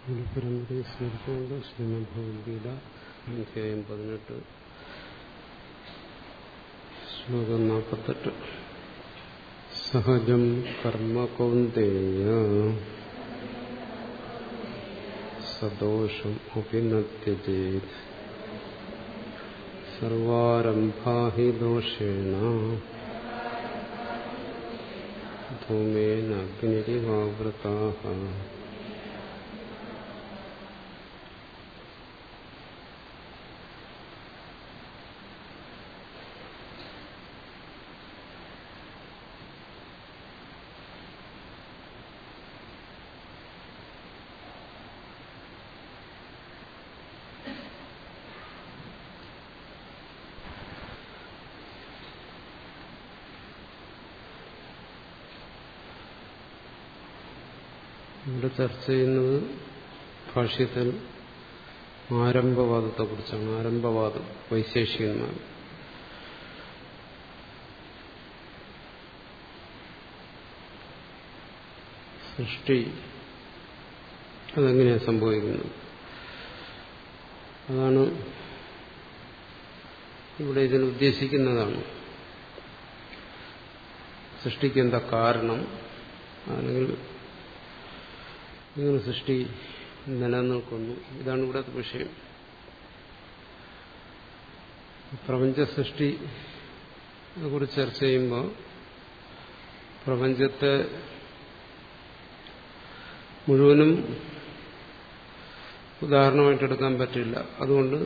ഗുരുപരമ്പരയെ സ്മരിച്ചുകൊണ്ട് ശ്രീമദ് ഭഗവത്ഗീത അധ്യായം പതിനെട്ട് ശ്ലോകം നാൽപ്പത്തെട്ട് സഹജം കർമ്മ കൗന്ദേയ സദോഷം അഭിനത്യജേത് സർവാരംഭാ ഹി ദോഷേണ ധൂമേന അഗ്നിരിവാവൃതാഃ ഇവിടെ ചർച്ച ചെയ്യുന്നത് ഭാഷ്യത്തിൽ ആരംഭവാദത്തെക്കുറിച്ചാണ് ആരംഭവാദം വൈശേഷികന്മാർ സൃഷ്ടി അതെങ്ങനെയാണ് സംഭവിക്കുന്നത് അതാണ് ഇവിടെ ഇതിന് ഉദ്ദേശിക്കുന്നതാണ് സൃഷ്ടിക്ക് എന്താ കാരണം അല്ലെങ്കിൽ ഇങ്ങനെ സൃഷ്ടി നിലനിൽക്കുന്നു ഇതാണ് ഇവിടുത്തെ വിഷയം പ്രപഞ്ച സൃഷ്ടി കുറിച്ച് ചർച്ച ചെയ്യുമ്പോൾ പ്രപഞ്ചത്തെ മുഴുവനും ഉദാഹരണമായിട്ട് എടുക്കാൻ പറ്റില്ല അതുകൊണ്ട്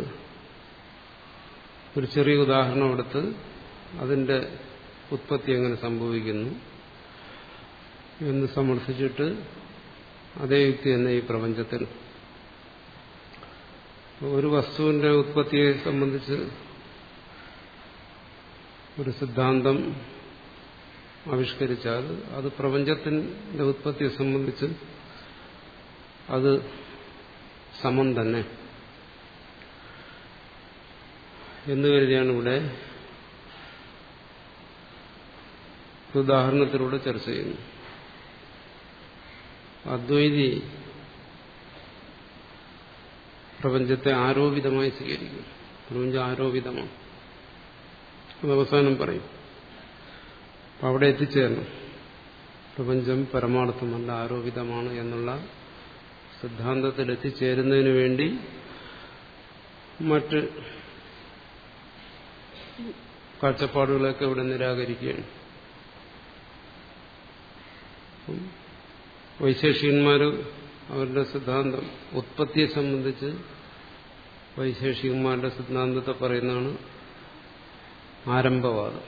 ഒരു ചെറിയ ഉദാഹരണം എടുത്ത് അതിന്റെ ഉത്പത്തി എങ്ങനെ സംഭവിക്കുന്നു എന്ന് സമർത്ഥിച്ചിട്ട് അതേ യുക്തി തന്നെ ഈ പ്രപഞ്ചത്തിൽ ഒരു വസ്തുവിന്റെ ഉത്പത്തിയെ സംബന്ധിച്ച് ഒരു സിദ്ധാന്തം ആവിഷ്കരിച്ചാൽ അത് പ്രപഞ്ചത്തിന്റെ ഉത്പത്തിയെ സംബന്ധിച്ച് അത് സമം തന്നെ എന്ന് കരുതിയാണ് ഇവിടെ ഉദാഹരണത്തിലൂടെ ചർച്ച ചെയ്യുന്നത് അദ്വൈതി പ്രപഞ്ചത്തെ ആരോപിതമായി സ്വീകരിക്കും പ്രപഞ്ചം ആരോപിതമാണ് അത് അവസാനം പറയും അപ്പം അവിടെ എത്തിച്ചേരണം പ്രപഞ്ചം പരമാർത്ഥമല്ല ആരോപിതമാണ് എന്നുള്ള സിദ്ധാന്തത്തിൽ എത്തിച്ചേരുന്നതിന് വേണ്ടി മറ്റ് കാഴ്ചപ്പാടുകളൊക്കെ ഇവിടെ നിരാകരിക്കുകയാണ് വൈശേഷികന്മാർ അവരുടെ സിദ്ധാന്തം ഉത്പത്തിയെ സംബന്ധിച്ച് വൈശേഷികന്മാരുടെ സിദ്ധാന്തത്തെ പറയുന്നതാണ് ആരംഭവാദം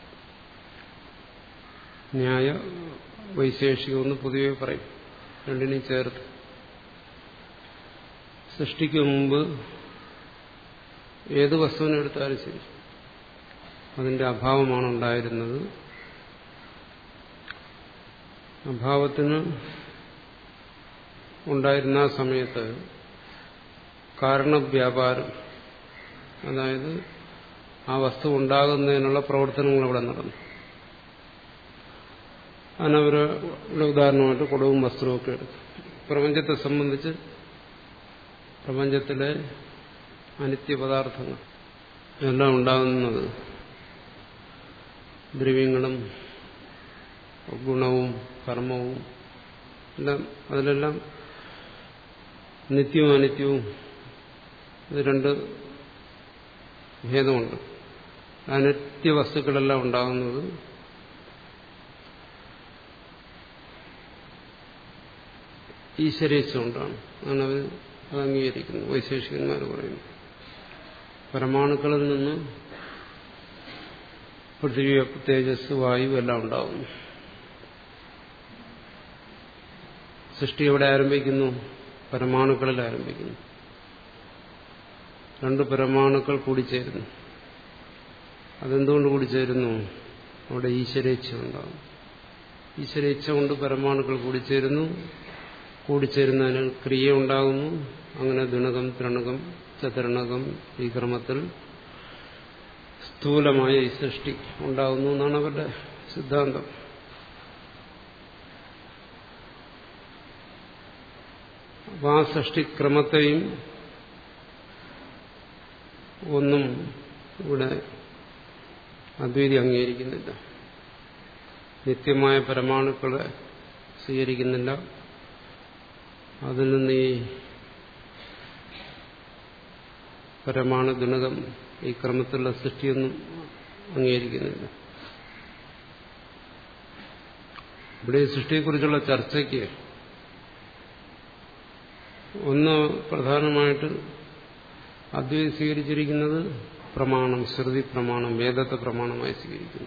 ന്യായ വൈശേഷികമെന്ന് പൊതുവെ പറയും രണ്ടിനെയും ചേർത്ത് സൃഷ്ടിക്ക് മുമ്പ് ഏത് വസ്തുവിനെടുത്താലും ശരി അതിന്റെ അഭാവമാണ് ഉണ്ടായിരുന്നത് അഭാവത്തിന് ഉണ്ടായിരുന്ന ആ സമയത്ത് കാരണവ്യാപാരം അതായത് ആ വസ്തു ഉണ്ടാകുന്നതിനുള്ള പ്രവർത്തനങ്ങൾ അവിടെ നടന്നു അതിനവരുടെ ഉദാഹരണമായിട്ട് കുടവും വസ്ത്രവും ഒക്കെ എടുത്തു പ്രപഞ്ചത്തെ സംബന്ധിച്ച് പ്രപഞ്ചത്തിലെ അനിത്യപദാർത്ഥങ്ങൾ എല്ലാം ഉണ്ടാകുന്നത് ദ്രവ്യങ്ങളും ഗുണവും കർമ്മവും എല്ലാം അതിലെല്ലാം നിത്യവും അനിത്യവും ഇത് രണ്ട് ഭേദമുണ്ട് അനിത്യ വസ്തുക്കളെല്ലാം ഉണ്ടാകുന്നത് ഈശ്വരേച്ഛ കൊണ്ടാണ് അതാണ് അവർ അത് അംഗീകരിക്കുന്നത് വൈശേഷികന്മാർ പറയുന്നു പരമാണുക്കളിൽ നിന്ന് പൃഥ്വി തേജസ് വായു എല്ലാം ഉണ്ടാകുന്നു സൃഷ്ടി എവിടെ ആരംഭിക്കുന്നു പരമാണുക്കളിൽ ആരംഭിക്കുന്നു രണ്ട് പരമാണുക്കൾ കൂടിച്ചേരുന്നു അതെന്തുകൊണ്ട് കൂടിച്ചേരുന്നു അവിടെ ഈശ്വരേച്ഛ ഉണ്ടാകും ഈശ്വരേച്ഛ കൊണ്ട് പരമാണുക്കൾ കൂടിച്ചേരുന്നു കൂടിച്ചേരുന്നതിന് ക്രിയ ഉണ്ടാകുന്നു അങ്ങനെ ദുണകം ത്രണകം ചതുരണകം ഈ ക്രമത്തിൽ സ്ഥൂലമായ ഈ സൃഷ്ടി ഉണ്ടാകുന്നു എന്നാണ് അവരുടെ സിദ്ധാന്തം അപ്പൊ ആ സൃഷ്ടിക്രമത്തെയും ഒന്നും ഇവിടെ അദ്വൈതി അംഗീകരിക്കുന്നില്ല നിത്യമായ പരമാണുക്കളെ സ്വീകരിക്കുന്നില്ല അതിൽ നിന്ന് ഈ പരമാണു ഗുണകം ഈ ക്രമത്തിലുള്ള സൃഷ്ടിയൊന്നും അംഗീകരിക്കുന്നില്ല ഇവിടെ ഈ സൃഷ്ടിയെക്കുറിച്ചുള്ള ചർച്ചയ്ക്ക് ഒന്ന് പ്രധാനമായിട്ട് അദ്വൈതി സ്വീകരിച്ചിരിക്കുന്നത് പ്രമാണം ശ്രുതി പ്രമാണം വേദത്തെ പ്രമാണമായി സ്വീകരിക്കുന്നു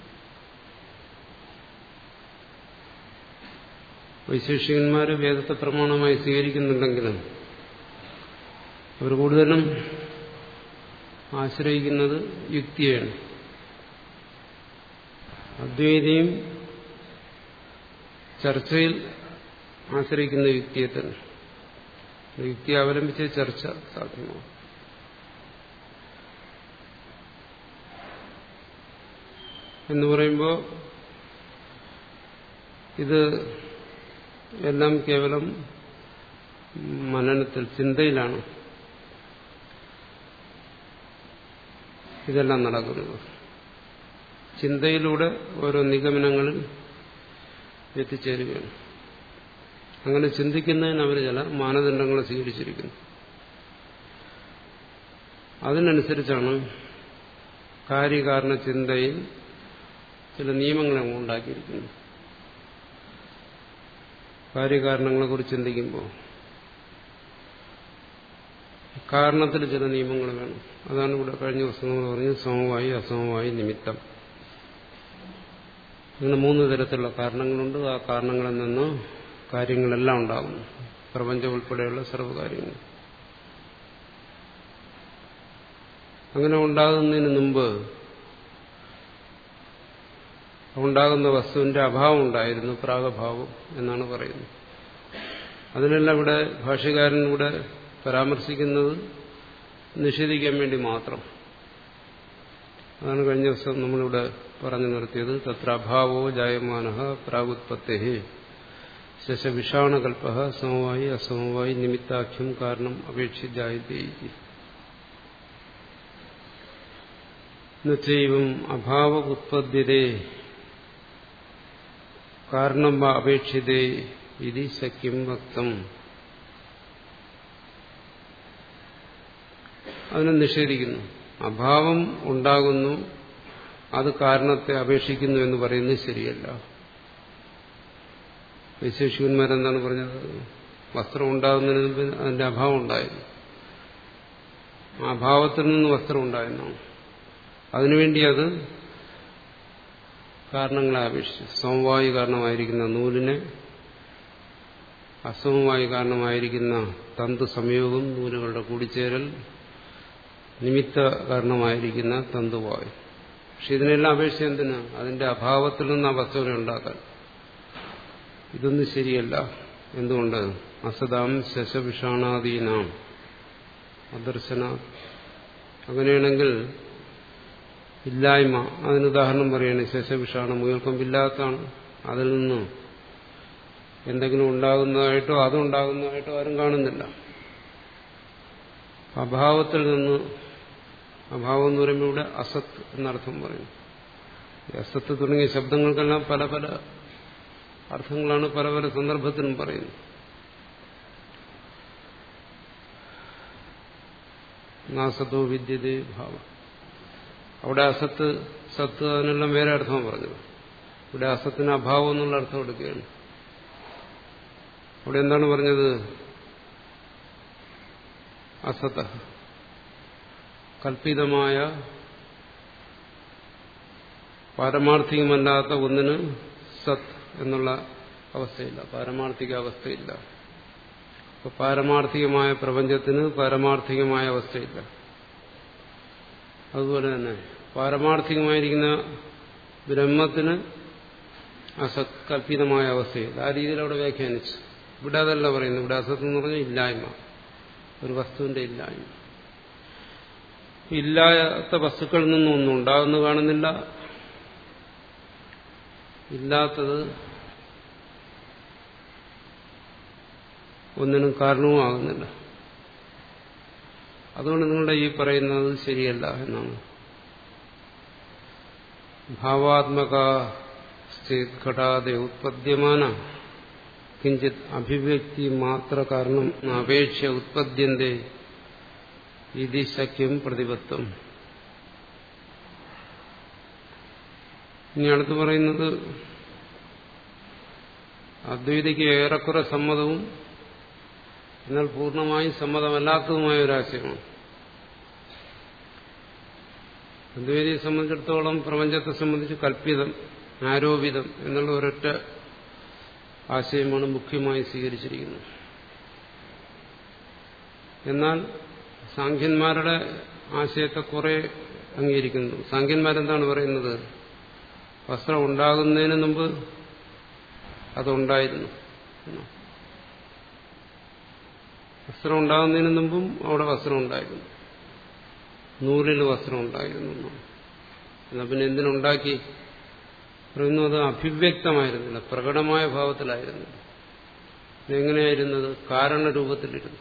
വൈശേഷികന്മാർ വേദത്തെ പ്രമാണമായി സ്വീകരിക്കുന്നുണ്ടെങ്കിലും അവർ കൂടുതലും ആശ്രയിക്കുന്നത് യുക്തിയാണ് അദ്വൈതിയും ചർച്ചയിൽ ആശ്രയിക്കുന്ന യുക്തിയെ തന്നെ യുക്തി അവലംബിച്ച് ചർച്ച സാധ്യമാവും എന്ന് പറയുമ്പോൾ ഇത് എല്ലാം കേവലം മനനത്തിൽ ചിന്തയിലാണ് ഇതെല്ലാം നടക്കുന്നത് ചിന്തയിലൂടെ ഓരോ നിഗമനങ്ങളിൽ എത്തിച്ചേരുകയാണ് അങ്ങനെ ചിന്തിക്കുന്നതിന് അവർ ചില മാനദണ്ഡങ്ങൾ സ്വീകരിച്ചിരിക്കുന്നു അതിനനുസരിച്ചാണ് കാര്യകാരണ ചിന്തയിൽ ചില നിയമങ്ങൾ ഉണ്ടാക്കിയിരിക്കുന്നു കാര്യകാരണങ്ങളെ കുറിച്ച് ചിന്തിക്കുമ്പോൾ കാരണത്തിൽ ചില നിയമങ്ങൾ വേണം അതാണ് ഇവിടെ കഴിഞ്ഞ ദിവസം നമ്മൾ പറഞ്ഞത് സമവായി അസമവായി നിമിത്തം അങ്ങനെ മൂന്ന് തരത്തിലുള്ള കാരണങ്ങളുണ്ട് ആ കാരണങ്ങളിൽ നിന്ന് കാര്യങ്ങളെല്ലാം ഉണ്ടാകുന്നു പ്രപഞ്ചം ഉൾപ്പെടെയുള്ള സർവ്വകാര്യങ്ങൾ അങ്ങനെ ഉണ്ടാകുന്നതിന് മുമ്പ് ഉണ്ടാകുന്ന വസ്തുവിന്റെ അഭാവം ഉണ്ടായിരുന്നു പ്രാഗഭാവം എന്നാണ് പറയുന്നത് അതിനെല്ലാം ഇവിടെ ഭാഷ്യകാരൻ ഇവിടെ പരാമർശിക്കുന്നത് നിഷേധിക്കാൻ വേണ്ടി മാത്രം അതാണ് കഴിഞ്ഞ ദിവസം നമ്മളിവിടെ പറഞ്ഞു നിർത്തിയത് തത്ര അഭാവോ ജായമാന പ്രാഗുത്പത്തേ ശശവിഷാണകൽപ്പ സമവായി അസമവായി നിമിത്താഖ്യം കാരണം അപേക്ഷിതായി എന്നുവെച്ചും അഭാവ ഉത്പദ്യതേ കാരണം വാ അപേക്ഷിതേ ഇത് ശക്യം വക്തം അതിനെ നിഷേധിക്കുന്നു അഭാവം ഉണ്ടാകുന്നു അത് കാരണത്തെ അപേക്ഷിക്കുന്നു എന്ന് പറയുന്നത് ശരിയല്ല വൈശേഷികന്മാരെന്താണ് പറഞ്ഞത് വസ്ത്രം ഉണ്ടാകുന്നതിന് മുമ്പ് അതിന്റെ അഭാവം ഉണ്ടായിരുന്നു ആ അഭാവത്തിൽ നിന്ന് വസ്ത്രം ഉണ്ടായെന്നാണ് അതിനുവേണ്ടി അത് കാരണങ്ങളെ അപേക്ഷിച്ചു സമവായി കാരണമായിരിക്കുന്ന നൂലിനെ അസമവായി കാരണമായിരിക്കുന്ന തന്തു സംയോഗം നൂലുകളുടെ കൂടിച്ചേരൽ നിമിത്ത കാരണമായിരിക്കുന്ന തന്തുവായു പക്ഷെ ഇതിനെല്ലാം അപേക്ഷ എന്തിനാ അതിന്റെ അഭാവത്തിൽ നിന്ന് ആ വസ്തുവിനെ ഉണ്ടാക്കാൻ ഇതൊന്നും ശരിയല്ല എന്തുകൊണ്ട് അസതാം ശശവിഷാണാദീനാം അദർശന അങ്ങനെയാണെങ്കിൽ ഇല്ലായ്മ അതിന് ഉദാഹരണം പറയുകയാണ് ശശവിഷാണ് മുയൽക്കൊമ്പില്ലാത്തതാണ് അതിൽ നിന്ന് എന്തെങ്കിലും ഉണ്ടാകുന്നതായിട്ടോ അതുണ്ടാകുന്നതായിട്ടോ ആരും കാണുന്നില്ല അഭാവത്തിൽ നിന്ന് അഭാവം എന്ന് പറയുമ്പോൾ ഇവിടെ അസത്ത് എന്നർത്ഥം പറയും അസത്ത് തുടങ്ങിയ ശബ്ദങ്ങൾക്കെല്ലാം പല പല അർത്ഥങ്ങളാണ് പല പല സന്ദർഭത്തിലും പറയുന്നത് നാസത്തോ വിദ്യതേ ഭാവം അവിടെ അസത്ത് സത്ത് അതിനെല്ലാം വേറെ അർത്ഥം പറഞ്ഞത് ഇവിടെ അസത്തിന് അഭാവം എന്നുള്ള അർത്ഥം എടുക്കുകയാണ് അവിടെ എന്താണ് പറഞ്ഞത് അസത്ത കൽപ്പിതമായ പാരമാർത്ഥികമല്ലാത്ത ഒന്നിന് സത്ത് എന്നുള്ള അവസ്ഥയില്ല പാരമാർത്ഥിക അവസ്ഥയില്ല അപ്പൊ പാരമാർത്ഥികമായ പ്രപഞ്ചത്തിന് പാരമാർത്ഥികമായ അവസ്ഥയില്ല അതുപോലെ തന്നെ പാരമാർത്ഥികമായിരിക്കുന്ന ബ്രഹ്മത്തിന് അസത് കൽപ്പിതമായ അവസ്ഥയില്ല ആ രീതിയിൽ അവിടെ വ്യാഖ്യാനിച്ചു ഇവിടെ അതല്ല പറയുന്നത് ഇവിടെ അസത്ത് എന്ന് പറഞ്ഞാൽ ഇല്ലായ്മ ഒരു വസ്തുവിന്റെ ഇല്ലായ്മ ഇല്ലാത്ത വസ്തുക്കളിൽ നിന്നും ഒന്നും ഉണ്ടാകുന്നു കാണുന്നില്ല ഇല്ലാത്തത് ഒന്നിനും കാരണവും ആകുന്നില്ല അതുകൊണ്ട് നിങ്ങളുടെ ഈ പറയുന്നത് ശരിയല്ല എന്നാണ് ഭാവാത്മക ഘടാതെ ഉത്പദ്യമാന കിഞ്ചിത് അഭിവ്യക്തി മാത്ര കാരണം അപേക്ഷ ഉത്പദ്യന്തേ ഇതി ശക്യം പ്രതിപത്വം ഇനി അടുത്ത് പറയുന്നത് അദ്വൈതിക്ക് ഏറെക്കുറെ സമ്മതവും എന്നാൽ പൂർണ്ണമായും സമ്മതമല്ലാത്തതുമായ ഒരാശയമാണ് അദ്വൈതിയെ സംബന്ധിച്ചിടത്തോളം പ്രപഞ്ചത്തെ സംബന്ധിച്ച് കൽപ്പിതം ആരോപിതം എന്നുള്ള ഒരൊറ്റ ആശയമാണ് മുഖ്യമായി സ്വീകരിച്ചിരിക്കുന്നത് എന്നാൽ സാഖ്യന്മാരുടെ ആശയത്തെ കുറെ അംഗീകരിക്കുന്നു സാഖ്യന്മാരെന്താണ് പറയുന്നത് വസ്ത്രം ഉണ്ടാകുന്നതിന് മുമ്പ് അതുണ്ടായിരുന്നു വസ്ത്രം ഉണ്ടാകുന്നതിന് മുമ്പും അവിടെ വസ്ത്രം ഉണ്ടായിരുന്നു നൂലിൽ വസ്ത്രം ഉണ്ടായിരുന്നു എന്നാ പിന്നെ എന്തിനുണ്ടാക്കി പറയുന്നു അത് അഭിവ്യക്തമായിരുന്നില്ല പ്രകടമായ ഭാവത്തിലായിരുന്നില്ല എങ്ങനെയായിരുന്നത് കാരണരൂപത്തിലിരുന്നു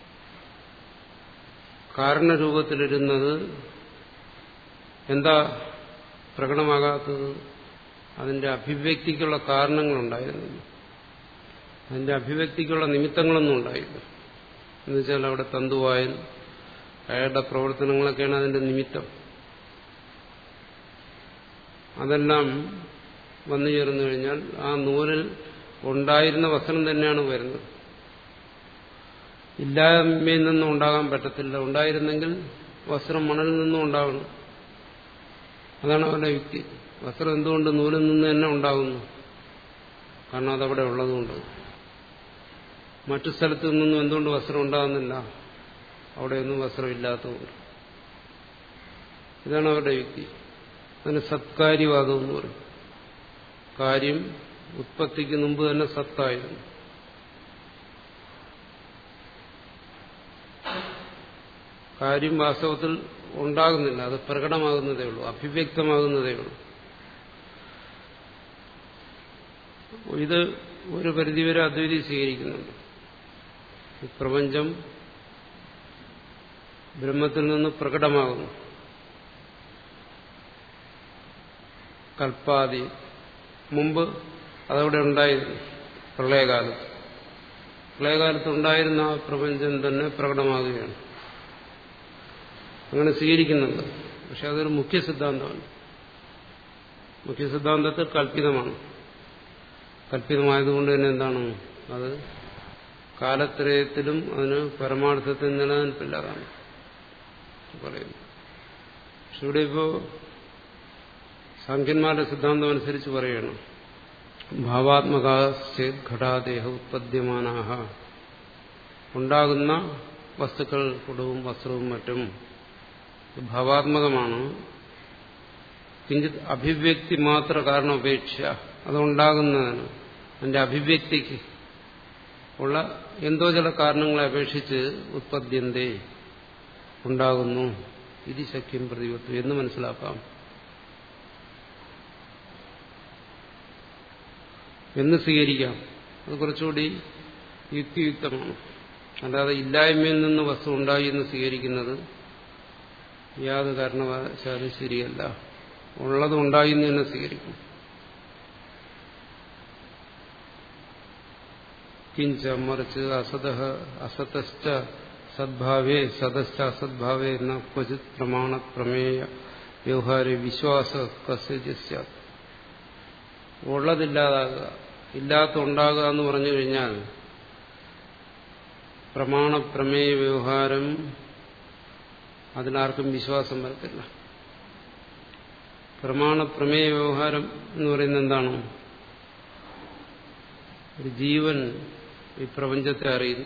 കാരണരൂപത്തിലിരുന്നത് എന്താ പ്രകടമാകാത്തത് അതിന്റെ അഭിവ്യക്തിക്കുള്ള കാരണങ്ങളുണ്ടായിരുന്നില്ല അതിന്റെ അഭിവ്യക്തിക്കുള്ള നിമിത്തങ്ങളൊന്നും ഉണ്ടായില്ല എന്നുവെച്ചാൽ അവിടെ തന്തുവായൽ അയാളുടെ പ്രവർത്തനങ്ങളൊക്കെയാണ് അതിന്റെ നിമിത്തം അതെല്ലാം വന്നു ചേർന്നു കഴിഞ്ഞാൽ ആ നൂലിൽ ഉണ്ടായിരുന്ന വസ്ത്രം തന്നെയാണ് വരുന്നത് ഇല്ലായ്മയിൽ നിന്നും ഉണ്ടാകാൻ പറ്റത്തില്ല ഉണ്ടായിരുന്നെങ്കിൽ വസ്ത്രം മണലിൽ നിന്നും ഉണ്ടാകണം അതാണ് അവരുടെ യുക്തി വസ്ത്രം എന്തുകൊണ്ട് നൂലിൽ നിന്ന് തന്നെ ഉണ്ടാകുന്നു കാരണം അതവിടെ ഉള്ളതുകൊണ്ട് മറ്റു സ്ഥലത്തു നിന്നും എന്തുകൊണ്ട് വസ്ത്രം ഉണ്ടാകുന്നില്ല അവിടെയൊന്നും വസ്ത്രമില്ലാത്തതുകൊണ്ട് ഇതാണ് അവരുടെ യുക്തി അതിന് സത്കാര്യവാദം എന്ന് പറയും കാര്യം ഉത്പത്തിക്ക് മുമ്പ് തന്നെ സത്തായിരുന്നു കാര്യം വാസ്തവത്തിൽ ഉണ്ടാകുന്നില്ല അത് പ്രകടമാകുന്നതേ ഉള്ളൂ അഭിവ്യക്തമാകുന്നതേ ഉള്ളൂ ഇത് ഒരു പരിധിവരെ അദ്വൈതി സ്വീകരിക്കുന്നുണ്ട് ഈ പ്രപഞ്ചം ബ്രഹ്മത്തിൽ നിന്ന് പ്രകടമാകുന്നു കൽപ്പാതി മുമ്പ് അതവിടെ ഉണ്ടായിരുന്നു പ്രളയകാലത്ത് പ്രളയകാലത്ത് ഉണ്ടായിരുന്ന ആ പ്രപഞ്ചം തന്നെ പ്രകടമാകുകയാണ് അങ്ങനെ സ്വീകരിക്കുന്നുണ്ട് പക്ഷെ അതൊരു മുഖ്യ സിദ്ധാന്തമാണ് മുഖ്യ സിദ്ധാന്തത്തിൽ കൽപ്പിതമാണ് കൽപ്പിതമായതുകൊണ്ട് തന്നെ എന്താണ് അത് കാലത്രയത്തിലും അതിന് പരമാർത്ഥത്തിൽ നിലനിൽപ്പില്ലാതാണ് പറയുന്നു പക്ഷെ ഇവിടെ ഇപ്പോ സാഖ്യന്മാരുടെ സിദ്ധാന്തം അനുസരിച്ച് പറയണം ഭാവാത്മകാഘടാദേഹ ഉത്പദ്യമാനാഹ ഉണ്ടാകുന്ന വസ്തുക്കൾ കുടവും വസ്ത്രവും മറ്റും ഭാവാത്മകമാണ് കിഞ്ചിത് അഭിവ്യക്തി മാത്ര കാരണം ഉപേക്ഷ അതുണ്ടാകുന്നതിന് അതിന്റെ അഭിവ്യക്തിക്ക് ഉള്ള എന്തോ ചില കാരണങ്ങളെ അപേക്ഷിച്ച് ഉത്പദ്യന്തേ ഉണ്ടാകുന്നു ഇത് ശക്യം പ്രതിപത്വം എന്ന് മനസ്സിലാക്കാം എന്ന് സ്വീകരിക്കാം അത് കുറച്ചുകൂടി യുക്തിയുക്തമാണ് അല്ലാതെ ഇല്ലായ്മയിൽ നിന്ന് വസ്തു ഉണ്ടായി എന്ന് സ്വീകരിക്കുന്നത് യാതൊരു കാരണവശാലും ശരിയല്ല ഉള്ളത് ഉണ്ടായി എന്ന് തന്നെ സ്വീകരിക്കും കിഞ്ച മറിച്ച് അസത അസതശ്ച സദ്ഭാവേ സദശ്ച അസദ്ഭാവേ എന്ന ക്വചിത് പ്രമാണ പ്രമേയ വ്യവഹാര വിശ്വാസ കസ്യ ഉള്ളതില്ലാതാകുക ഇല്ലാത്ത ഉണ്ടാകുക എന്ന് പറഞ്ഞു കഴിഞ്ഞാൽ പ്രമാണ പ്രമേയ വ്യവഹാരം അതിനാർക്കും വിശ്വാസം വരത്തില്ല പ്രമാണ പ്രമേയ വ്യവഹാരം എന്ന് പറയുന്നത് എന്താണ് ഒരു ജീവൻ ഈ പ്രപഞ്ചത്തെ അറിയുന്നു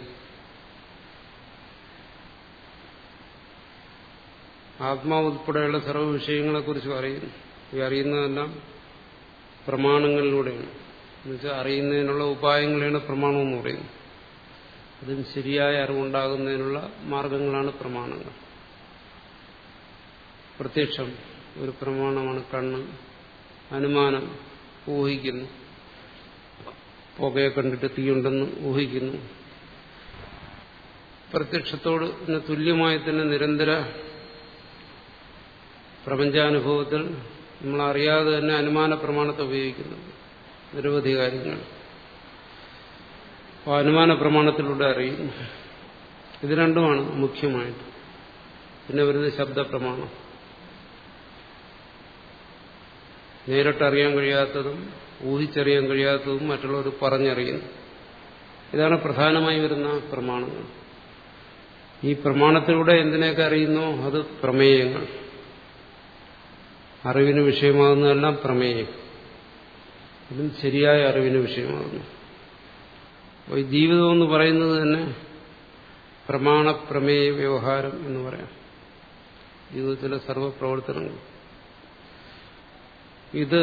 ആത്മാവ് ഉൾപ്പെടെയുള്ള സർവ്വ വിഷയങ്ങളെക്കുറിച്ച് അറിയുന്നു ഈ അറിയുന്നതെല്ലാം പ്രമാണങ്ങളിലൂടെയാണ് എന്നുവെച്ചാൽ അറിയുന്നതിനുള്ള ഉപായങ്ങളെയാണ് പ്രമാണം എന്ന് പറയുന്നത് അതിന് ശരിയായ അറിവുണ്ടാകുന്നതിനുള്ള മാർഗങ്ങളാണ് പ്രമാണങ്ങൾ പ്രത്യക്ഷം ഒരു പ്രമാണമാണ് കണ്ണ് അനുമാനം ഊഹിക്കുന്നു പുകയെ കണ്ടിട്ട് തീയുണ്ടെന്ന് ഊഹിക്കുന്നു പ്രത്യക്ഷത്തോട് തുല്യമായി തന്നെ നിരന്തര പ്രപഞ്ചാനുഭവത്തിൽ നമ്മൾ അറിയാതെ തന്നെ അനുമാന പ്രമാണത്തെ ഉപയോഗിക്കുന്നുണ്ട് നിരവധി കാര്യങ്ങൾ അപ്പോൾ അനുമാന പ്രമാണത്തിലൂടെ അറിയുന്നു ഇത് രണ്ടുമാണ് മുഖ്യമായിട്ട് പിന്നെ വരുന്നത് ശബ്ദപ്രമാണം നേരിട്ടറിയാൻ കഴിയാത്തതും ഊഹിച്ചറിയാൻ കഴിയാത്തതും മറ്റുള്ളവർ പറഞ്ഞറിയുന്നു ഇതാണ് പ്രധാനമായി വരുന്ന പ്രമാണങ്ങൾ ഈ പ്രമാണത്തിലൂടെ എന്തിനൊക്കെ അറിയുന്നോ അത് പ്രമേയങ്ങൾ അറിവിന് വിഷയമാകുന്നതെല്ലാം പ്രമേയം അതും ശരിയായ അറിവിന് വിഷയമാകുന്നു അപ്പോൾ ഈ ജീവിതം എന്ന് പറയുന്നത് തന്നെ പ്രമാണ പ്രമേയ വ്യവഹാരം എന്ന് പറയാം ജീവിതത്തിലെ സർവപ്രവർത്തനങ്ങൾ ഇത്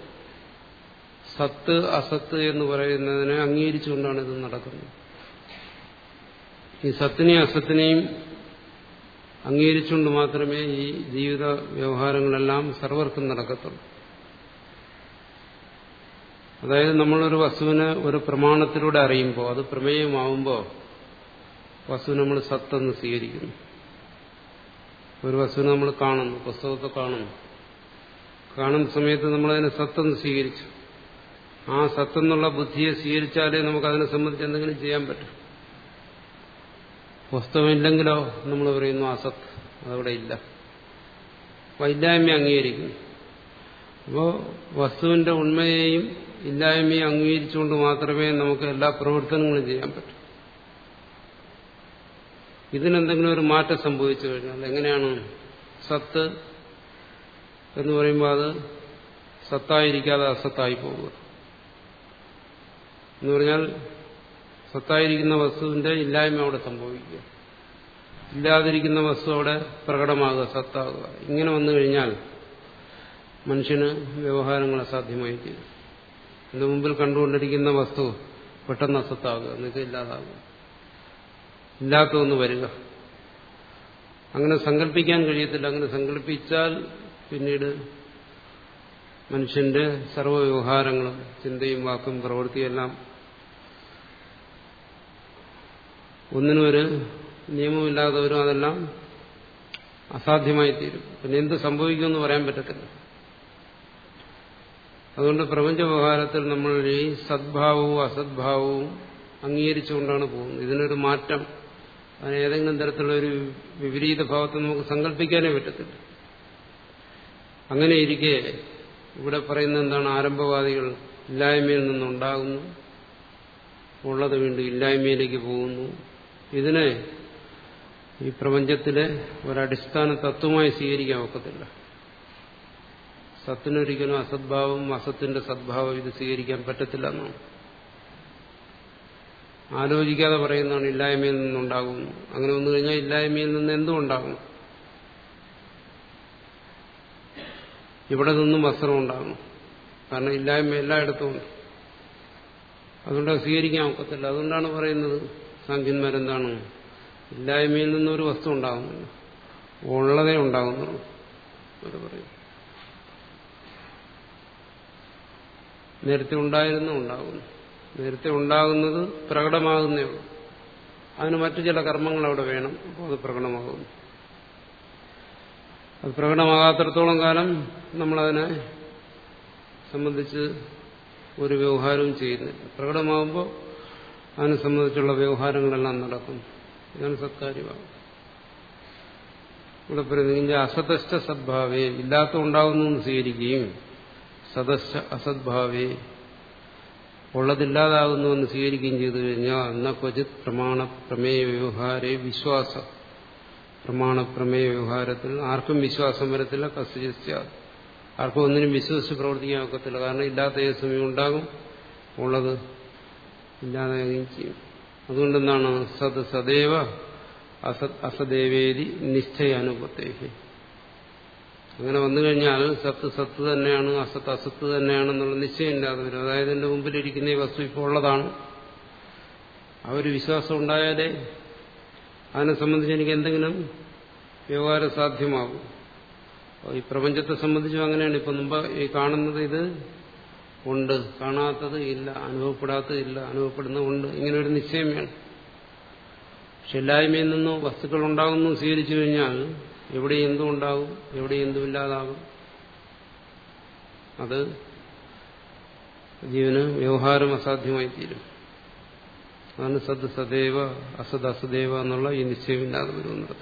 സത്ത് അസത്ത് എന്ന് പറയുന്നതിനെ അംഗീകരിച്ചുകൊണ്ടാണ് ഇത് നടക്കുന്നത് ഈ സത്തിനെയും അസത്തിനെയും അംഗീകരിച്ചുകൊണ്ട് മാത്രമേ ഈ ജീവിത വ്യവഹാരങ്ങളെല്ലാം സർവർക്കും നടക്കത്തുള്ളൂ അതായത് നമ്മളൊരു വസ്തുവിനെ ഒരു പ്രമാണത്തിലൂടെ അറിയുമ്പോൾ അത് പ്രമേയമാവുമ്പോൾ വസ്തു നമ്മൾ സത്തെന്ന് സ്വീകരിക്കുന്നു ഒരു വസ്തുവിനെ നമ്മൾ കാണുന്നു പുസ്തകത്തെ കാണുന്നു കാണുന്ന സമയത്ത് നമ്മളതിനെ സത്തെന്ന് സ്വീകരിച്ചു ആ സത്തെന്നുള്ള ബുദ്ധിയെ സ്വീകരിച്ചാലേ നമുക്ക് അതിനെ സംബന്ധിച്ച് എന്തെങ്കിലും ചെയ്യാൻ പറ്റും പുസ്തകമില്ലെങ്കിലോ നമ്മൾ പറയുന്നു അസത്ത് അതവിടെ ഇല്ല വൈല്ലായ്മ അംഗീകരിക്കുന്നു അപ്പോൾ വസ്തുവിന്റെ ഉണ്മയെയും ഇല്ലായ്മയും അംഗീകരിച്ചുകൊണ്ട് മാത്രമേ നമുക്ക് എല്ലാ പ്രവർത്തനങ്ങളും ചെയ്യാൻ പറ്റൂ ഇതിനെന്തെങ്കിലും ഒരു മാറ്റം സംഭവിച്ചു കഴിഞ്ഞാൽ എങ്ങനെയാണ് സത്ത് എന്ന് പറയുമ്പോൾ അത് സത്തായിരിക്കാതെ അസത്തായി പോവുക എന്ന് പറഞ്ഞാൽ സത്തായിരിക്കുന്ന വസ്തുവിന്റെ ഇല്ലായ്മ അവിടെ സംഭവിക്കുക ഇല്ലാതിരിക്കുന്ന വസ്തു അവിടെ പ്രകടമാകുക സത്താകുക ഇങ്ങനെ വന്നു കഴിഞ്ഞാൽ മനുഷ്യന് വ്യവഹാരങ്ങൾ അസാധ്യമായി തീരും എന്റെ മുമ്പിൽ കണ്ടുകൊണ്ടിരിക്കുന്ന വസ്തു പെട്ടെന്ന് അസത്താകുക എന്നുവെച്ചാൽ ഇല്ലാതാകുക ഇല്ലാത്തതൊന്ന് വരിക അങ്ങനെ സങ്കല്പിക്കാൻ കഴിയത്തില്ല അങ്ങനെ സങ്കല്പിച്ചാൽ പിന്നീട് മനുഷ്യന്റെ സർവ്വവ്യവഹാരങ്ങളും ചിന്തയും വാക്കും പ്രവൃത്തിയും എല്ലാം ഒന്നിനും ഒരു നിയമമില്ലാതെ വരും അതെല്ലാം അസാധ്യമായി തീരും പിന്നെ എന്ത് സംഭവിക്കുമെന്ന് പറയാൻ പറ്റത്തില്ല അതുകൊണ്ട് പ്രപഞ്ച വ്യവഹാരത്തിൽ നമ്മൾ ഈ സദ്ഭാവവും അസദ്ഭാവവും അംഗീകരിച്ചുകൊണ്ടാണ് പോകുന്നത് ഇതിനൊരു മാറ്റം അതിന് ഏതെങ്കിലും തരത്തിലുള്ള ഒരു വിപരീത ഭാവത്തെ നമുക്ക് സങ്കല്പിക്കാനേ പറ്റത്തില്ല അങ്ങനെ ഇരിക്കെ ഇവിടെ പറയുന്ന എന്താണ് ആരംഭവാദികൾ ഇല്ലായ്മയിൽ നിന്നുണ്ടാകുന്നു ഉള്ളത് വീണ്ടും ഇല്ലായ്മയിലേക്ക് പോകുന്നു ഇതിനെ ഈ പ്രപഞ്ചത്തിലെ ഒരടിസ്ഥാന തത്വമായി സ്വീകരിക്കാൻ ഒക്കത്തില്ല സത്തിനൊരിക്കലും അസദ്ഭാവം അസത്തിന്റെ സദ്ഭാവം ഇത് സ്വീകരിക്കാൻ പറ്റത്തില്ല എന്നാണ് ആലോചിക്കാതെ പറയുന്നതാണ് ഇല്ലായ്മയിൽ നിന്നുണ്ടാകുന്നു അങ്ങനെ വന്നു കഴിഞ്ഞാൽ ഇല്ലായ്മയിൽ നിന്ന് എന്തും ഉണ്ടാകും ഇവിടെ നിന്നും വസ്ത്രം ഉണ്ടാകണം കാരണം ഇല്ലായ്മ എല്ലായിടത്തും ഉണ്ട് അതുകൊണ്ട് അത് സ്വീകരിക്കാൻ ഒക്കത്തില്ല അതുകൊണ്ടാണ് പറയുന്നത് സാഖ്യന്മാരെന്താണ് ഇല്ലായ്മയിൽ നിന്നൊരു വസ്തു ഉണ്ടാകുന്നില്ല ഉള്ളതേ ഉണ്ടാകുന്നുള്ളൂ അവർ പറയും നേരത്തെ ഉണ്ടായിരുന്നു ഉണ്ടാകുന്നു നേരത്തെ ഉണ്ടാകുന്നത് പ്രകടമാകുന്നേ ഉള്ളൂ അതിന് മറ്റു ചില കർമ്മങ്ങൾ അവിടെ വേണം അപ്പോൾ അത് പ്രകടമാകുന്നു അത് പ്രകടമാകാത്തിടത്തോളം കാലം നമ്മളതിനെ സംബന്ധിച്ച് ഒരു വ്യവഹാരവും ചെയ്യുന്നില്ല പ്രകടമാകുമ്പോൾ അതിനെ സംബന്ധിച്ചുള്ള വ്യവഹാരങ്ങളെല്ലാം നടക്കും ഇതാണ് സത്കാര്യഭാവം ഇവിടെ പറയുന്നത് അസതസ്ഥ സദ്ഭാവേ ഇല്ലാത്ത ഉണ്ടാകുന്നു എന്ന് സ്വീകരിക്കുകയും സദസ്ഥ അസദ്ഭാവേ ഉള്ളതില്ലാതാകുന്നു എന്ന് സ്വീകരിക്കുകയും ചെയ്തു കഴിഞ്ഞാൽ എന്ന ക്വചിത് പ്രമാണ പ്രമേയ വ്യവഹാരെ വിശ്വാസ പ്രമാണ പ്രമേയ വ്യവഹാരത്തിൽ ആർക്കും വിശ്വാസം വരത്തില്ല കസ്യ ആർക്കും ഒന്നിനും വിശ്വസിച്ച് പ്രവർത്തിക്കാൻ ഒക്കത്തില്ല കാരണം ഇല്ലാത്ത ഏത് സമയം ഉണ്ടാകും ഉള്ളത് ഇല്ലാതാകുകയും ചെയ്യും അതുകൊണ്ടെന്താണ് സത് സദൈവ അസത് അസദേവേദി നിശ്ചയാനുപത്തേഹി അങ്ങനെ വന്നു കഴിഞ്ഞാൽ സത്ത് സത്ത് തന്നെയാണ് അസത്ത് അസത്ത് തന്നെയാണെന്നുള്ള നിശ്ചയം ഇല്ലാതെ വരും അതായത് എന്റെ മുമ്പിലിരിക്കുന്ന ഈ വസ്തു ഇപ്പോൾ ഉള്ളതാണ് ആ ഒരു വിശ്വാസം ഉണ്ടായാലേ അതിനെ സംബന്ധിച്ച് എനിക്ക് എന്തെങ്കിലും വ്യവഹാരം സാധ്യമാകും ഈ പ്രപഞ്ചത്തെ സംബന്ധിച്ചും അങ്ങനെയാണ് ഇപ്പൊ മുമ്പ് ഈ കാണുന്നത് ഇത് ഉണ്ട് കാണാത്തത് ഇല്ല അനുഭവപ്പെടാത്തത് ഇല്ല അനുഭവപ്പെടുന്നത് ഉണ്ട് ഇങ്ങനെ ഒരു നിശ്ചയം വേണം പക്ഷെ ഇല്ലായ്മയിൽ നിന്നും വസ്തുക്കൾ ഉണ്ടാകുന്നു സ്വീകരിച്ചു കഴിഞ്ഞാൽ എവിടെ എന്തും ഉണ്ടാകും എവിടെ എന്തും ഇല്ലാതാകും അത് ജീവന് വ്യവഹാരം അസാധ്യമായി തീരും അതാണ് സദ് സദൈവ അസദ് അസദൈവ എന്നുള്ള ഈ നിശ്ചയമില്ലാതെ വരുന്നത്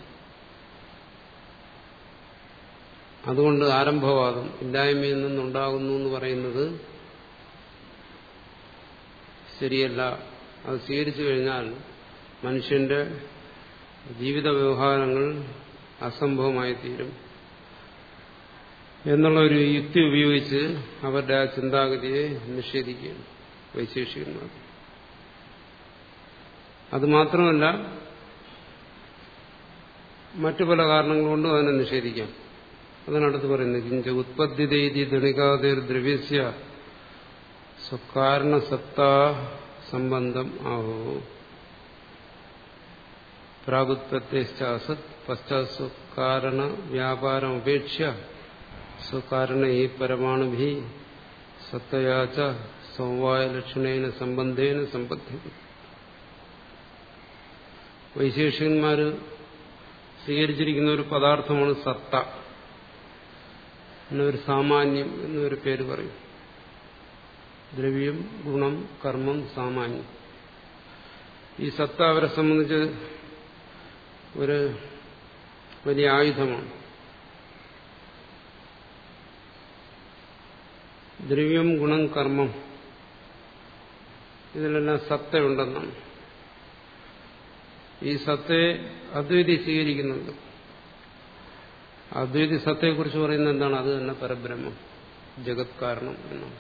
അതുകൊണ്ട് ആരംഭവാദം ഇല്ലായ്മയിൽ നിന്നുണ്ടാകുന്നു എന്ന് പറയുന്നത് ശരിയല്ല അത് സ്വീകരിച്ചു കഴിഞ്ഞാൽ മനുഷ്യന്റെ ജീവിത വ്യവഹാരങ്ങൾ അസംഭവമായി തീരും എന്നുള്ള ഒരു യുക്തി ഉപയോഗിച്ച് അവരുടെ ആ ചിന്താഗതിയെ നിഷേധിക്കുകയാണ് വൈശേഷികന്മാർ അതുമാത്രമല്ല മറ്റു പല കാരണങ്ങൾ കൊണ്ടും അതിനെ നിഷേധിക്കാം അതിനടുത്ത് പറയുന്നത് കിഞ്ച ഉത്പത്തിതൈതി ധണികാതിർ ദ്രവ്യസ്യ സ്വകാരണസത്താ സംബന്ധം ആഹോ പ്രാഗുത്പത്തേശ്ചാസത് പശ്ചാത് സ്വകാരണ വ്യാപാരം ഉപേക്ഷ സ്വകാരണ ഈ പരമാണുഭി സത്തയാച്ച സമവായ ലക്ഷണേന സംബന്ധേന സമ്പദ്ധിക്കും വൈശേഷികന്മാര് സ്വീകരിച്ചിരിക്കുന്ന ഒരു പദാർത്ഥമാണ് സത്ത എന്നൊരു സാമാന്യം എന്നൊരു പേര് പറയും ദ്രവ്യം ഗുണം കർമ്മം സാമാന്യം ഈ സത്ത അവരെ സംബന്ധിച്ച് ഒരു വലിയ ആയുധമാണ് ദ്രവ്യം ഗുണം കർമ്മം ഇതിലെല്ലാം സത്തയുണ്ടെന്നാണ് ഈ സത്തയെ അദ്വൈതി സ്വീകരിക്കുന്നുണ്ട് അദ്വൈതി സത്തയെക്കുറിച്ച് പറയുന്നത് എന്താണ് അത് തന്നെ പരബ്രഹ്മം ജഗത് കാരണം എന്നാണ്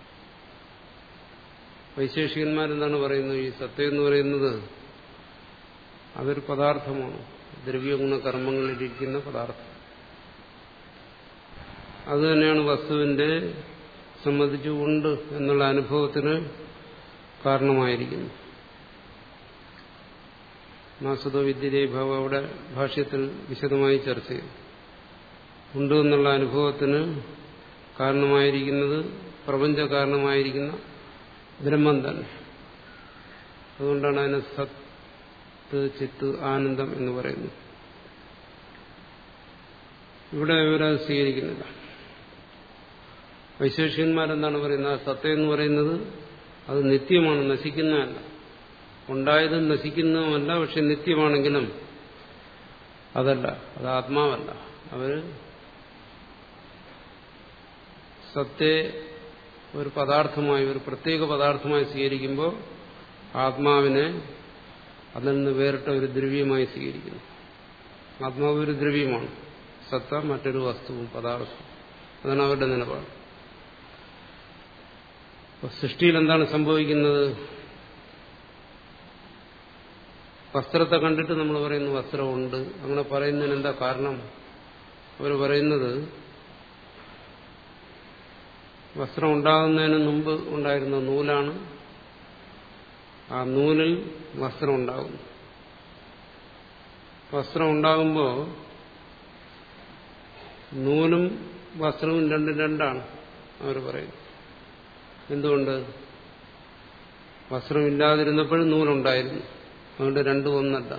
വൈശേഷികന്മാരെന്താണ് പറയുന്നത് ഈ സത്യം എന്ന് പറയുന്നത് അതൊരു പദാർത്ഥമാണ് ദ്രവ്യഗുണ കർമ്മങ്ങളിലിരിക്കുന്ന പദാർത്ഥം അത് തന്നെയാണ് വസ്തുവിന്റെ സംബന്ധിച്ച് ഉണ്ട് എന്നുള്ള അനുഭവത്തിന് കാരണമായിരിക്കുന്നു നാസുതോ വിദ്യതേ ഭാവ അവിടെ ഭാഷ്യത്തിൽ വിശദമായി ചർച്ച ചെയ്തു ഉണ്ട് എന്നുള്ള അനുഭവത്തിന് കാരണമായിരിക്കുന്നത് പ്രപഞ്ച കാരണമായിരിക്കുന്ന ബ്രഹ്മം തന്നെ അതുകൊണ്ടാണ് അതിനെ സത്ത് ചിത്ത് ആനന്ദം എന്ന് പറയുന്നത് ഇവിടെ ഇവരത് സ്വീകരിക്കുന്നില്ല വൈശേഷികന്മാരെന്താണ് പറയുന്നത് ആ സത്യം എന്ന് പറയുന്നത് അത് നിത്യമാണ് നശിക്കുന്നതല്ല ഉണ്ടായതും നശിക്കുന്നതുമല്ല പക്ഷെ നിത്യമാണെങ്കിലും അതല്ല അത് ആത്മാവല്ല അവര് സത്തെ ഒരു പദാർത്ഥമായി ഒരു പ്രത്യേക പദാർത്ഥമായി സ്വീകരിക്കുമ്പോൾ ആത്മാവിനെ അതിൽ നിന്ന് വേറിട്ട ഒരു ദ്രവ്യമായി സ്വീകരിക്കുന്നു ആത്മാവ് ഒരു ദ്രവ്യമാണ് സത്ത മറ്റൊരു വസ്തുവും പദാർത്ഥവും അതാണ് അവരുടെ നിലപാട് സൃഷ്ടിയിൽ എന്താണ് സംഭവിക്കുന്നത് വസ്ത്രത്തെ കണ്ടിട്ട് നമ്മൾ പറയുന്നു വസ്ത്രമുണ്ട് അങ്ങനെ പറയുന്നതിന് എന്താ കാരണം അവർ പറയുന്നത് വസ്ത്രം ഉണ്ടാകുന്നതിന് മുമ്പ് ഉണ്ടായിരുന്ന നൂലാണ് ആ നൂലിൽ വസ്ത്രം ഉണ്ടാകുന്നു വസ്ത്രം ഉണ്ടാകുമ്പോൾ നൂലും വസ്ത്രവും രണ്ടും രണ്ടാണ് അവർ പറയുന്നത് എന്തുകൊണ്ട് വസ്ത്രമില്ലാതിരുന്നപ്പോഴും നൂലുണ്ടായിരുന്നു അതുകൊണ്ട് രണ്ടും ഒന്നല്ല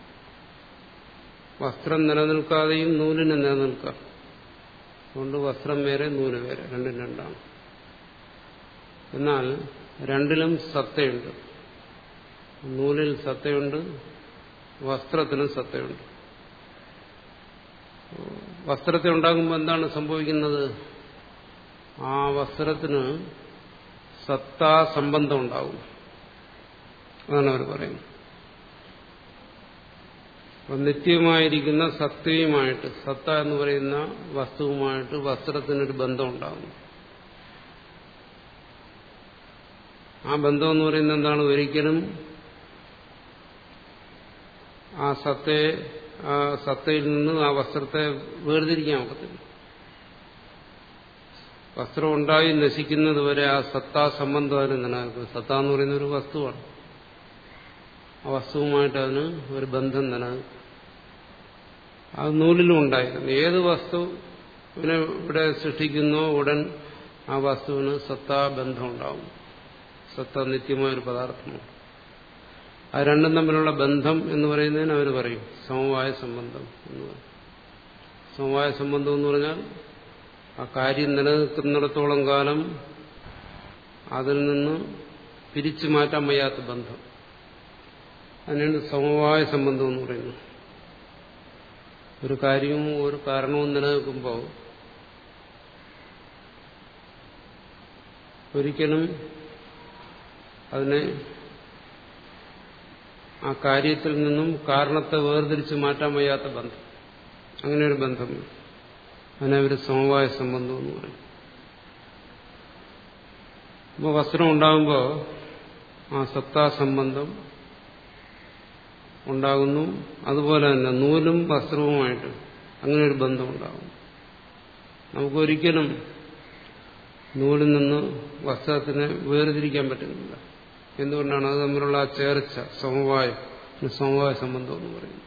വസ്ത്രം നിലനിൽക്കാതെയും നൂലിന് നിലനിൽക്കാം അതുകൊണ്ട് വസ്ത്രം വേറെ നൂല് വേറെ രണ്ടും രണ്ടാണ് എന്നാൽ രണ്ടിലും സത്തയുണ്ട് നൂലിൽ സത്തയുണ്ട് വസ്ത്രത്തിനും സത്തയുണ്ട് വസ്ത്രത്തെ ഉണ്ടാകുമ്പോൾ എന്താണ് സംഭവിക്കുന്നത് ആ വസ്ത്രത്തിന് സത്താ സംബന്ധം ഉണ്ടാകും അതാണ് അവർ പറയുന്നത് അപ്പം നിത്യമായിരിക്കുന്ന സത്യവുമായിട്ട് സത്ത എന്ന് പറയുന്ന വസ്തുവുമായിട്ട് വസ്ത്രത്തിനൊരു ബന്ധം ഉണ്ടാകുന്നു ആ ബന്ധം എന്ന് പറയുന്നത് എന്താണ് ഒരിക്കലും ആ സത്തയെ ആ സത്തയിൽ നിന്ന് ആ വസ്ത്രത്തെ വേർതിരിക്കാൻ ഒക്കത്തില്ല വസ്ത്രം ഉണ്ടായി നശിക്കുന്നത് വരെ ആ സത്താ സംബന്ധം അതിന് നിലനിൽക്കും സത്ത എന്ന് പറയുന്ന ഒരു വസ്തുവാണ് ആ വസ്തുവുമായിട്ട് അതിന് ഒരു ബന്ധം നിലനിൽക്കും അത് നൂലിലും ഉണ്ടായിരുന്നു ഏത് വസ്തുവിനെ ഇവിടെ സൃഷ്ടിക്കുന്നോ ഉടൻ ആ വസ്തുവിന് സത്താ ബന്ധം ഉണ്ടാവും സത്ത നിത്യമായ ഒരു പദാർത്ഥമാണ് ആ രണ്ടും തമ്മിലുള്ള ബന്ധം എന്ന് പറയുന്നതിന് അവർ പറയും സമവായ സംബന്ധം എന്ന് പറയും സമവായ സംബന്ധം എന്ന് പറഞ്ഞാൽ ആ കാര്യം നിലനിൽക്കുന്നിടത്തോളം കാലം അതിൽ നിന്ന് പിരിച്ചു മാറ്റാൻ വയ്യാത്ത ബന്ധം അതിനാണ് സമവായ സംബന്ധം എന്ന് പറയുന്നത് ഒരു കാര്യവും ഒരു കാരണവും നിലനിൽക്കുമ്പോൾ ഒരിക്കലും അതിനെ ആ കാര്യത്തിൽ നിന്നും കാരണത്തെ വേർതിരിച്ച് മാറ്റാൻ വയ്യാത്ത ബന്ധം അങ്ങനെ ഒരു ബന്ധം അതിനെ ഒരു സമവായ സംബന്ധം എന്ന് പറയും അപ്പോൾ വസ്ത്രം ഉണ്ടാകുമ്പോൾ ആ സത്താ സംബന്ധം ഉണ്ടാകുന്നു അതുപോലെ തന്നെ നൂലും വസ്ത്രവുമായിട്ട് അങ്ങനെ ഒരു ബന്ധം ഉണ്ടാകും നമുക്കൊരിക്കലും നൂലിൽ നിന്ന് വസ്ത്രത്തിനെ വേർതിരിക്കാൻ പറ്റുന്നില്ല എന്തുകൊണ്ടാണ് അത് തമ്മിലുള്ള ആ ചേർച്ച സമവായം സമവായ സംബന്ധം എന്ന് പറയുന്നത്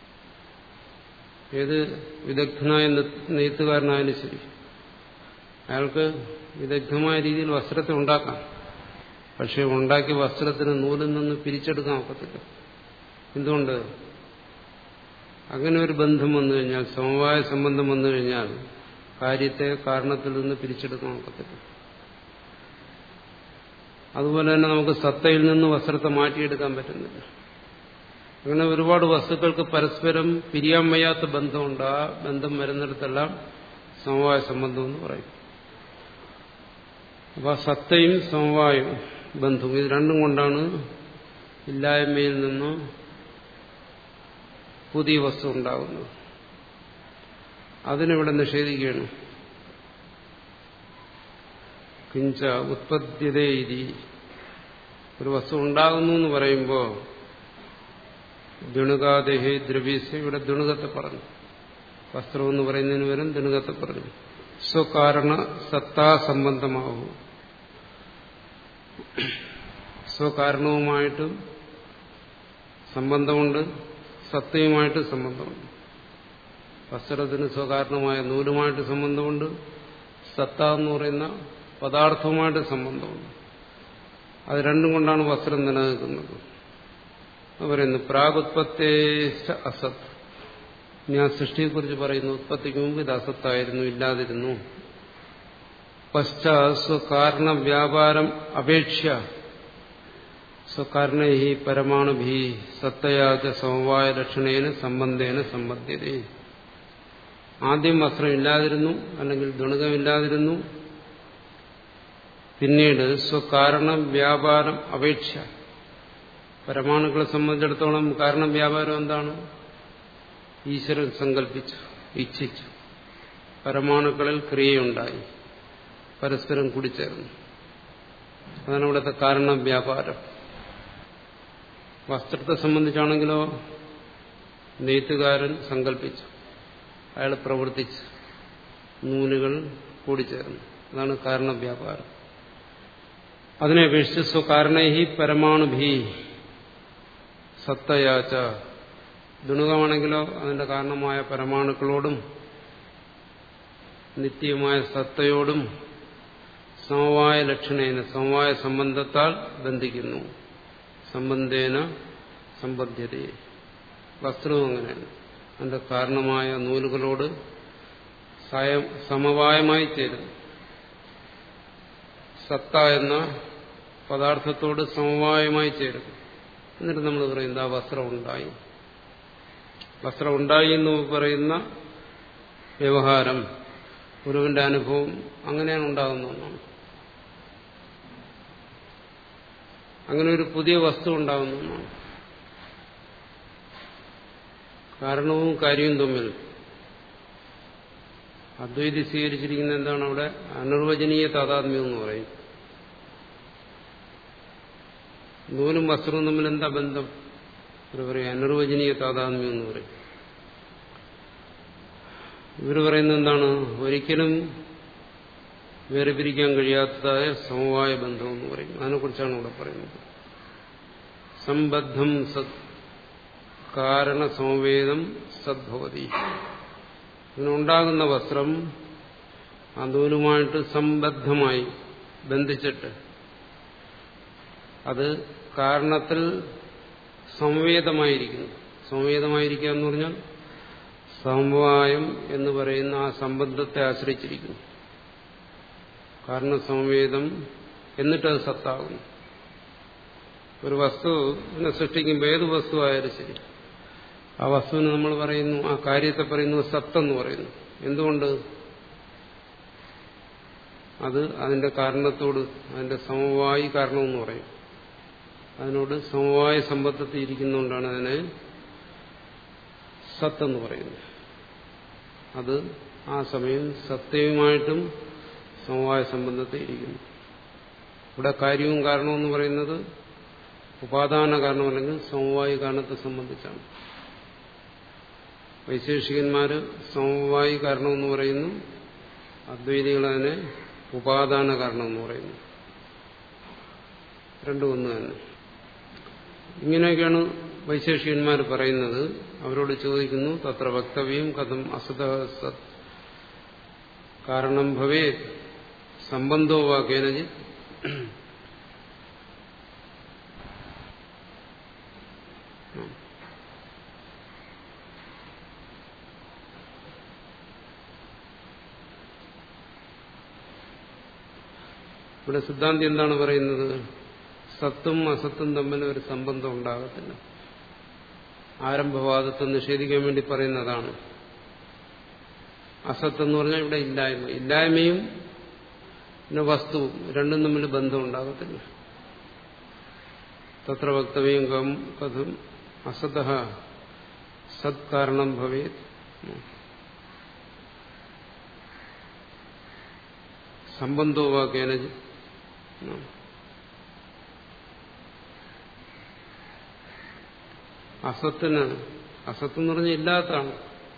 ഏത് വിദഗ്ധനായ നെയ്ത്തുകാരനായാലും ശരി അയാൾക്ക് വിദഗ്ധമായ രീതിയിൽ വസ്ത്രത്തെ ഉണ്ടാക്കാം പക്ഷെ ഉണ്ടാക്കിയ വസ്ത്രത്തിന് നൂലിൽ നിന്ന് പിരിച്ചെടുക്കാൻ ഒക്കത്തില്ല എന്തുകൊണ്ട് അങ്ങനെ ഒരു ബന്ധം വന്നു കഴിഞ്ഞാൽ സമവായ സംബന്ധം വന്നു കഴിഞ്ഞാൽ കാര്യത്തെ കാരണത്തിൽ നിന്ന് പിരിച്ചെടുക്കാൻ ഒക്കത്തില്ല അതുപോലെ തന്നെ നമുക്ക് സത്തയിൽ നിന്ന് വസ്ത്രത്തെ മാറ്റിയെടുക്കാൻ പറ്റുന്നില്ല അങ്ങനെ ഒരുപാട് വസ്തുക്കൾക്ക് പരസ്പരം പിരിയാൻ വയ്യാത്ത ബന്ധമുണ്ട് ആ ബന്ധം വരുന്നിടത്തെല്ലാം സമവായ സംബന്ധം എന്ന് പറയും അപ്പൊ ആ സത്തയും സമവായും ബന്ധവും ഇത് രണ്ടും കൊണ്ടാണ് ഇല്ലായ്മയിൽ നിന്ന് പുതിയ വസ്തു ഉണ്ടാകുന്നത് അതിനിവിടെ നിഷേധിക്കുകയാണ് കിഞ്ച ഉത്പദ്യതേ ഇതി ഒരു വസ്തു ഉണ്ടാകുന്നു എന്ന് പറയുമ്പോൾ ദുണുകാദേഹി ദ്രവ്യസ്യ ഇവിടെ ദുണുകത്തെ പറഞ്ഞു വസ്ത്രം എന്ന് പറയുന്നതിന് വരും ദുണുകത്തെ പറഞ്ഞു സ്വകാരണ സത്താ സംബന്ധമാവും സ്വകാരണവുമായിട്ടും സംബന്ധമുണ്ട് സത്തയുമായിട്ട് സംബന്ധമുണ്ട് വസ്ത്രത്തിന് സ്വകാരണമായ നൂലുമായിട്ട് സംബന്ധമുണ്ട് സത്ത എന്ന് പറയുന്ന പദാർത്ഥവുമായിട്ട് സംബന്ധമുണ്ട് അത് രണ്ടും കൊണ്ടാണ് വസ്ത്രം നിലനിൽക്കുന്നത് പറയുന്നു പ്രാഗുത്പത്തേശ അസത്ത് ഞാൻ സൃഷ്ടിയെക്കുറിച്ച് പറയുന്നു ഉത്പത്തിക്ക് മുമ്പ് ഇത് അസത്തായിരുന്നു ഇല്ലാതിരുന്നു പശ്ചാത് സ്വകാരണ വ്യാപാരം അപേക്ഷ സ്വകാരണ ഹി പരമാണുഭി സത്തയാച സമവായ ലക്ഷണേന സംബന്ധേന സംബന്ധ്യത ആദ്യം വസ്ത്രം ഇല്ലാതിരുന്നു അല്ലെങ്കിൽ ദുണകമില്ലാതിരുന്നു പിന്നീട് സ്വകാരണ വ്യാപാരം അപേക്ഷ പരമാണുക്കളെ സംബന്ധിച്ചിടത്തോളം കാരണം വ്യാപാരം എന്താണ് ഈശ്വരൻ സങ്കല്പിച്ചു ഇച്ഛിച്ചു പരമാണുക്കളിൽ ക്രിയയുണ്ടായി പരസ്പരം കൂടിച്ചേർന്നു അതാണ് ഇവിടുത്തെ കാരണ വ്യാപാരം വസ്ത്രത്തെ സംബന്ധിച്ചാണെങ്കിലോ നെയ്ത്തുകാരൻ സങ്കല്പിച്ചു അയാൾ പ്രവർത്തിച്ചു നൂലുകൾ കൂടിച്ചേർന്നു അതാണ് കാരണ വ്യാപാരം അതിനെ അപേക്ഷിച്ച് സ്വകാരണഹി പരമാണുഭി സത്തയാച്ച ദുണുകമാണെങ്കിലോ അതിന്റെ കാരണമായ പരമാണുക്കളോടും നിത്യമായ സത്തയോടും സമവായ ലക്ഷണേന സമവായ സംബന്ധത്താൽ ബന്ധിക്കുന്നു സംബന്ധേന സംബന്ധ്യതയെ വസ്ത്രവും അങ്ങനെയാണ് അതിന്റെ കാരണമായ നൂലുകളോട് സമവായമായി ചേരുന്നു സത്ത എന്ന പദാർത്ഥത്തോട് സമവായമായി ചേരുന്നു എന്നിട്ട് നമ്മൾ പറയുന്നത് ആ വസ്ത്രം ഉണ്ടായി വസ്ത്രം ഉണ്ടായി എന്ന് പറയുന്ന വ്യവഹാരം ഗുരുവിന്റെ അനുഭവം അങ്ങനെയാണ് ഉണ്ടാകുന്ന ഒന്നാണ് അങ്ങനെ ഒരു പുതിയ വസ്തു ഉണ്ടാകുന്ന ഒന്നാണ് കാരണവും കാര്യവും തമ്മിൽ അദ്വൈതി സ്വീകരിച്ചിരിക്കുന്ന എന്താണ് അവിടെ അനിർവചനീയ താതാത്മ്യം എന്ന് പറയും നൂലും വസ്ത്രവും തമ്മിൽ എന്താ ബന്ധം ഇവർ പറയും അനിർവചനീയ താതാത്മ്യം എന്ന് പറയും ഇവർ പറയുന്നത് എന്താണ് ഒരിക്കലും വേറെ പിരിക്കാൻ കഴിയാത്തതായ സമവായ ബന്ധം എന്ന് പറയും അതിനെക്കുറിച്ചാണ് ഇവിടെ പറയുന്നത് സംബദ്ധം സത് കാരണ സമവേദം സദ്ഭവതി ഇതിനുണ്ടാകുന്ന വസ്ത്രം ആ നൂലുമായിട്ട് സംബദ്ധമായി ബന്ധിച്ചിട്ട് അത് കാരണത്തിൽ സംവേദമായിരിക്കുന്നു സംവേദമായിരിക്കുക എന്ന് പറഞ്ഞാൽ സമവായം എന്ന് പറയുന്ന ആ സംബന്ധത്തെ ആശ്രയിച്ചിരിക്കുന്നു കാരണം സംവേദം എന്നിട്ടത് സത്താകുന്നു ഒരു വസ്തുവിനെ സൃഷ്ടിക്കുമ്പോൾ ഏത് വസ്തു ആയാലും ശരി ആ വസ്തുവിന് നമ്മൾ പറയുന്നു ആ കാര്യത്തെ പറയുന്നു സത്തെന്ന് പറയുന്നു എന്തുകൊണ്ട് അത് അതിന്റെ കാരണത്തോട് അതിന്റെ സമവായി കാരണമെന്ന് പറയും അതിനോട് സമവായ സമ്പത്തത്തിൽ ഇരിക്കുന്നതുകൊണ്ടാണ് അതിനെ സത്തെന്ന് പറയുന്നത് അത് ആ സമയം സത്യവുമായിട്ടും സമവായ സംബന്ധത്തിൽ ഇരിക്കുന്നു ഇവിടെ കാര്യവും കാരണവും എന്ന് പറയുന്നത് ഉപാദാന കാരണം അല്ലെങ്കിൽ സമവായ കാരണത്തെ സംബന്ധിച്ചാണ് വൈശേഷികന്മാര് സമവായി കാരണം എന്ന് പറയുന്നു അദ്വൈതികൾ അതിനെ ഉപാദാന കാരണം എന്ന് പറയുന്നു രണ്ടും ഒന്ന് തന്നെ ഇങ്ങനെയൊക്കെയാണ് വൈശേഷികന്മാർ പറയുന്നത് അവരോട് ചോദിക്കുന്നു തത്ര വക്തവ്യം കഥം അസത സത് കാരണം ഭവേ സംബന്ധോ വാ കേനജിത് ഇവിടെ സിദ്ധാന്തി എന്താണ് പറയുന്നത് സത്തും അസത്തും തമ്മിൽ ഒരു സംബന്ധം ഉണ്ടാകത്തില്ല ആരംഭവാദത്തെ നിഷേധിക്കാൻ വേണ്ടി പറയുന്നതാണ് അസത്ത് എന്ന് പറഞ്ഞാൽ ഇവിടെ ഇല്ലായ്മ ഇല്ലായ്മയും പിന്നെ വസ്തുവും രണ്ടും തമ്മിൽ ബന്ധം ഉണ്ടാകത്തില്ല തത്ര വക്തവ്യം കം കഥം അസത സത് കാരണം ഭവേത് സംബന്ധോ വാ കേനജി അസത്തിന് അസത്ത് എന്ന് പറഞ്ഞാൽ ഇല്ലാത്തതാണ്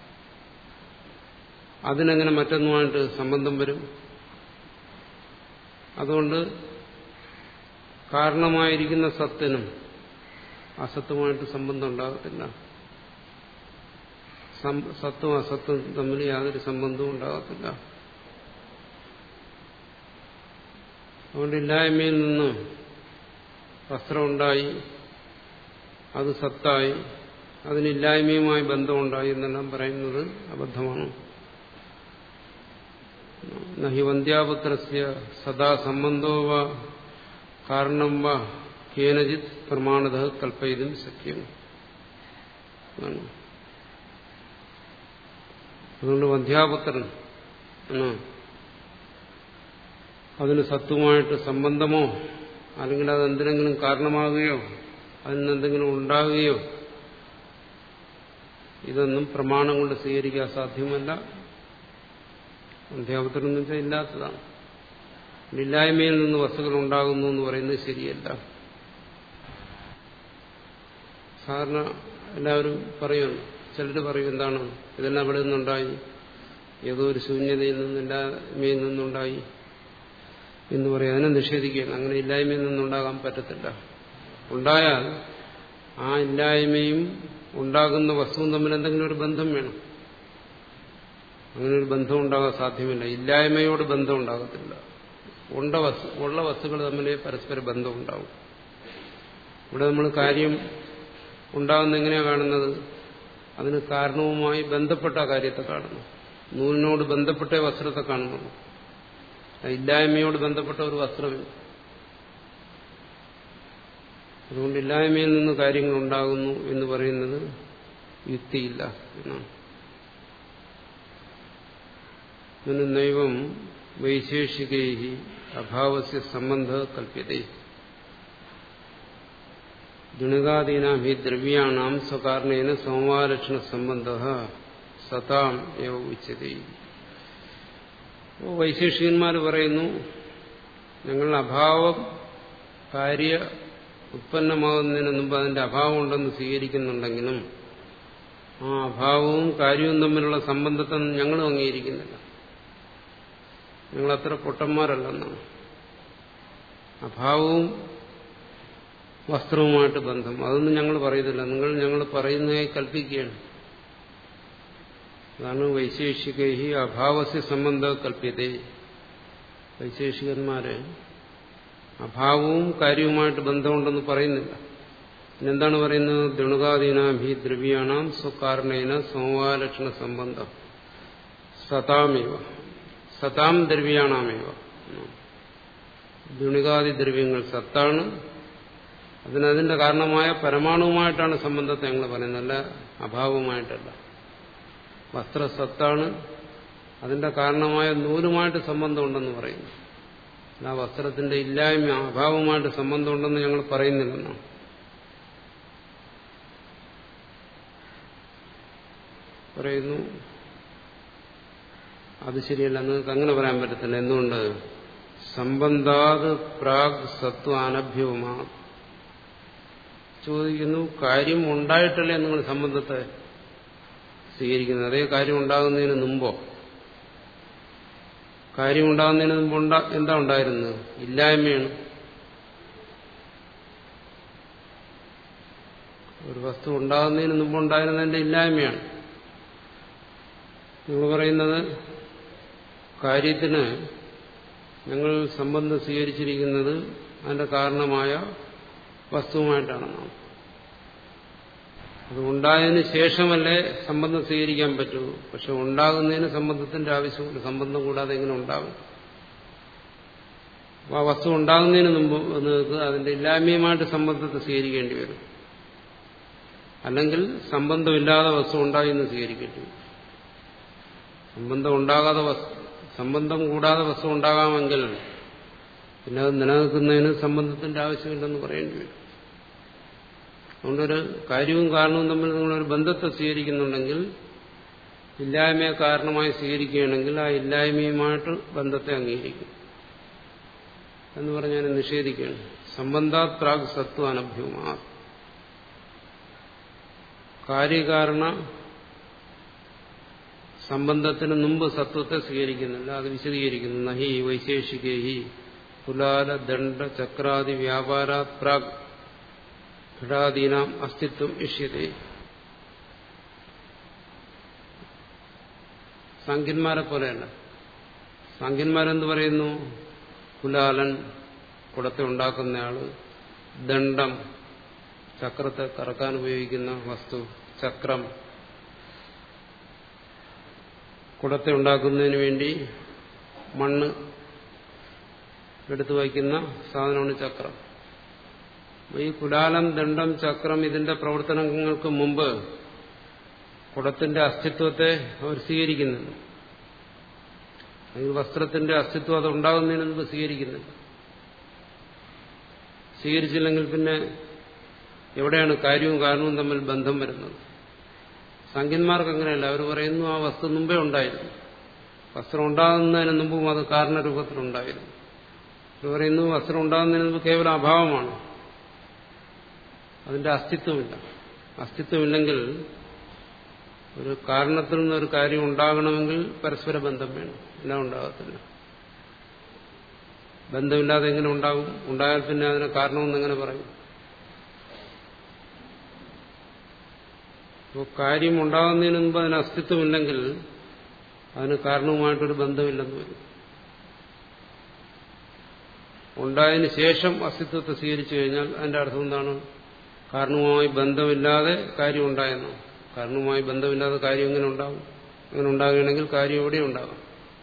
അതിനെങ്ങനെ മറ്റൊന്നുമായിട്ട് സംബന്ധം വരും അതുകൊണ്ട് കാരണമായിരിക്കുന്ന സത്തിനും അസത്തുമായിട്ട് സംബന്ധം ഉണ്ടാകത്തില്ല സത്തും അസത്തും തമ്മിൽ യാതൊരു സംബന്ധവും ഉണ്ടാകത്തില്ല അതുകൊണ്ട് ഇല്ലായ്മയിൽ നിന്ന് വസ്ത്രമുണ്ടായി അത് സത്തായി അതിനില്ലായ്മയുമായി ബന്ധമുണ്ടായി എന്നെല്ലാം പറയുന്നത് അബദ്ധമാണ് നഹി വന്ധ്യാപുത്രസ്യ സദാ സംബന്ധോ വ കാരണം വ കേനജിത് പ്രമാണത കൽപ്പയിതും സത്യം അതുകൊണ്ട് വന്ധ്യാപുത്രൻ അതിന് സത്വമായിട്ട് സംബന്ധമോ അല്ലെങ്കിൽ അത് എന്തിനെങ്കിലും കാരണമാകുകയോ അതിന് എന്തെങ്കിലും ഉണ്ടാകുകയോ ഇതൊന്നും പ്രമാണം കൊണ്ട് സ്വീകരിക്കാൻ സാധ്യമല്ല അധ്യാപത്രം എന്ന് വെച്ചാൽ ഇല്ലാത്തതാണ് ഇല്ലായ്മയിൽ നിന്ന് വസ്തുക്കൾ ഉണ്ടാകുന്നു എന്ന് പറയുന്നത് ശരിയല്ല സാധാരണ എല്ലാവരും പറയുന്നു ചിലർ പറയും എന്താണ് ഇതെല്ലാം അവിടെ നിന്നുണ്ടായി ഏതോ ഒരു ശൂന്യതയിൽ നിന്ന് ഇല്ലായ്മയിൽ നിന്നുണ്ടായി എന്ന് പറയും അതിനെ നിഷേധിക്കുകയാണ് അങ്ങനെ ഇല്ലായ്മയിൽ നിന്നുണ്ടാകാൻ പറ്റത്തില്ല ഉണ്ടായാൽ ആ ഇല്ലായ്മയും ഉണ്ടാകുന്ന വസ്തുവും തമ്മിൽ എന്തെങ്കിലും ഒരു ബന്ധം വേണം അങ്ങനെ ഒരു ബന്ധം ഉണ്ടാകാൻ സാധ്യമല്ല ഇല്ലായ്മയോട് ബന്ധം ഉണ്ടാകത്തില്ല ഉണ്ട വസ്തു ഉള്ള വസ്തുക്കൾ തമ്മിൽ പരസ്പര ബന്ധം ഉണ്ടാവും ഇവിടെ നമ്മൾ കാര്യം ഉണ്ടാകുന്ന എങ്ങനെയാണ് കാണുന്നത് അതിന് കാരണവുമായി ബന്ധപ്പെട്ട കാര്യത്തെ കാണുന്നു നൂലിനോട് ബന്ധപ്പെട്ട വസ്ത്രത്തെ കാണുന്നു ഇല്ലായ്മയോട് ബന്ധപ്പെട്ട ഒരു വസ്ത്രമില്ല അതുകൊണ്ട് ഇല്ലായ്മയിൽ നിന്ന് കാര്യങ്ങൾ ഉണ്ടാകുന്നു എന്ന് പറയുന്നത് യുക്തിയില്ല എന്നാണ് ഇതിന് നൈവം വൈശേഷികൈ അഭാവസ്യ സംബന്ധ കൽപ്യത ദുണികാദീനാം ഹി ദ്രവ്യാണാം സ്വകാരണേന സമവാലക്ഷണ സംബന്ധ സതാം ഏവ ഉച്ചതി വൈശേഷികന്മാർ പറയുന്നു ഞങ്ങൾ അഭാവം കാര്യ ഉത്പന്നമാകുന്നതിന് മുമ്പ് അതിന്റെ അഭാവം ഉണ്ടെന്ന് സ്വീകരിക്കുന്നുണ്ടെങ്കിലും ആ അഭാവവും കാര്യവും തമ്മിലുള്ള സംബന്ധത്തെ ഞങ്ങളും അംഗീകരിക്കുന്നില്ല ഞങ്ങളത്ര പൊട്ടന്മാരല്ലെന്നാണ് അഭാവവും വസ്ത്രവുമായിട്ട് ബന്ധം അതൊന്നും ഞങ്ങൾ പറയുന്നില്ല നിങ്ങൾ ഞങ്ങൾ പറയുന്നതായി കൽപ്പിക്കുകയാണ് അതാണ് വൈശേഷികൈ അഭാവസ്യ സംബന്ധ കൽപ്യത വൈശേഷികന്മാര് അഭാവവും കാര്യവുമായിട്ട് ബന്ധമുണ്ടെന്ന് പറയുന്നില്ല എന്താണ് പറയുന്നത് ദുണുകാദീനാഭി ദ്രവ്യാണാം സ്വകാരണേന സമവാലക്ഷണ സംബന്ധം സതാമേവ സതാം ദ്രവ്യാണാമേവ ദുണികാദി ദ്രവ്യങ്ങൾ സത്താണ് അതിനതിന്റെ കാരണമായ പരമാണുവുമായിട്ടാണ് സംബന്ധത്തെ ഞങ്ങൾ പറയുന്നത് അല്ല അഭാവമായിട്ടല്ല വസ്ത്ര സത്താണ് അതിന്റെ കാരണമായ നൂലുമായിട്ട് സംബന്ധമുണ്ടെന്ന് പറയുന്നു ആ വസ്ത്രത്തിന്റെ ഇല്ലായ്മ അഭാവമായിട്ട് സംബന്ധമുണ്ടെന്ന് ഞങ്ങൾ പറയുന്നില്ലെന്നാണ് പറയുന്നു അത് ശരിയല്ല നിങ്ങൾക്ക് അങ്ങനെ പറയാൻ പറ്റത്തില്ല എന്തുകൊണ്ട് സംബന്ധാത് പ്രാഗ് സത്വ അനഭ്യവുമാ ചോദിക്കുന്നു കാര്യം ഉണ്ടായിട്ടല്ലേ നിങ്ങൾ സംബന്ധത്തെ സ്വീകരിക്കുന്നത് അതേ കാര്യം ഉണ്ടാകുന്നതിന് മുമ്പോ കാര്യം ഉണ്ടാകുന്നതിന് മുമ്പ് എന്താ ഉണ്ടായിരുന്നത് ഇല്ലായ്മയാണ് ഒരു വസ്തു ഉണ്ടാകുന്നതിന് മുമ്പ് ഉണ്ടായിരുന്നതിന്റെ ഇല്ലായ്മയാണ് നിങ്ങൾ പറയുന്നത് കാര്യത്തിന് ഞങ്ങൾ സംബന്ധം സ്വീകരിച്ചിരിക്കുന്നത് അതിന്റെ കാരണമായ വസ്തുവുമായിട്ടാണെന്നാണ് അത് ഉണ്ടായതിനു ശേഷമല്ലേ സംബന്ധം സ്വീകരിക്കാൻ പറ്റൂ പക്ഷെ ഉണ്ടാകുന്നതിന് സംബന്ധത്തിന്റെ ആവശ്യമില്ല സംബന്ധം കൂടാതെ എങ്ങനെ ഉണ്ടാകും ആ വസ്തു ഉണ്ടാകുന്നതിന് മുമ്പ് നിങ്ങൾക്ക് അതിന്റെ ഇല്ലായ്മയുമായിട്ട് സംബന്ധത്തെ സ്വീകരിക്കേണ്ടി വരും അല്ലെങ്കിൽ സംബന്ധമില്ലാതെ വസ്തു ഉണ്ടായി എന്ന് സ്വീകരിക്കേണ്ടി വരും സംബന്ധം ഉണ്ടാകാതെ വസ്തു സംബന്ധം കൂടാതെ വസ്തു ഉണ്ടാകാമെങ്കിൽ പിന്നെ അത് നിലനിൽക്കുന്നതിന് സംബന്ധത്തിന്റെ ആവശ്യമില്ലെന്ന് പറയേണ്ടി വരും അതുകൊണ്ടൊരു കാര്യവും കാരണവും തമ്മിൽ നിങ്ങളൊരു ബന്ധത്തെ സ്വീകരിക്കുന്നുണ്ടെങ്കിൽ ഇല്ലായ്മയെ കാരണമായി സ്വീകരിക്കുകയാണെങ്കിൽ ആ ഇല്ലായ്മയുമായിട്ട് ബന്ധത്തെ അംഗീകരിക്കും എന്ന് പറഞ്ഞാൽ നിഷേധിക്കുകയാണ് സംബന്ധാത് പ്രാഗ് സത്വ അനഭ്യമാ കാര്യകാരണ സംബന്ധത്തിന് മുമ്പ് സത്വത്തെ സ്വീകരിക്കുന്നില്ല അത് വിശദീകരിക്കുന്നു നഹി വൈശേഷികേഹി കുലാല ദണ്ഡ ചക്രാദി വ്യാപാര പ്രാഗ് ഘടാദീനാം അസ്തിത്വം ഇഷ്യതേ സാങ്കന്മാരെ പോലെയല്ല സാങ്കന്മാരെന്ത് പറയുന്നു കുലാലൻ കുടത്തെ ഉണ്ടാക്കുന്നയാള് ദണ്ഡം ചക്രത്തെ കറക്കാൻ ഉപയോഗിക്കുന്ന വസ്തു ചക്രം കുടത്തെ ഉണ്ടാക്കുന്നതിന് വേണ്ടി മണ്ണ് എടുത്തു വയ്ക്കുന്ന സാധനമാണ് ചക്രം ഈ കുലാലം ദണ്ഡം ചക്രം ഇതിന്റെ പ്രവർത്തനങ്ങൾക്ക് മുമ്പ് കുടത്തിന്റെ അസ്തിത്വത്തെ അവർ സ്വീകരിക്കുന്നുണ്ട് അല്ലെങ്കിൽ വസ്ത്രത്തിന്റെ അസ്തിത്വം അത് ഉണ്ടാകുന്നതിന് മുമ്പ് സ്വീകരിക്കുന്നുണ്ട് സ്വീകരിച്ചില്ലെങ്കിൽ പിന്നെ എവിടെയാണ് കാര്യവും കാരണവും തമ്മിൽ ബന്ധം വരുന്നത് സംഖ്യന്മാർക്ക് അങ്ങനെയല്ല അവർ പറയുന്നു ആ വസ്തു മുമ്പേ ഉണ്ടായിരുന്നു വസ്ത്രം ഉണ്ടാകുന്നതിന് മുമ്പും അത് കാരണരൂപത്തിലുണ്ടായിരുന്നു അവർ പറയുന്നു വസ്ത്രം ഉണ്ടാകുന്നതിന് മുമ്പ് കേവലം അഭാവമാണ് അതിന്റെ അസ്തിത്വമില്ല അസ്തിത്വമില്ലെങ്കിൽ ഒരു കാരണത്തിൽ നിന്ന് ഒരു കാര്യം ഉണ്ടാകണമെങ്കിൽ പരസ്പര ബന്ധം വേണം എല്ലാം ഉണ്ടാകത്തില്ല ബന്ധമില്ലാതെ എങ്ങനെ ഉണ്ടാകും ഉണ്ടായാൽ പിന്നെ അതിന് കാരണമെന്ന് എങ്ങനെ പറയും അപ്പോൾ കാര്യം ഉണ്ടാകുന്നതിന് മുമ്പ് അതിന് അസ്തിത്വമില്ലെങ്കിൽ അതിന് കാരണവുമായിട്ടൊരു ബന്ധമില്ലെന്ന് വരും ഉണ്ടായതിന് ശേഷം അസ്തിത്വത്തെ സ്വീകരിച്ചു കഴിഞ്ഞാൽ അതിന്റെ അർത്ഥം എന്താണ് കാരണവുമായി ബന്ധമില്ലാതെ കാര്യം ഉണ്ടായെന്നോ കാരണവുമായി ബന്ധമില്ലാതെ കാര്യം എങ്ങനെ ഉണ്ടാകും അങ്ങനെ ഉണ്ടാകുകയാണെങ്കിൽ കാര്യം എവിടെ ഉണ്ടാകും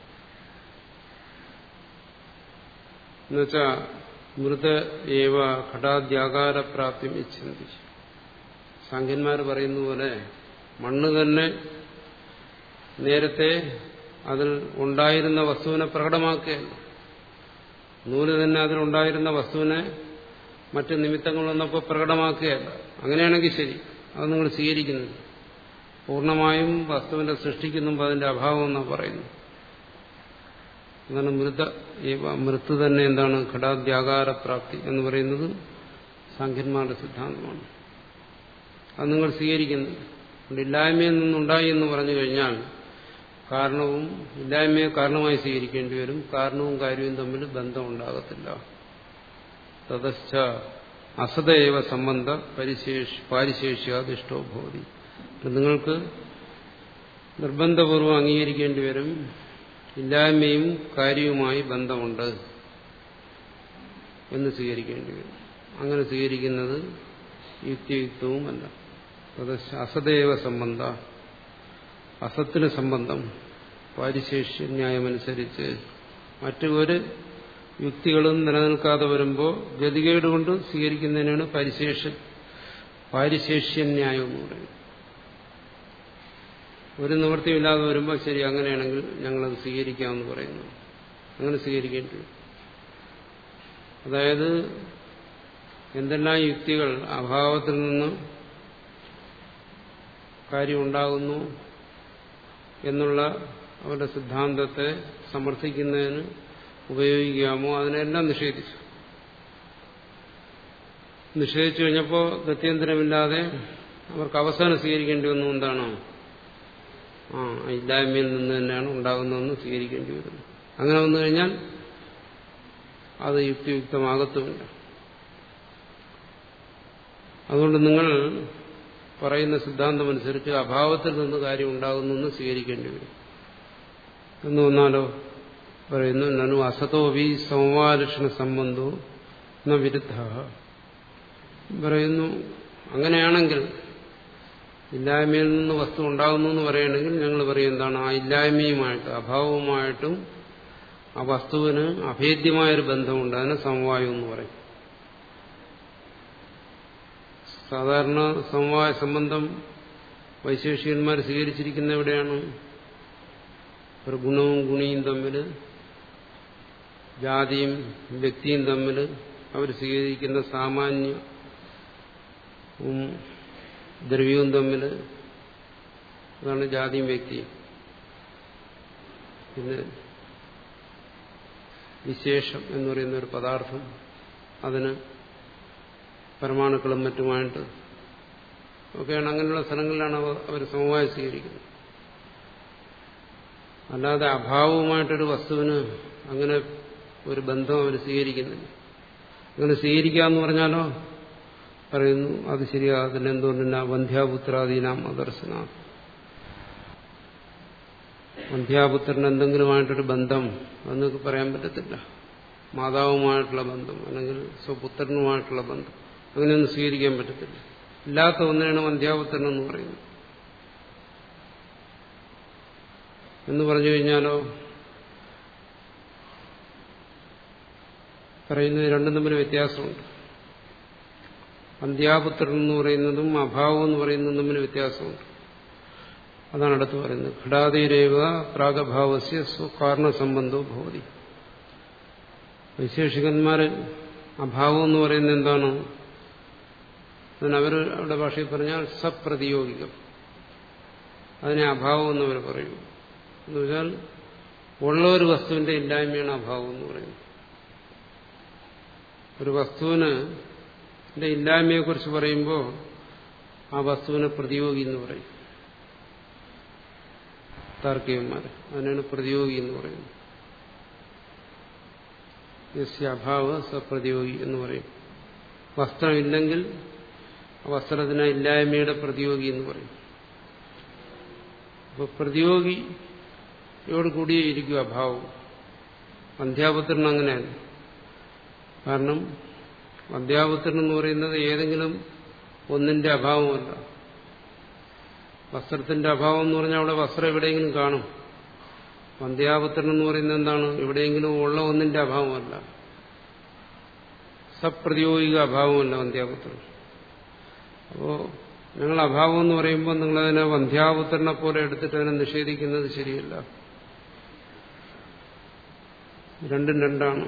എന്നുവെച്ചാ മൃത ഏവ ഘടാദ്യാകാര പ്രാപ്തി ഇച്ഛന്തി സാഖ്യന്മാർ പറയുന്ന പോലെ മണ്ണ് തന്നെ നേരത്തെ അതിൽ ഉണ്ടായിരുന്ന വസ്തുവിനെ പ്രകടമാക്കുകയല്ല നൂല് തന്നെ അതിലുണ്ടായിരുന്ന വസ്തുവിനെ മറ്റ് നിമിത്തങ്ങൾ വന്നപ്പോൾ പ്രകടമാക്കുകയല്ല അങ്ങനെയാണെങ്കിൽ ശരി അത് നിങ്ങൾ സ്വീകരിക്കുന്നില്ല പൂർണ്ണമായും വസ്തുവിന്റെ സൃഷ്ടിക്കുന്നുമ്പോൾ അതിന്റെ അഭാവം എന്നാണ് പറയുന്നത് അതാണ് മൃത മൃത്ത് തന്നെ എന്താണ് ഘടാദ്യാകാര പ്രാപ്തി എന്ന് പറയുന്നത് സാഖ്യന്മാരുടെ സിദ്ധാന്തമാണ് അത് നിങ്ങൾ സ്വീകരിക്കുന്നു ഇല്ലായ്മയിൽ നിന്നുണ്ടായി എന്ന് പറഞ്ഞു കഴിഞ്ഞാൽ കാരണവും ഇല്ലായ്മയെ കാരണമായി സ്വീകരിക്കേണ്ടി വരും കാരണവും കാര്യവും തമ്മിൽ ബന്ധം ഉണ്ടാകത്തില്ല തതശ്ച അസതയേവ സംബന്ധ പരിശേഷ് പാരിശേഷ്യാദിഷ്ടോ ഭവതി നിങ്ങൾക്ക് നിർബന്ധപൂർവ്വം അംഗീകരിക്കേണ്ടി വരും ഇല്ലായ്മയും കാര്യവുമായി ബന്ധമുണ്ട് എന്ന് സ്വീകരിക്കേണ്ടി വരും അങ്ങനെ സ്വീകരിക്കുന്നത് യുക്തിയുക്തവുമല്ല അത് അസദേവ സംബന്ധ അസത്തിന് സംബന്ധം പാരിശേഷ്യ ന്യായമനുസരിച്ച് മറ്റു ഒരു യുക്തികളും നിലനിൽക്കാതെ വരുമ്പോൾ ഗതികേട് കൊണ്ട് സ്വീകരിക്കുന്നതിനാണ് പരിശേഷ പാരിശേഷ്യന്യായം എന്ന് പറയുന്നത് ഒരു നിവൃത്തിയില്ലാതെ വരുമ്പോൾ ശരി അങ്ങനെയാണെങ്കിൽ ഞങ്ങളത് സ്വീകരിക്കാമെന്ന് പറയുന്നു അങ്ങനെ സ്വീകരിക്കേണ്ടി വരും അതായത് എന്തെല്ലാം യുക്തികൾ അഭാവത്തിൽ നിന്ന് കാര്യമുണ്ടാകുന്നു എന്നുള്ള അവരുടെ സിദ്ധാന്തത്തെ സമർത്ഥിക്കുന്നതിന് ഉപയോഗിക്കാമോ അതിനെല്ലാം നിഷേധിച്ചു നിഷേധിച്ചു കഴിഞ്ഞപ്പോൾ ഗത്യന്തരമില്ലാതെ അവർക്ക് അവസാനം സ്വീകരിക്കേണ്ടി വന്നു എന്താണോ ആ ഇല്ലായ്മയിൽ നിന്ന് തന്നെയാണ് ഉണ്ടാകുന്നതെന്ന് സ്വീകരിക്കേണ്ടി വരുന്നു അങ്ങനെ വന്നു കഴിഞ്ഞാൽ അത് യുക്തിയുക്തമാകത്തുമില്ല അതുകൊണ്ട് നിങ്ങൾ പറയുന്ന സിദ്ധാന്തമനുസരിച്ച് അഭാവത്തിൽ നിന്ന് കാര്യം ഉണ്ടാകുന്നു എന്ന് സ്വീകരിക്കേണ്ടി വരും എന്ന് വന്നാലോ പറയുന്നു നനു അസതോ വി സമവാലക്ഷണ സംബന്ധോ ന വിരുദ്ധ പറയുന്നു അങ്ങനെയാണെങ്കിൽ ഇല്ലായ്മയിൽ നിന്ന് വസ്തു ഉണ്ടാകുന്നു എന്ന് പറയുകയാണെങ്കിൽ ഞങ്ങൾ പറയും എന്താണ് ആ ഇല്ലായ്മയുമായിട്ട് അഭാവവുമായിട്ടും ആ വസ്തുവിന് അഭേദ്യമായൊരു ബന്ധമുണ്ട് അതിന് സമവായം എന്ന് പറയും സാധാരണ സമവായ സംബന്ധം വൈശേഷികന്മാർ സ്വീകരിച്ചിരിക്കുന്ന എവിടെയാണ് ഒരു ഗുണവും ഗുണിയും തമ്മിൽ ജാതിയും വ്യക്തിയും തമ്മിൽ അവർ സ്വീകരിക്കുന്ന സാമാന്യ ദ്രവ്യവും തമ്മിൽ അതാണ് ജാതിയും വ്യക്തിയും പിന്നെ വിശേഷം എന്ന് പറയുന്ന ഒരു പദാർത്ഥം അതിന് പരമാണുക്കളും മറ്റുമായിട്ട് ഒക്കെയാണ് അങ്ങനെയുള്ള സ്ഥലങ്ങളിലാണ് അവർ സമവായം സ്വീകരിക്കുന്നത് അല്ലാതെ അഭാവവുമായിട്ടൊരു വസ്തുവിന് അങ്ങനെ ഒരു ബന്ധം അവർ സ്വീകരിക്കുന്നില്ല അങ്ങനെ സ്വീകരിക്കാന്ന് പറഞ്ഞാലോ പറയുന്നു അത് ശരിയാകത്തില്ല എന്തുകൊണ്ടില്ല വന്ധ്യാപുത്രാദീനാം അദർശന വന്ധ്യാപുത്രന് എന്തെങ്കിലുമായിട്ടൊരു ബന്ധം എന്നൊക്കെ പറയാൻ പറ്റത്തില്ല മാതാവുമായിട്ടുള്ള ബന്ധം അല്ലെങ്കിൽ സ്വപുത്രനുമായിട്ടുള്ള ബന്ധം അങ്ങനെയൊന്നും സ്വീകരിക്കാൻ പറ്റത്തില്ല ഇല്ലാത്ത ഒന്നിനാണ് വന്ധ്യാപുത്രൻ എന്ന് പറയുന്നത് എന്ന് പറഞ്ഞു കഴിഞ്ഞാലോ പറയുന്നത് രണ്ടും തമ്മിൽ വ്യത്യാസമുണ്ട് അന്ത്യാപുത്രൻ എന്ന് പറയുന്നതും അഭാവം എന്ന് പറയുന്നതും തമ്മിൽ വ്യത്യാസമുണ്ട് അതാണ് അടുത്ത് പറയുന്നത് ഘടാതിരേവ പ്രാഗഭാവസ്യ സ്വകാരണ സംബന്ധവും ഭവതി വൈശേഷികന്മാര് അഭാവം എന്ന് പറയുന്നത് എന്താണ് അതിന് അവർ അവരുടെ ഭാഷയിൽ പറഞ്ഞാൽ സപ്രതിയോഗികം അതിനെ അഭാവം എന്നവർ പറയും എന്ന് വെച്ചാൽ ഉള്ള ഒരു വസ്തുവിന്റെ ഇല്ലായ്മയാണ് അഭാവം എന്ന് പറയുന്നത് ഒരു വസ്തുവിന് ഇല്ലായ്മയെക്കുറിച്ച് പറയുമ്പോൾ ആ വസ്തുവിനെ പ്രതിയോഗി എന്ന് പറയും താർക്കികന്മാർ അതിനാണ് പ്രതിയോഗി എന്ന് പറയുന്നത് യസ്യ അഭാവ സപ്രതിയോഗി എന്ന് പറയും വസ്ത്രമില്ലെങ്കിൽ ആ വസ്ത്രത്തിന് ഇല്ലായ്മയുടെ പ്രതിയോഗി എന്ന് പറയും അപ്പോൾ പ്രതിയോഗിയോട് കൂടിയേ ഇരിക്കും അഭാവം അധ്യാപത്രന് അങ്ങനെയല്ല കാരണം അധ്യാപത്രൻ എന്ന് പറയുന്നത് ഏതെങ്കിലും ഒന്നിന്റെ അഭാവമല്ല വസ്ത്രത്തിന്റെ അഭാവം എന്ന് പറഞ്ഞാൽ അവിടെ വസ്ത്രം എവിടെയെങ്കിലും കാണും വന്ധ്യാപുത്രൻ എന്ന് പറയുന്നത് എന്താണ് എവിടെയെങ്കിലും ഉള്ള ഒന്നിന്റെ അഭാവമല്ല സപ്രതിയോഗിക അഭാവമല്ല വന്ധ്യാപുത്രൻ അപ്പോ ഞങ്ങൾ അഭാവം എന്ന് പറയുമ്പോൾ നിങ്ങളതിനെ വന്ധ്യാപുത്രനെ പോലെ എടുത്തിട്ട് അതിനെ നിഷേധിക്കുന്നത് ശരിയല്ല രണ്ടും രണ്ടാണ്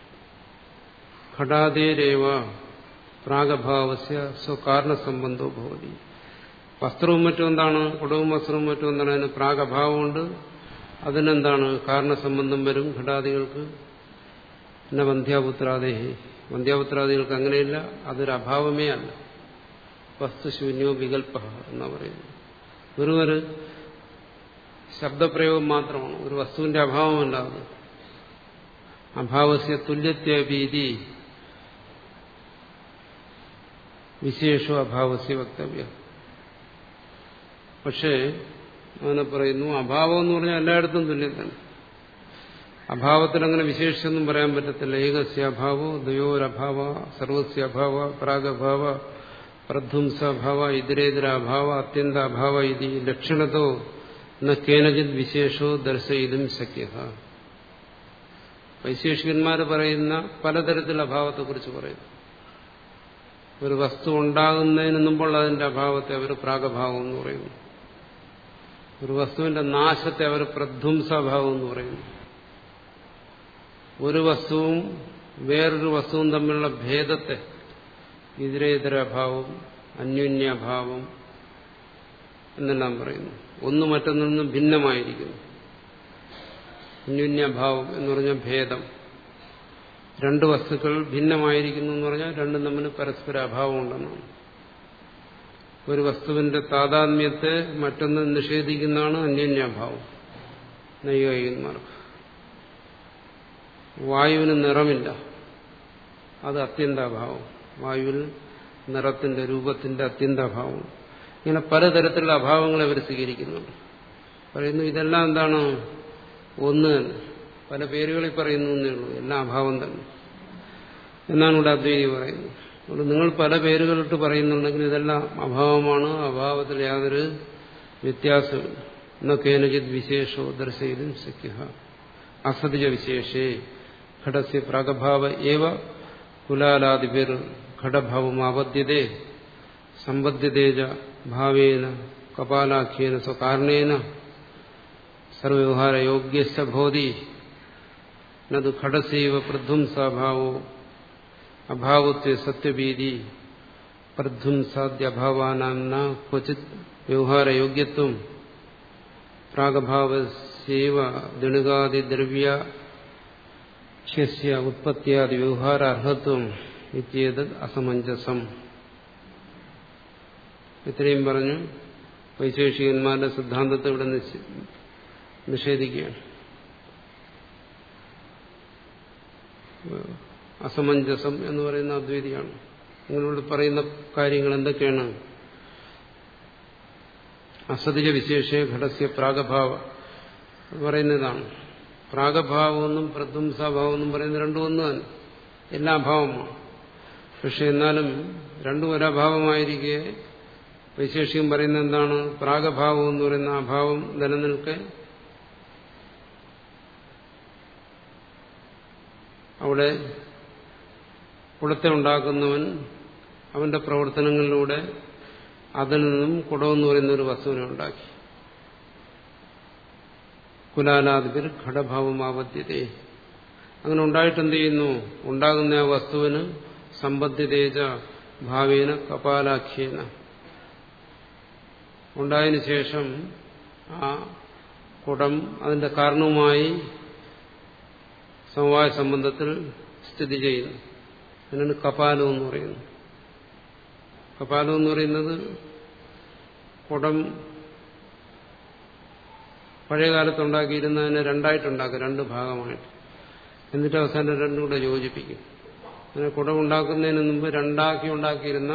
ഘടാതേരേവ പ്രാഗഭാവസ്യ സ്വകാരണ സംബന്ധോ ഭവതി വസ്ത്രവും മറ്റും എന്താണ് കുടവും വസ്ത്രവും മറ്റും എന്താണ് അതിന് പ്രാഗഭാവമുണ്ട് അതിനെന്താണ് കാരണസംബന്ധം വരും ഘടാദികൾക്ക് പിന്നെ വന്ധ്യാപുത്രാദേഹി വന്ധ്യാപുത്രാദികൾക്ക് അങ്ങനെയില്ല അതൊരു അഭാവമേ അല്ല വസ്തുശൂന്യോ വികല്പ എന്നാ പറയുന്നത് വെറും ഒരു ശബ്ദപ്രയോഗം മാത്രമാണ് ഒരു വസ്തുവിന്റെ അഭാവമല്ല അത് അഭാവസ്യ തുല്യത്വഭീതി വിശേഷോ അഭാവസ്യ വക്തവ്യ പക്ഷേ അങ്ങനെ പറയുന്നു അഭാവം എന്ന് പറഞ്ഞാൽ എല്ലായിടത്തും തുല്യം തന്നെ അഭാവത്തിൽ അങ്ങനെ വിശേഷിച്ചൊന്നും പറയാൻ പറ്റത്തില്ല ഏകസ്യ അഭാവോ ദ്വയോരഭാവ സർവസ്യ അഭാവ പ്രാഗഭാവ പ്രധ്വംസഭാവ ഇതരേതരാഭാവ അത്യന്താഭാവ ഇതി ലക്ഷണത്തോ ന കേനചിത് വിശേഷോ ദർശയിതും ശക്യ വൈശേഷികന്മാർ പറയുന്ന പലതരത്തിലുള്ള അഭാവത്തെക്കുറിച്ച് പറയുന്നു ഒരു വസ്തു ഉണ്ടാകുന്നതിന് മുമ്പുള്ള അതിന്റെ അഭാവത്തെ അവർ പ്രാഗഭാവം എന്ന് പറയുന്നു ഒരു വസ്തുവിന്റെ നാശത്തെ അവർ പ്രധ്വംസഭാവം എന്ന് പറയുന്നു ഒരു വസ്തുവും വേറൊരു വസ്തുവും തമ്മിലുള്ള ഭേദത്തെ ഇതരേതരഭാവം അന്യോന്യഭാവം എന്നെല്ലാം പറയുന്നു ഒന്ന് മറ്റൊന്നിൽ നിന്നും ഭിന്നമായിരിക്കുന്നു അന്യോന്യഭാവം എന്ന് പറഞ്ഞാൽ ഭേദം രണ്ട് വസ്തുക്കൾ ഭിന്നമായിരിക്കുന്നു എന്ന് പറഞ്ഞാൽ രണ്ടും തമ്മിൽ പരസ്പര അഭാവം ഉണ്ടെന്നാണ് ഒരു വസ്തുവിന്റെ താതാത്മ്യത്തെ മറ്റൊന്ന് നിഷേധിക്കുന്നതാണ് അന്യോന്യഭാവം നൈകായികന്മാർക്ക് വായുവിന് നിറമില്ല അത് അത്യന്താഭാവം വായുവിൽ നിറത്തിന്റെ രൂപത്തിന്റെ അത്യന്താഭാവം ഇങ്ങനെ പലതരത്തിലുള്ള അഭാവങ്ങളെ അവർ സ്വീകരിക്കുന്നുണ്ട് പറയുന്നു ഇതെല്ലാം എന്താണ് ഒന്ന് തന്നെ പല പേരുകളിൽ പറയുന്നു എന്നേ ഉള്ളൂ എല്ലാം അഭാവം തന്നെ എന്നാണ് ഇവിടെ അദ്വൈതി പറയുന്നത് അതുകൊണ്ട് നിങ്ങൾ പല പേരുകളിട്ട് പറയുന്നുണ്ടെങ്കിൽ ഇതെല്ലാം അഭാവമാണ് അഭാവത്തിൽ യാതൊരു വ്യത്യാസമില്ല എന്നൊക്കേനചിത് വിശേഷോ ദർശയിലും ശക്യ അസതിജ വിശേഷേ ഘടസ്യ പ്രാഗഭാവ ഏവ കുലാലാദിപേർ ഘടഭാവം ആപദ്യതേ സമ്പദ്യതേജ ഭാവേന കപാലാഖ്യേന സ്വകാരണേന സർവ്യവഹാരയോഗ്യശ്ച ഭവതി നതു ഘടസൈവ പ്രധ്വംസാഭാവോ അഭാവത്വ സത്യഭീതി പ്രധ്വംസാദ്യഭാവാനാം ക്വചിത് വ്യവഹാരയോഗ്യത്വം പ്രാഗഭാവസേവ ദണുകാദിദ്രവ്യ ഉത്പത്തിയാദി വ്യവഹാരാർഹത്വം ഇത്യേത് അസമഞ്ജസം ഇത്രയും പറഞ്ഞു വൈശേഷികന്മാരുടെ സിദ്ധാന്തത്തെ ഇവിടെ നിഷേധിക്കുകയാണ് അസമഞ്ജസം എന്ന് പറയുന്ന അദ്വൈതിയാണ് നിങ്ങളോട് പറയുന്ന കാര്യങ്ങൾ എന്തൊക്കെയാണ് അസതിജ വിശേഷ ഘടസ്യ പ്രാഗഭാവ പറയുന്നതാണ് പ്രാഗഭാവമെന്നും പ്രധ്വംസാഭാവമെന്നും പറയുന്ന രണ്ടും ഒന്ന് തന്നെ എല്ലാ ഭാവമാണ് പക്ഷെ എന്നാലും രണ്ടും ഒരഭാവമായിരിക്കെ വൈശേഷികം പറയുന്നത് എന്താണ് പ്രാഗഭാവം എന്ന് പറയുന്ന അഭാവം നിലനിൽക്കെ അവിടെ കുടത്തെ ഉണ്ടാക്കുന്നവൻ അവന്റെ പ്രവർത്തനങ്ങളിലൂടെ അതിൽ നിന്നും കുടമെന്ന് പറയുന്ന ഒരു വസ്തുവിനെ ഉണ്ടാക്കി കുലാലാദിപിൽ ഘടഭാവം ആപദ്യതേ അങ്ങനെ ഉണ്ടായിട്ട് എന്ത് ചെയ്യുന്നു ഉണ്ടാകുന്ന ആ വസ്തുവിന് സമ്പദ്യതേജ ഭാവേന കപാലാഖ്യേന ഉണ്ടായതിനു ശേഷം ആ കുടം അതിന്റെ കാരണവുമായി സമവായ സംബന്ധത്തിൽ സ്ഥിതി ചെയ്യുന്നു അതിനാണ് കപാലം എന്ന് പറയുന്നത് കപാലം എന്ന് പറയുന്നത് കുടം പഴയകാലത്ത് ഉണ്ടാക്കിയിരുന്നതിനെ രണ്ടായിട്ടുണ്ടാക്കും രണ്ട് ഭാഗമായിട്ട് എന്നിട്ട് അവസാനം രണ്ടും കൂടെ യോജിപ്പിക്കും അങ്ങനെ കുടം ഉണ്ടാക്കുന്നതിന് മുമ്പ് രണ്ടാക്കി ഉണ്ടാക്കിയിരുന്ന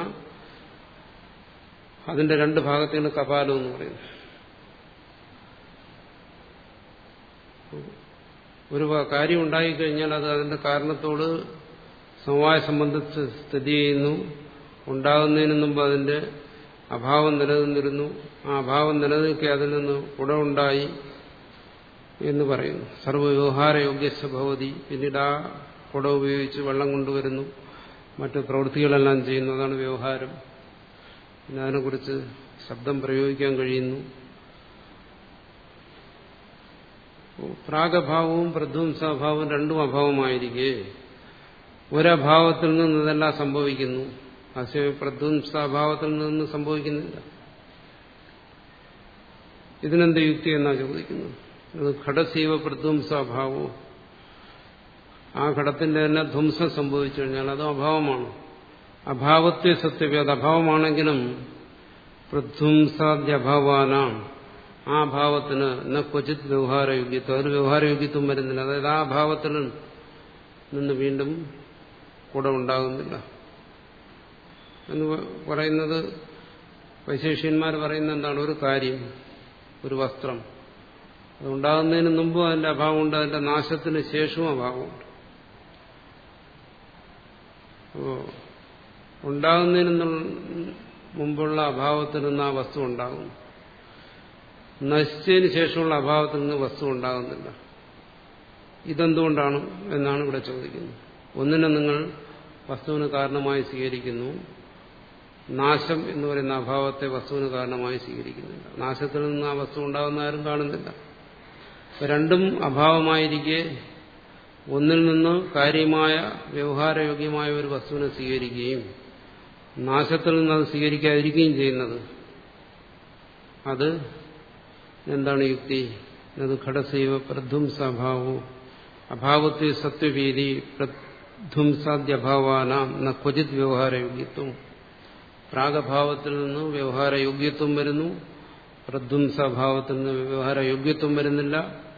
അതിന്റെ രണ്ട് ഭാഗത്തെയാണ് കപാലം എന്ന് പറയുന്നത് ഒരു കാര്യം ഉണ്ടായിക്കഴിഞ്ഞാൽ അത് അതിന്റെ കാരണത്തോട് സമവായ സംബന്ധിച്ച് സ്ഥിതി ചെയ്യുന്നു ഉണ്ടാകുന്നതിന് മുമ്പ് അതിന്റെ അഭാവം നിലനിന്നിരുന്നു ആ അഭാവം നിലനിൽക്കെ അതിൽ നിന്ന് കുടമുണ്ടായി എന്ന് പറയുന്നു സർവ്വവ്യവഹാരയോഗ്യസ്ഥ ഭവതി പിന്നീട് ആ കുട ഉപയോഗിച്ച് വെള്ളം കൊണ്ടുവരുന്നു മറ്റു പ്രവൃത്തികളെല്ലാം ചെയ്യുന്നു അതാണ് വ്യവഹാരം പിന്നെ അതിനെക്കുറിച്ച് ശബ്ദം പ്രയോഗിക്കാൻ കഴിയുന്നു പ്രാഗഭാവവും പ്രധ്വംസാഭാവവും രണ്ടും അഭാവമായിരിക്കെ ഒരഭാവത്തിൽ നിന്ന് ഇതെല്ലാം സംഭവിക്കുന്നു അസമയ പ്രധ്വംസാഭാവത്തിൽ നിന്ന് സംഭവിക്കുന്നില്ല ഇതിനെന്ത് യുക്തി എന്നാ ചോദിക്കുന്നത് അത് ഘടസീവ പ്രധ്വംസാഭാവോ ആ ഘടത്തിന്റെ തന്നെ ധ്വംസം സംഭവിച്ചു കഴിഞ്ഞാൽ അതും അഭാവമാണ് അഭാവത്വ സത്യവ്യ അത് അഭാവമാണെങ്കിലും പ്രധ്വംസാദ്യഭാവാനാം ആ ഭാവത്തിന് എന്ന ക്വചിത് വ്യവഹാരയോഗ്യത്വം അതിന് വ്യവഹാരയോഗ്യത്വം വരുന്നില്ല അതായത് ആ ഭാവത്തിൽ നിന്ന് വീണ്ടും കൂടെ ഉണ്ടാകുന്നില്ല എന്ന് പറയുന്നത് വൈശേഷ്യന്മാർ പറയുന്ന എന്താണ് ഒരു കാര്യം ഒരു വസ്ത്രം അത് ഉണ്ടാകുന്നതിന് മുമ്പും അതിന്റെ അഭാവമുണ്ട് അതിന്റെ നാശത്തിന് ശേഷവും അഭാവമുണ്ട് അപ്പോ ഉണ്ടാകുന്നതിന് മുമ്പുള്ള അഭാവത്തിൽ നിന്ന് ആ വസ്തു ഉണ്ടാകുന്നു നശിച്ചതിന് ശേഷമുള്ള അഭാവത്തിൽ നിന്ന് വസ്തു ഉണ്ടാകുന്നില്ല ഇതെന്തുകൊണ്ടാണ് എന്നാണ് ഇവിടെ ചോദിക്കുന്നത് ഒന്നിനെ നിങ്ങൾ വസ്തുവിന് കാരണമായി സ്വീകരിക്കുന്നു നാശം എന്ന് പറയുന്ന അഭാവത്തെ വസ്തുവിന് കാരണമായി സ്വീകരിക്കുന്നില്ല നാശത്തിൽ നിന്ന് ആ വസ്തു ഉണ്ടാകുന്ന ആരും കാണുന്നില്ല രണ്ടും അഭാവമായിരിക്കെ ഒന്നിൽ നിന്ന് കാര്യമായ വ്യവഹാരയോഗ്യമായ ഒരു വസ്തുവിനെ സ്വീകരിക്കുകയും നാശത്തിൽ നിന്ന് അത് സ്വീകരിക്കാതിരിക്കുകയും ചെയ്യുന്നത് അത് എന്താണ് യുക്തി അത് ഘടസൈവ പ്രധ്വംസഭാവോ അഭാവത്തെ സത്വഭീതി പ്രധ്വംസാദ്യഭാവാനാം ന ക്വചിത് വ്യവഹാരയോഗ്യത്വം പ്രാഗഭാവത്തിൽ നിന്ന് വ്യവഹാരയോഗ്യത്വം വരുന്നു പ്രധ്വംസഭാവത്തിൽ നിന്ന് വ്യവഹാരയോഗ്യത്വം വരുന്നില്ല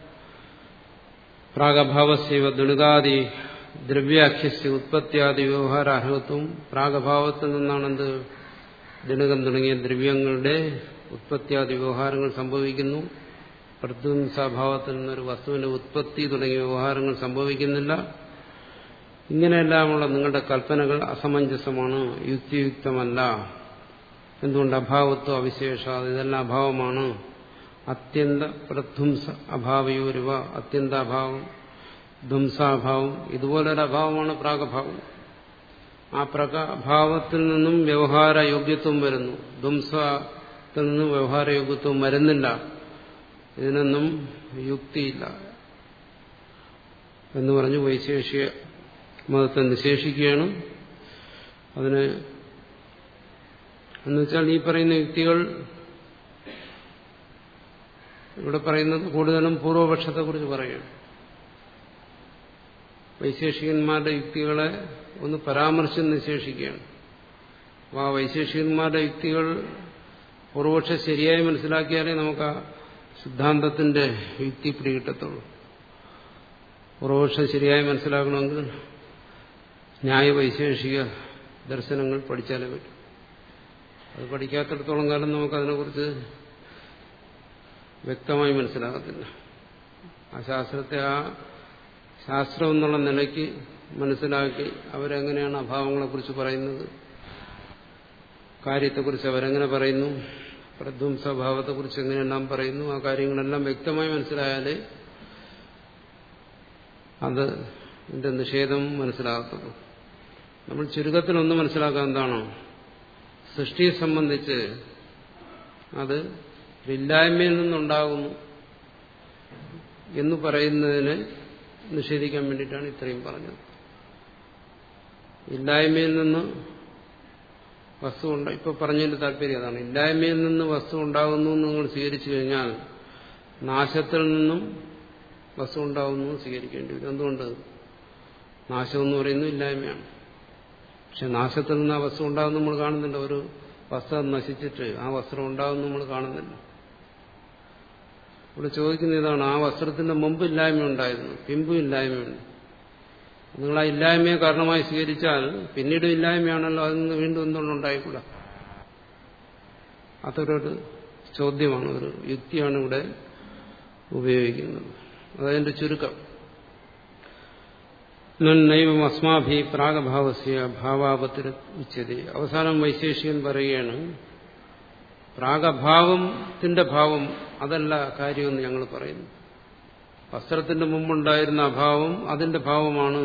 പ്രാഗഭാവസ്യവ ദുണികാദി ദ്രവ്യാഖ്യസ്യ ഉത്പത്തിയാദി വ്യവഹാരാർഹത്വം പ്രാഗഭാവത്തിൽ നിന്നാണെന്ത് ദണുകം തുടങ്ങിയ ദ്രവ്യങ്ങളുടെ ഉത്പത്തിയാദി വ്യവഹാരങ്ങൾ സംഭവിക്കുന്നു പ്രധ്വംസഭാവത്തിൽ നിന്നൊരു വസ്തുവിന്റെ ഉത്പത്തി തുടങ്ങിയ വ്യവഹാരങ്ങൾ സംഭവിക്കുന്നില്ല ഇങ്ങനെയെല്ലാമുള്ള നിങ്ങളുടെ കൽപ്പനകൾ അസമഞ്ജസമാണ് യുക്തിയുക്തമല്ല എന്തുകൊണ്ട് അഭാവത്വം അവിശേഷ ഇതെല്ലാം അഭാവമാണ് അത്യന്ത പ്രധ്വംസ അഭാവയോരുവ അത്യന്താഭാവം ധ്വംസാഭാവം ഇതുപോലൊരു അഭാവമാണ് പ്രാഗഭാവം ആ പ്രഭാവത്തിൽ നിന്നും വ്യവഹാര യോഗ്യത്വം വരുന്നു ധ്വംസത്തിൽ നിന്നും വ്യവഹാര യോഗ്യത്വം വരുന്നില്ല ഇതിനൊന്നും യുക്തിയില്ല എന്ന് പറഞ്ഞു വൈശേഷിക മതത്തെ നിശേഷിക്കുകയാണ് അതിന് എന്നുവെച്ചാൽ ഈ പറയുന്ന യുക്തികൾ ഇവിടെ പറയുന്നത് കൂടുതലും പൂർവപക്ഷത്തെക്കുറിച്ച് പറയുകയാണ് വൈശേഷികന്മാരുടെ യുക്തികളെ ഒന്ന് പരാമർശം നിശേഷിക്കുകയാണ് അപ്പോൾ ആ വൈശേഷികന്മാരുടെ യുക്തികൾ പൂർവപക്ഷം ശരിയായി മനസ്സിലാക്കിയാലേ നമുക്ക് ആ സിദ്ധാന്തത്തിന്റെ യുക്തി പിടികിട്ടത്തുള്ളൂ പൂർവപക്ഷം ശരിയായി മനസ്സിലാക്കണമെങ്കിൽ ന്യായ വൈശേഷിക ദർശനങ്ങൾ പഠിച്ചാലേ പറ്റും അത് പഠിക്കാത്തിടത്തോളം കാലം നമുക്കതിനെക്കുറിച്ച് വ്യക്തമായി മനസ്സിലാകത്തില്ല ആ ശാസ്ത്രത്തെ ആ ശാസ്ത്രം എന്നുള്ള നിലയ്ക്ക് മനസ്സിലാക്കി അവരെങ്ങനെയാണ് അഭാവങ്ങളെക്കുറിച്ച് പറയുന്നത് കാര്യത്തെക്കുറിച്ച് അവരെങ്ങനെ പറയുന്നു പ്രധ്വംസഭാവത്തെക്കുറിച്ച് എങ്ങനെയെല്ലാം പറയുന്നു ആ കാര്യങ്ങളെല്ലാം വ്യക്തമായി മനസ്സിലായാലേ അത് ഇതിന്റെ നിഷേധം മനസ്സിലാകത്തുള്ളൂ നമ്മൾ ചുരുക്കത്തിലൊന്ന് മനസ്സിലാക്കാൻ എന്താണോ സൃഷ്ടിയെ സംബന്ധിച്ച് അത് ഇല്ലായ്മയിൽ നിന്നുണ്ടാകുന്നു എന്ന് പറയുന്നതിനെ നിഷേധിക്കാൻ വേണ്ടിയിട്ടാണ് ഇത്രയും പറഞ്ഞത് ഇല്ലായ്മയിൽ നിന്ന് വസ്തു ഉണ്ട് ഇപ്പൊ പറഞ്ഞതിന്റെ താല്പര്യം അതാണ് ഇല്ലായ്മയിൽ നിന്ന് വസ്തു ഉണ്ടാകുന്നു എന്ന് നിങ്ങൾ സ്വീകരിച്ചു കഴിഞ്ഞാൽ നാശത്തിൽ നിന്നും വസ്തു ഉണ്ടാകുന്നു സ്വീകരിക്കേണ്ടി വരും എന്തുകൊണ്ട് നാശം എന്ന് പറയുന്നത് ഇല്ലായ്മയാണ് പക്ഷെ നാശത്തിൽ നിന്ന് ആ വസ്തു ഉണ്ടാകുന്ന നമ്മൾ കാണുന്നില്ല ഒരു വസ്ത്രം നശിച്ചിട്ട് ആ വസ്ത്രം ഉണ്ടാകുന്ന നമ്മൾ കാണുന്നില്ല ഇവിടെ ചോദിക്കുന്ന ഇതാണ് ആ വസ്ത്രത്തിന്റെ മുമ്പ് ഇല്ലായ്മ ഉണ്ടായിരുന്നു പിമ്പും ഇല്ലായ്മയുണ്ട് നിങ്ങൾ ആ ഇല്ലായ്മയെ കാരണമായി സ്വീകരിച്ചാൽ പിന്നീട് ഇല്ലായ്മയാണല്ലോ അതിൽ നിന്ന് വീണ്ടും എന്തുകൊണ്ടുണ്ടായിക്കൂടാ അതൊരു ചോദ്യമാണ് ഒരു യുക്തിയാണ് ഇവിടെ ഉപയോഗിക്കുന്നത് അതതിന്റെ ചുരുക്കം നൈവം അസ്മാഭി പ്രാഗഭാവസ്യ ഭാവാപത്തിൽ ഉച്ചതി അവസാനം വൈശേഷികൻ പറയുകയാണ് പ്രാഗഭാവത്തിന്റെ ഭാവം അതല്ല കാര്യമെന്ന് ഞങ്ങൾ പറയുന്നു വസ്ത്രത്തിന്റെ മുമ്പുണ്ടായിരുന്ന അഭാവം അതിന്റെ ഭാവമാണ്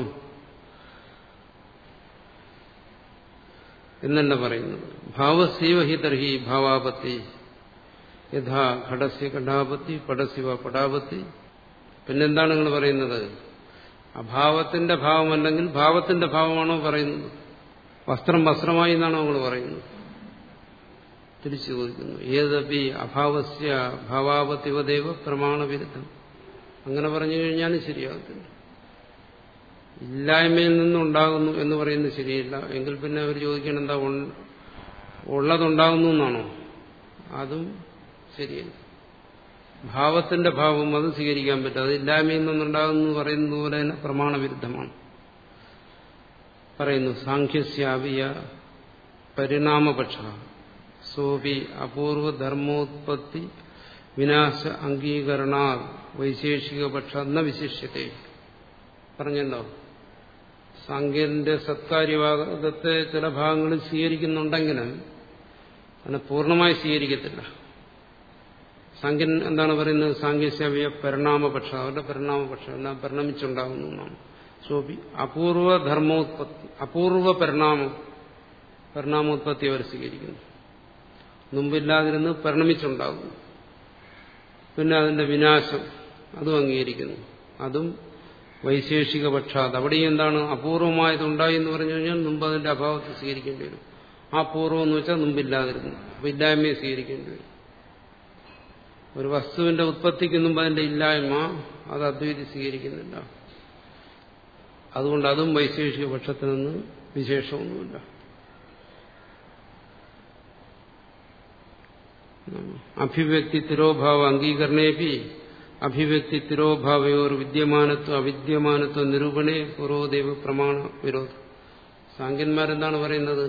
എന്നല്ല പറയുന്നത് ഭാവസീവഹി തർഹി ഭാവാപത്തി യഥാ ഘടസ്യ ഘടാപത്തി പടശിവ പടാപത്തി പിന്നെന്താണ് നിങ്ങൾ പറയുന്നത് അഭാവത്തിന്റെ ഭാവമല്ലെങ്കിൽ ഭാവത്തിന്റെ ഭാവമാണോ പറയുന്നത് വസ്ത്രം വസ്ത്രമായി എന്നാണോ നിങ്ങൾ പറയുന്നത് തിരിച്ചു ചോദിക്കുന്നു ഏതപി അഭാവസ്യ ഭാവാപത്തിവദേവ പ്രമാണവിരുദ്ധം അങ്ങനെ പറഞ്ഞു കഴിഞ്ഞാലും ശരിയാകത്തില്ല ഇല്ലായ്മയിൽ നിന്നുണ്ടാകുന്നു എന്ന് പറയുന്നത് ശരിയില്ല എങ്കിൽ പിന്നെ അവർ ചോദിക്കണം എന്താ ഉള്ളതുണ്ടാകുന്നു എന്നാണോ അതും ശരിയല്ല ഭാവത്തിന്റെ ഭാവം അത് സ്വീകരിക്കാൻ പറ്റും അത് ഇല്ലായ്മയിൽ നിന്നുണ്ടാകുന്നു എന്ന് പറയുന്നത് പോലെ തന്നെ പ്രമാണവിരുദ്ധമാണ് പറയുന്നു സാഖ്യസ്യാവിയ പരിണാമപക്ഷ സോപി അപൂർവധർമ്മോത്പത്തി വിനാശ അംഗീകരണ വൈശേഷിക പക്ഷ എന്ന വിശിഷ്യത്തെ പറഞ്ഞല്ലോ സാങ്കേതിന്റെ സത്കാര്യവാദത്തെ ചില ഭാഗങ്ങളിൽ സ്വീകരിക്കുന്നുണ്ടെങ്കിലും അതിനെ പൂർണ്ണമായി സ്വീകരിക്കത്തില്ല സാങ്കൻ എന്താണ് പറയുന്നത് സാങ്കേശവ്യ പരിണാമപക്ഷം അവരുടെ പരിണാമപക്ഷം എല്ലാം പരിണമിച്ചുണ്ടാകുന്നു എന്നാണ് സോപി അപൂർവ ധർമ്മോത്പത്തി അപൂർവ പരിണാമം പരിണാമോത്പത്തി അവർ സ്വീകരിക്കുന്നു മുമ്പില്ലാതിരുന്ന് പരിണമിച്ചുണ്ടാകുന്നു പിന്നെ അതിന്റെ വിനാശം അതും അംഗീകരിക്കുന്നു അതും വൈശേഷിക പക്ഷാത് അവിടെയും എന്താണ് അപൂർവമായതുണ്ടായി എന്ന് പറഞ്ഞു കഴിഞ്ഞാൽ മുമ്പ് അതിന്റെ അഭാവത്തെ സ്വീകരിക്കേണ്ടി വരും ആ പൂർവ്വം എന്ന് വെച്ചാൽ മുമ്പില്ലാതിരുന്നു അപ്പൊ ഇല്ലായ്മയെ സ്വീകരിക്കേണ്ടി വരും ഒരു വസ്തുവിന്റെ ഉത്പത്തിക്ക് മുമ്പ് അതിന്റെ ഇല്ലായ്മ അത് അദ്വൈതി സ്വീകരിക്കുന്നില്ല അതുകൊണ്ട് അതും വൈശേഷിക പക്ഷത്തിൽ നിന്ന് വിശേഷമൊന്നുമില്ല അഭിവ്യക്തി തിരോഭാവ അംഗീകരണേപി അഭിവ്യക്തി തിരോഭാവയോർ വിദ്യമാനത്വം അവിദ്യമാനത്വം നിരൂപണേ പൂർവ്വദൈവ പ്രമാണ വിരോധം സാങ്കന്മാരെന്താണ് പറയുന്നത്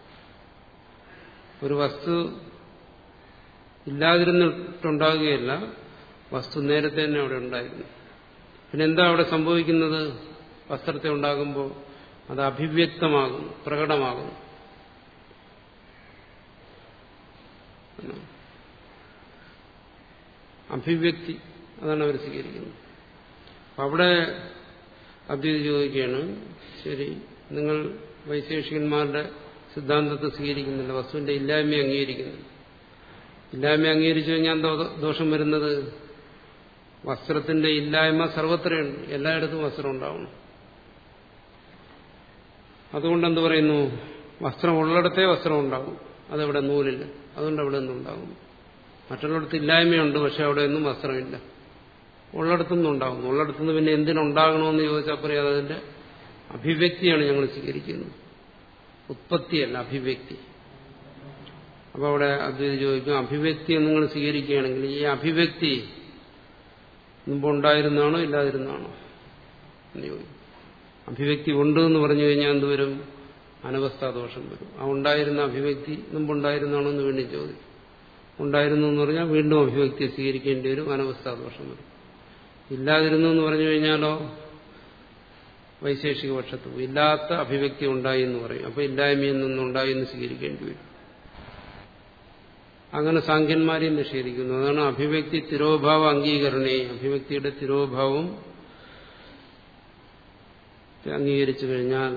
ഒരു വസ്തു ഇല്ലാതിരുന്നിട്ടുണ്ടാകുകയല്ല വസ്തു നേരത്തെ തന്നെ അവിടെ ഉണ്ടായിരുന്നു പിന്നെ എന്താ അവിടെ സംഭവിക്കുന്നത് വസ്ത്രത്തെ ഉണ്ടാകുമ്പോൾ അത് അഭിവ്യക്തമാകുന്നു പ്രകടമാകുന്നു അഭിവ്യക്തി അതാണ് അവർ സ്വീകരിക്കുന്നത് അപ്പം അവിടെ അദ്വൈതി ചോദിക്കുകയാണ് ശരി നിങ്ങൾ വൈശേഷികന്മാരുടെ സിദ്ധാന്തത്തെ സ്വീകരിക്കുന്നില്ല വസ്തുവിന്റെ ഇല്ലായ്മ അംഗീകരിക്കുന്നില്ല ഇല്ലായ്മ അംഗീകരിച്ചു കഴിഞ്ഞാൽ എന്താ ദോഷം വരുന്നത് വസ്ത്രത്തിന്റെ ഇല്ലായ്മ സർവത്രയുണ്ട് എല്ലായിടത്തും വസ്ത്രം ഉണ്ടാവണം അതുകൊണ്ട് എന്ത് പറയുന്നു വസ്ത്രം ഉള്ളിടത്തേ വസ്ത്രം ഉണ്ടാവും അതെവിടെ നൂലില്ല അതുകൊണ്ട് അവിടെ നിന്നുണ്ടാകും മറ്റുള്ളിടത്ത് ഇല്ലായ്മയുണ്ട് പക്ഷെ അവിടെ ഒന്നും വസ്ത്രമില്ല ഉള്ളിടത്തുനിന്ന് ഉണ്ടാകുന്നു ഉള്ളിടത്തുനിന്ന് പിന്നെ എന്തിനുണ്ടാകണമെന്ന് ചോദിച്ചാൽ പറയാം അതിന്റെ അഭിവ്യക്തിയാണ് ഞങ്ങൾ സ്വീകരിക്കുന്നത് ഉത്പത്തിയല്ല അഭിവ്യക്തി അപ്പോൾ അവിടെ അദ്വൈതി ചോദിക്കും അഭിവ്യക്തി നിങ്ങൾ സ്വീകരിക്കുകയാണെങ്കിൽ ഈ അഭിവ്യക്തി മുമ്പുണ്ടായിരുന്നാണോ ഇല്ലാതിരുന്നാണോ എന്ന് ചോദിക്കും അഭിവ്യക്തി ഉണ്ട് എന്ന് പറഞ്ഞു കഴിഞ്ഞാൽ എന്തുവരും അനവസ്ഥാദോഷം വരും ആ ഉണ്ടായിരുന്ന അഭിവ്യക്തി മുമ്പുണ്ടായിരുന്നാണോ എന്ന് വീണ്ടും ചോദിക്കും ഉണ്ടായിരുന്നു എന്ന് പറഞ്ഞാൽ വീണ്ടും അഭിവ്യക്തി സ്വീകരിക്കേണ്ടി വരും അനവസ്ഥാദോഷം വരും ഇല്ലാതിരുന്നു എന്ന് പറഞ്ഞു കഴിഞ്ഞാലോ വൈശേഷിക പക്ഷത്വം ഇല്ലാത്ത അഭിവ്യക്തി ഉണ്ടായി എന്ന് പറയും അപ്പൊ ഇല്ലായ്മയിൽ നിന്നുണ്ടായി എന്ന് സ്വീകരിക്കേണ്ടി വരും അങ്ങനെ സാഖ്യന്മാരെയും നിഷേധിക്കുന്നു അതാണ് അഭിവ്യക്തി തിരോഭാവ അംഗീകരണേ അഭിവ്യക്തിയുടെ തിരോഭാവം അംഗീകരിച്ചു കഴിഞ്ഞാൽ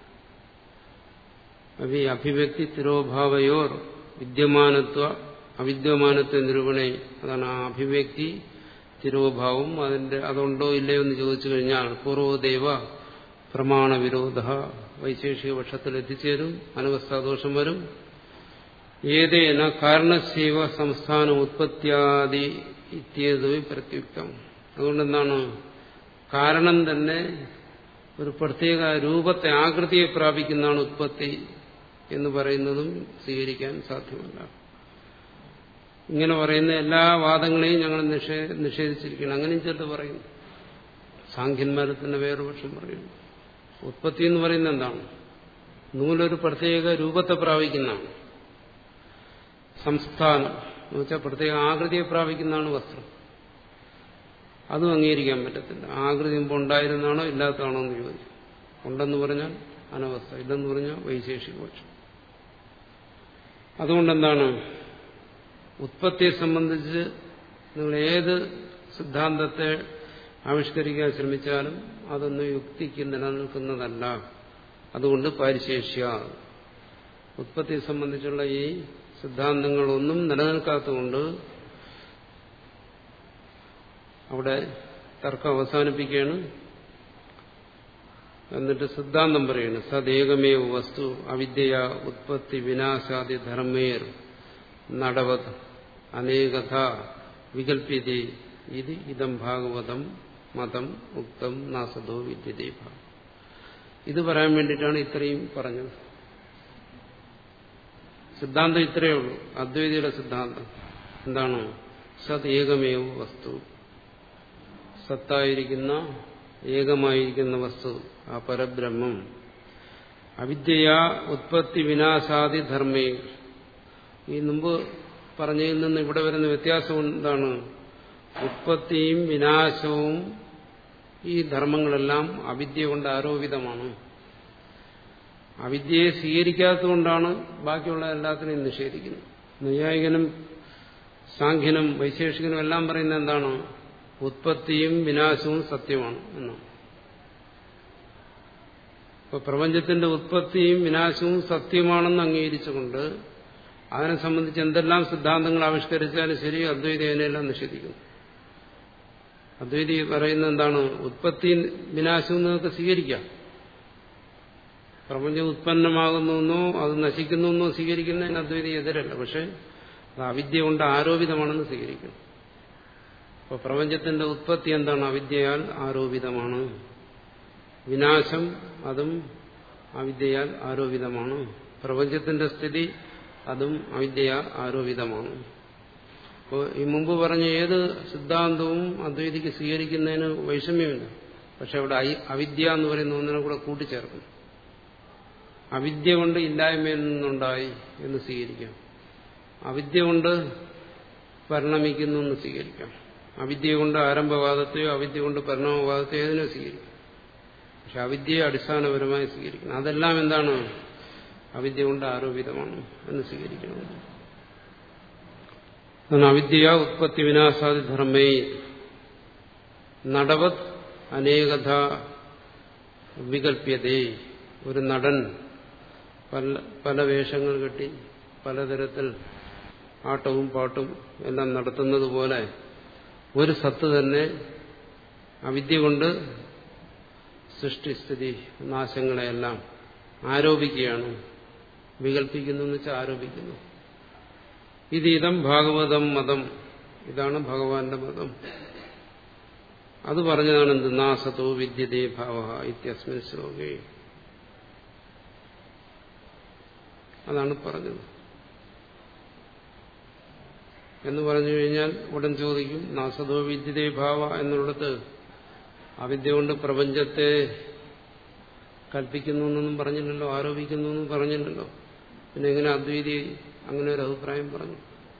അഭി അഭിവ്യക്തി തിരോഭാവയോർ വിദ്യമാനത്വ അവിദ്യമാനത്വ നിരൂപണേ അതാണ് ആ അഭിവ്യക്തി തിരോഭാവം അതിന്റെ അതുണ്ടോ ഇല്ലയോ എന്ന് ചോദിച്ചു കഴിഞ്ഞാൽ പൂർവ്വദേവ പ്രമാണ വിരോധ വൈശേഷിക പക്ഷത്തിൽ എത്തിച്ചേരും അനവസ്ഥാദോഷം വരും ഏതേന കാരണശൈവ സംസ്ഥാന ഉത്പത്തിയാദി ഇത്യേത് പ്രത്യുക്തം അതുകൊണ്ടെന്താണ് കാരണം തന്നെ ഒരു പ്രത്യേക രൂപത്തെ ആകൃതിയെ പ്രാപിക്കുന്നതാണ് ഉത്പത്തി എന്ന് പറയുന്നതും സ്വീകരിക്കാൻ സാധ്യമല്ല ഇങ്ങനെ പറയുന്ന എല്ലാ വാദങ്ങളെയും ഞങ്ങൾ നിഷേധിച്ചിരിക്കണം അങ്ങനെയും ചിലത് പറയുന്നു സാഖ്യന്മാരെ തന്നെ വേറൊരു പക്ഷം പറയുന്നു ഉത്പത്തി എന്ന് പറയുന്നത് എന്താണ് നൂലൊരു പ്രത്യേക രൂപത്തെ പ്രാപിക്കുന്നതാണ് സംസ്ഥാനം എന്ന് വെച്ചാൽ പ്രത്യേക ആകൃതിയെ പ്രാപിക്കുന്നതാണ് വസ്ത്രം അതും അംഗീകരിക്കാൻ പറ്റത്തില്ല ആകൃതി മുമ്പ് ഉണ്ടായിരുന്നാണോ ഇല്ലാത്തതാണോ എന്ന് ചോദിക്കും ഉണ്ടെന്ന് പറഞ്ഞാൽ അനവസ്ഥ ഇല്ലെന്ന് പറഞ്ഞാൽ വൈശേഷിക പക്ഷം അതുകൊണ്ടെന്താണ് ഉത്പത്തിയെ സംബന്ധിച്ച് നിങ്ങൾ ഏത് സിദ്ധാന്തത്തെ ആവിഷ്കരിക്കാൻ ശ്രമിച്ചാലും അതൊന്നും യുക്തിക്ക് നിലനിൽക്കുന്നതല്ല അതുകൊണ്ട് പാരിശേഷ്യ ഉത്പത്തിയെ സംബന്ധിച്ചുള്ള ഈ സിദ്ധാന്തങ്ങളൊന്നും നിലനിൽക്കാത്തതുകൊണ്ട് അവിടെ തർക്കം അവസാനിപ്പിക്കുകയാണ് എന്നിട്ട് സിദ്ധാന്തം പറയുന്നു സദേകമേവ വസ്തു അവിദ്യ ഉത്പത്തി വിനാശാദി ധർമ്മേർ നടവത് അനേകഥ വികല്പ്യതേ ഇത് ഇതം ഭാഗവതം മതം ഉക്തം നാസദോ വിദ്യതേ ഇത് പറയാൻ വേണ്ടിയിട്ടാണ് ഇത്രയും പറഞ്ഞത് സിദ്ധാന്തം ഇത്രയേ ഉള്ളൂ അദ്വൈതിയുടെ സിദ്ധാന്തം എന്താണ് സത് ഏകമേവ വസ്തു സത്തായിരിക്കുന്ന ഏകമായിരിക്കുന്ന വസ്തു ആ പരബ്രഹ്മം അവിദ്യയാ ഉത്പത്തി വിനാശാദി ധർമ്മേ ഈ മുമ്പ് പറഞ്ഞതിൽ നിന്ന് ഇവിടെ വരുന്ന വ്യത്യാസം എന്താണ് ഉത്പത്തിയും വിനാശവും ഈ ധർമ്മങ്ങളെല്ലാം അവിദ്യ കൊണ്ട് ആരോപിതമാണ് അവിദ്യയെ സ്വീകരിക്കാത്തതുകൊണ്ടാണ് ബാക്കിയുള്ള എല്ലാത്തിനെയും നിഷേധിക്കുന്നത് നൈയായികനും സാഖ്യനും വൈശേഷികനും എല്ലാം പറയുന്നത് എന്താണ് ഉത്പത്തിയും വിനാശവും സത്യമാണ് എന്നാണ് ഇപ്പൊ പ്രപഞ്ചത്തിന്റെ ഉത്പത്തിയും വിനാശവും സത്യമാണെന്ന് അംഗീകരിച്ചുകൊണ്ട് അതിനെ സംബന്ധിച്ച് എന്തെല്ലാം സിദ്ധാന്തങ്ങൾ ആവിഷ്കരിച്ചാലും ശരി അദ്വൈത അതിനെല്ലാം നിഷേധിക്കുന്നു അദ്വൈതി പറയുന്നത് എന്താണ് ഉത്പത്തി വിനാശവും നിങ്ങൾക്ക് സ്വീകരിക്കാം പ്രപഞ്ചം ഉത്പന്നമാകുന്നു അത് നശിക്കുന്നു സ്വീകരിക്കുന്നതിന് അദ്വൈതി എതിരല്ല പക്ഷെ അത് അവിദ്യ കൊണ്ട് ആരോപിതമാണെന്ന് സ്വീകരിക്കുന്നു അപ്പൊ പ്രപഞ്ചത്തിന്റെ ഉത്പത്തി എന്താണ് അവിദ്യയാൽ ആരോപിതമാണ് വിനാശം അതും അവിദ്യയാൽ ആരോപിതമാണ് പ്രപഞ്ചത്തിന്റെ സ്ഥിതി അതും അവിദ്യയാൽ ആരോപിതമാണ് അപ്പോൾ ഈ മുമ്പ് പറഞ്ഞ ഏത് സിദ്ധാന്തവും അദ്വൈതിക്ക് സ്വീകരിക്കുന്നതിന് വൈഷമ്യമില്ല പക്ഷെ അവിടെ അവിദ്യ എന്ന് പറയുന്ന ഒന്നിനെ കൂടെ കൂട്ടിച്ചേർക്കും അവിദ്യ കൊണ്ട് ഇല്ലായ്മയിൽ നിന്നുണ്ടായി എന്ന് സ്വീകരിക്കാം അവിദ്യ കൊണ്ട് പരിണമിക്കുന്നു എന്ന് സ്വീകരിക്കാം അവിദ്യ കൊണ്ട് ആരംഭവാദത്തെയോ അവിദ്യ കൊണ്ട് പരിണാമവാദത്തെയോ ഏതിനോ സ്വീകരിക്കാം പക്ഷെ അവിദ്യയെ അടിസ്ഥാനപരമായി സ്വീകരിക്കണം അതെല്ലാം എന്താണ് അവിദ്യ കൊണ്ട് ആരോപിതമാണ് എന്ന് സ്വീകരിക്കണം അവിദ്യ ഉത്പത്തി വിനാശാദി ധർമ്മേ നടവത് അനേകഥ വികല്പ്യതേ ഒരു നടൻ പല പല വേഷങ്ങൾ കെട്ടി പലതരത്തിൽ ആട്ടവും പാട്ടും എല്ലാം നടത്തുന്നത് പോലെ ഒരു സത്ത് തന്നെ അവിദ്യ കൊണ്ട് സൃഷ്ടിസ്ഥിതി നാശങ്ങളെയെല്ലാം ആരോപിക്കുകയാണ് വികല്പിക്കുന്നു എന്ന് വെച്ചാൽ ആരോപിക്കുന്നു ഇത് ഇതം ഭാഗവതം മതം ഇതാണ് ഭഗവാന്റെ മതം അത് പറഞ്ഞതാണ് എന്ത് നാസതോ വിദ്യതേ ഭാവ ഇത്യസ്മിൻ ശ്ലോകേ അതാണ് പറഞ്ഞത് എന്ന് പറഞ്ഞു കഴിഞ്ഞാൽ ഉടൻ ചോദിക്കും നാസതോ വിദ്യതേ ഭാവ എന്നുള്ളത് അവിദ്യ കൊണ്ട് പ്രപഞ്ചത്തെ കൽപ്പിക്കുന്നു എന്നൊന്നും പറഞ്ഞില്ലല്ലോ ആരോപിക്കുന്നു എന്നും പറഞ്ഞില്ലല്ലോ പിന്നെ എങ്ങനെ അദ്വൈതി അങ്ങനെ ഒരു അഭിപ്രായം പറഞ്ഞു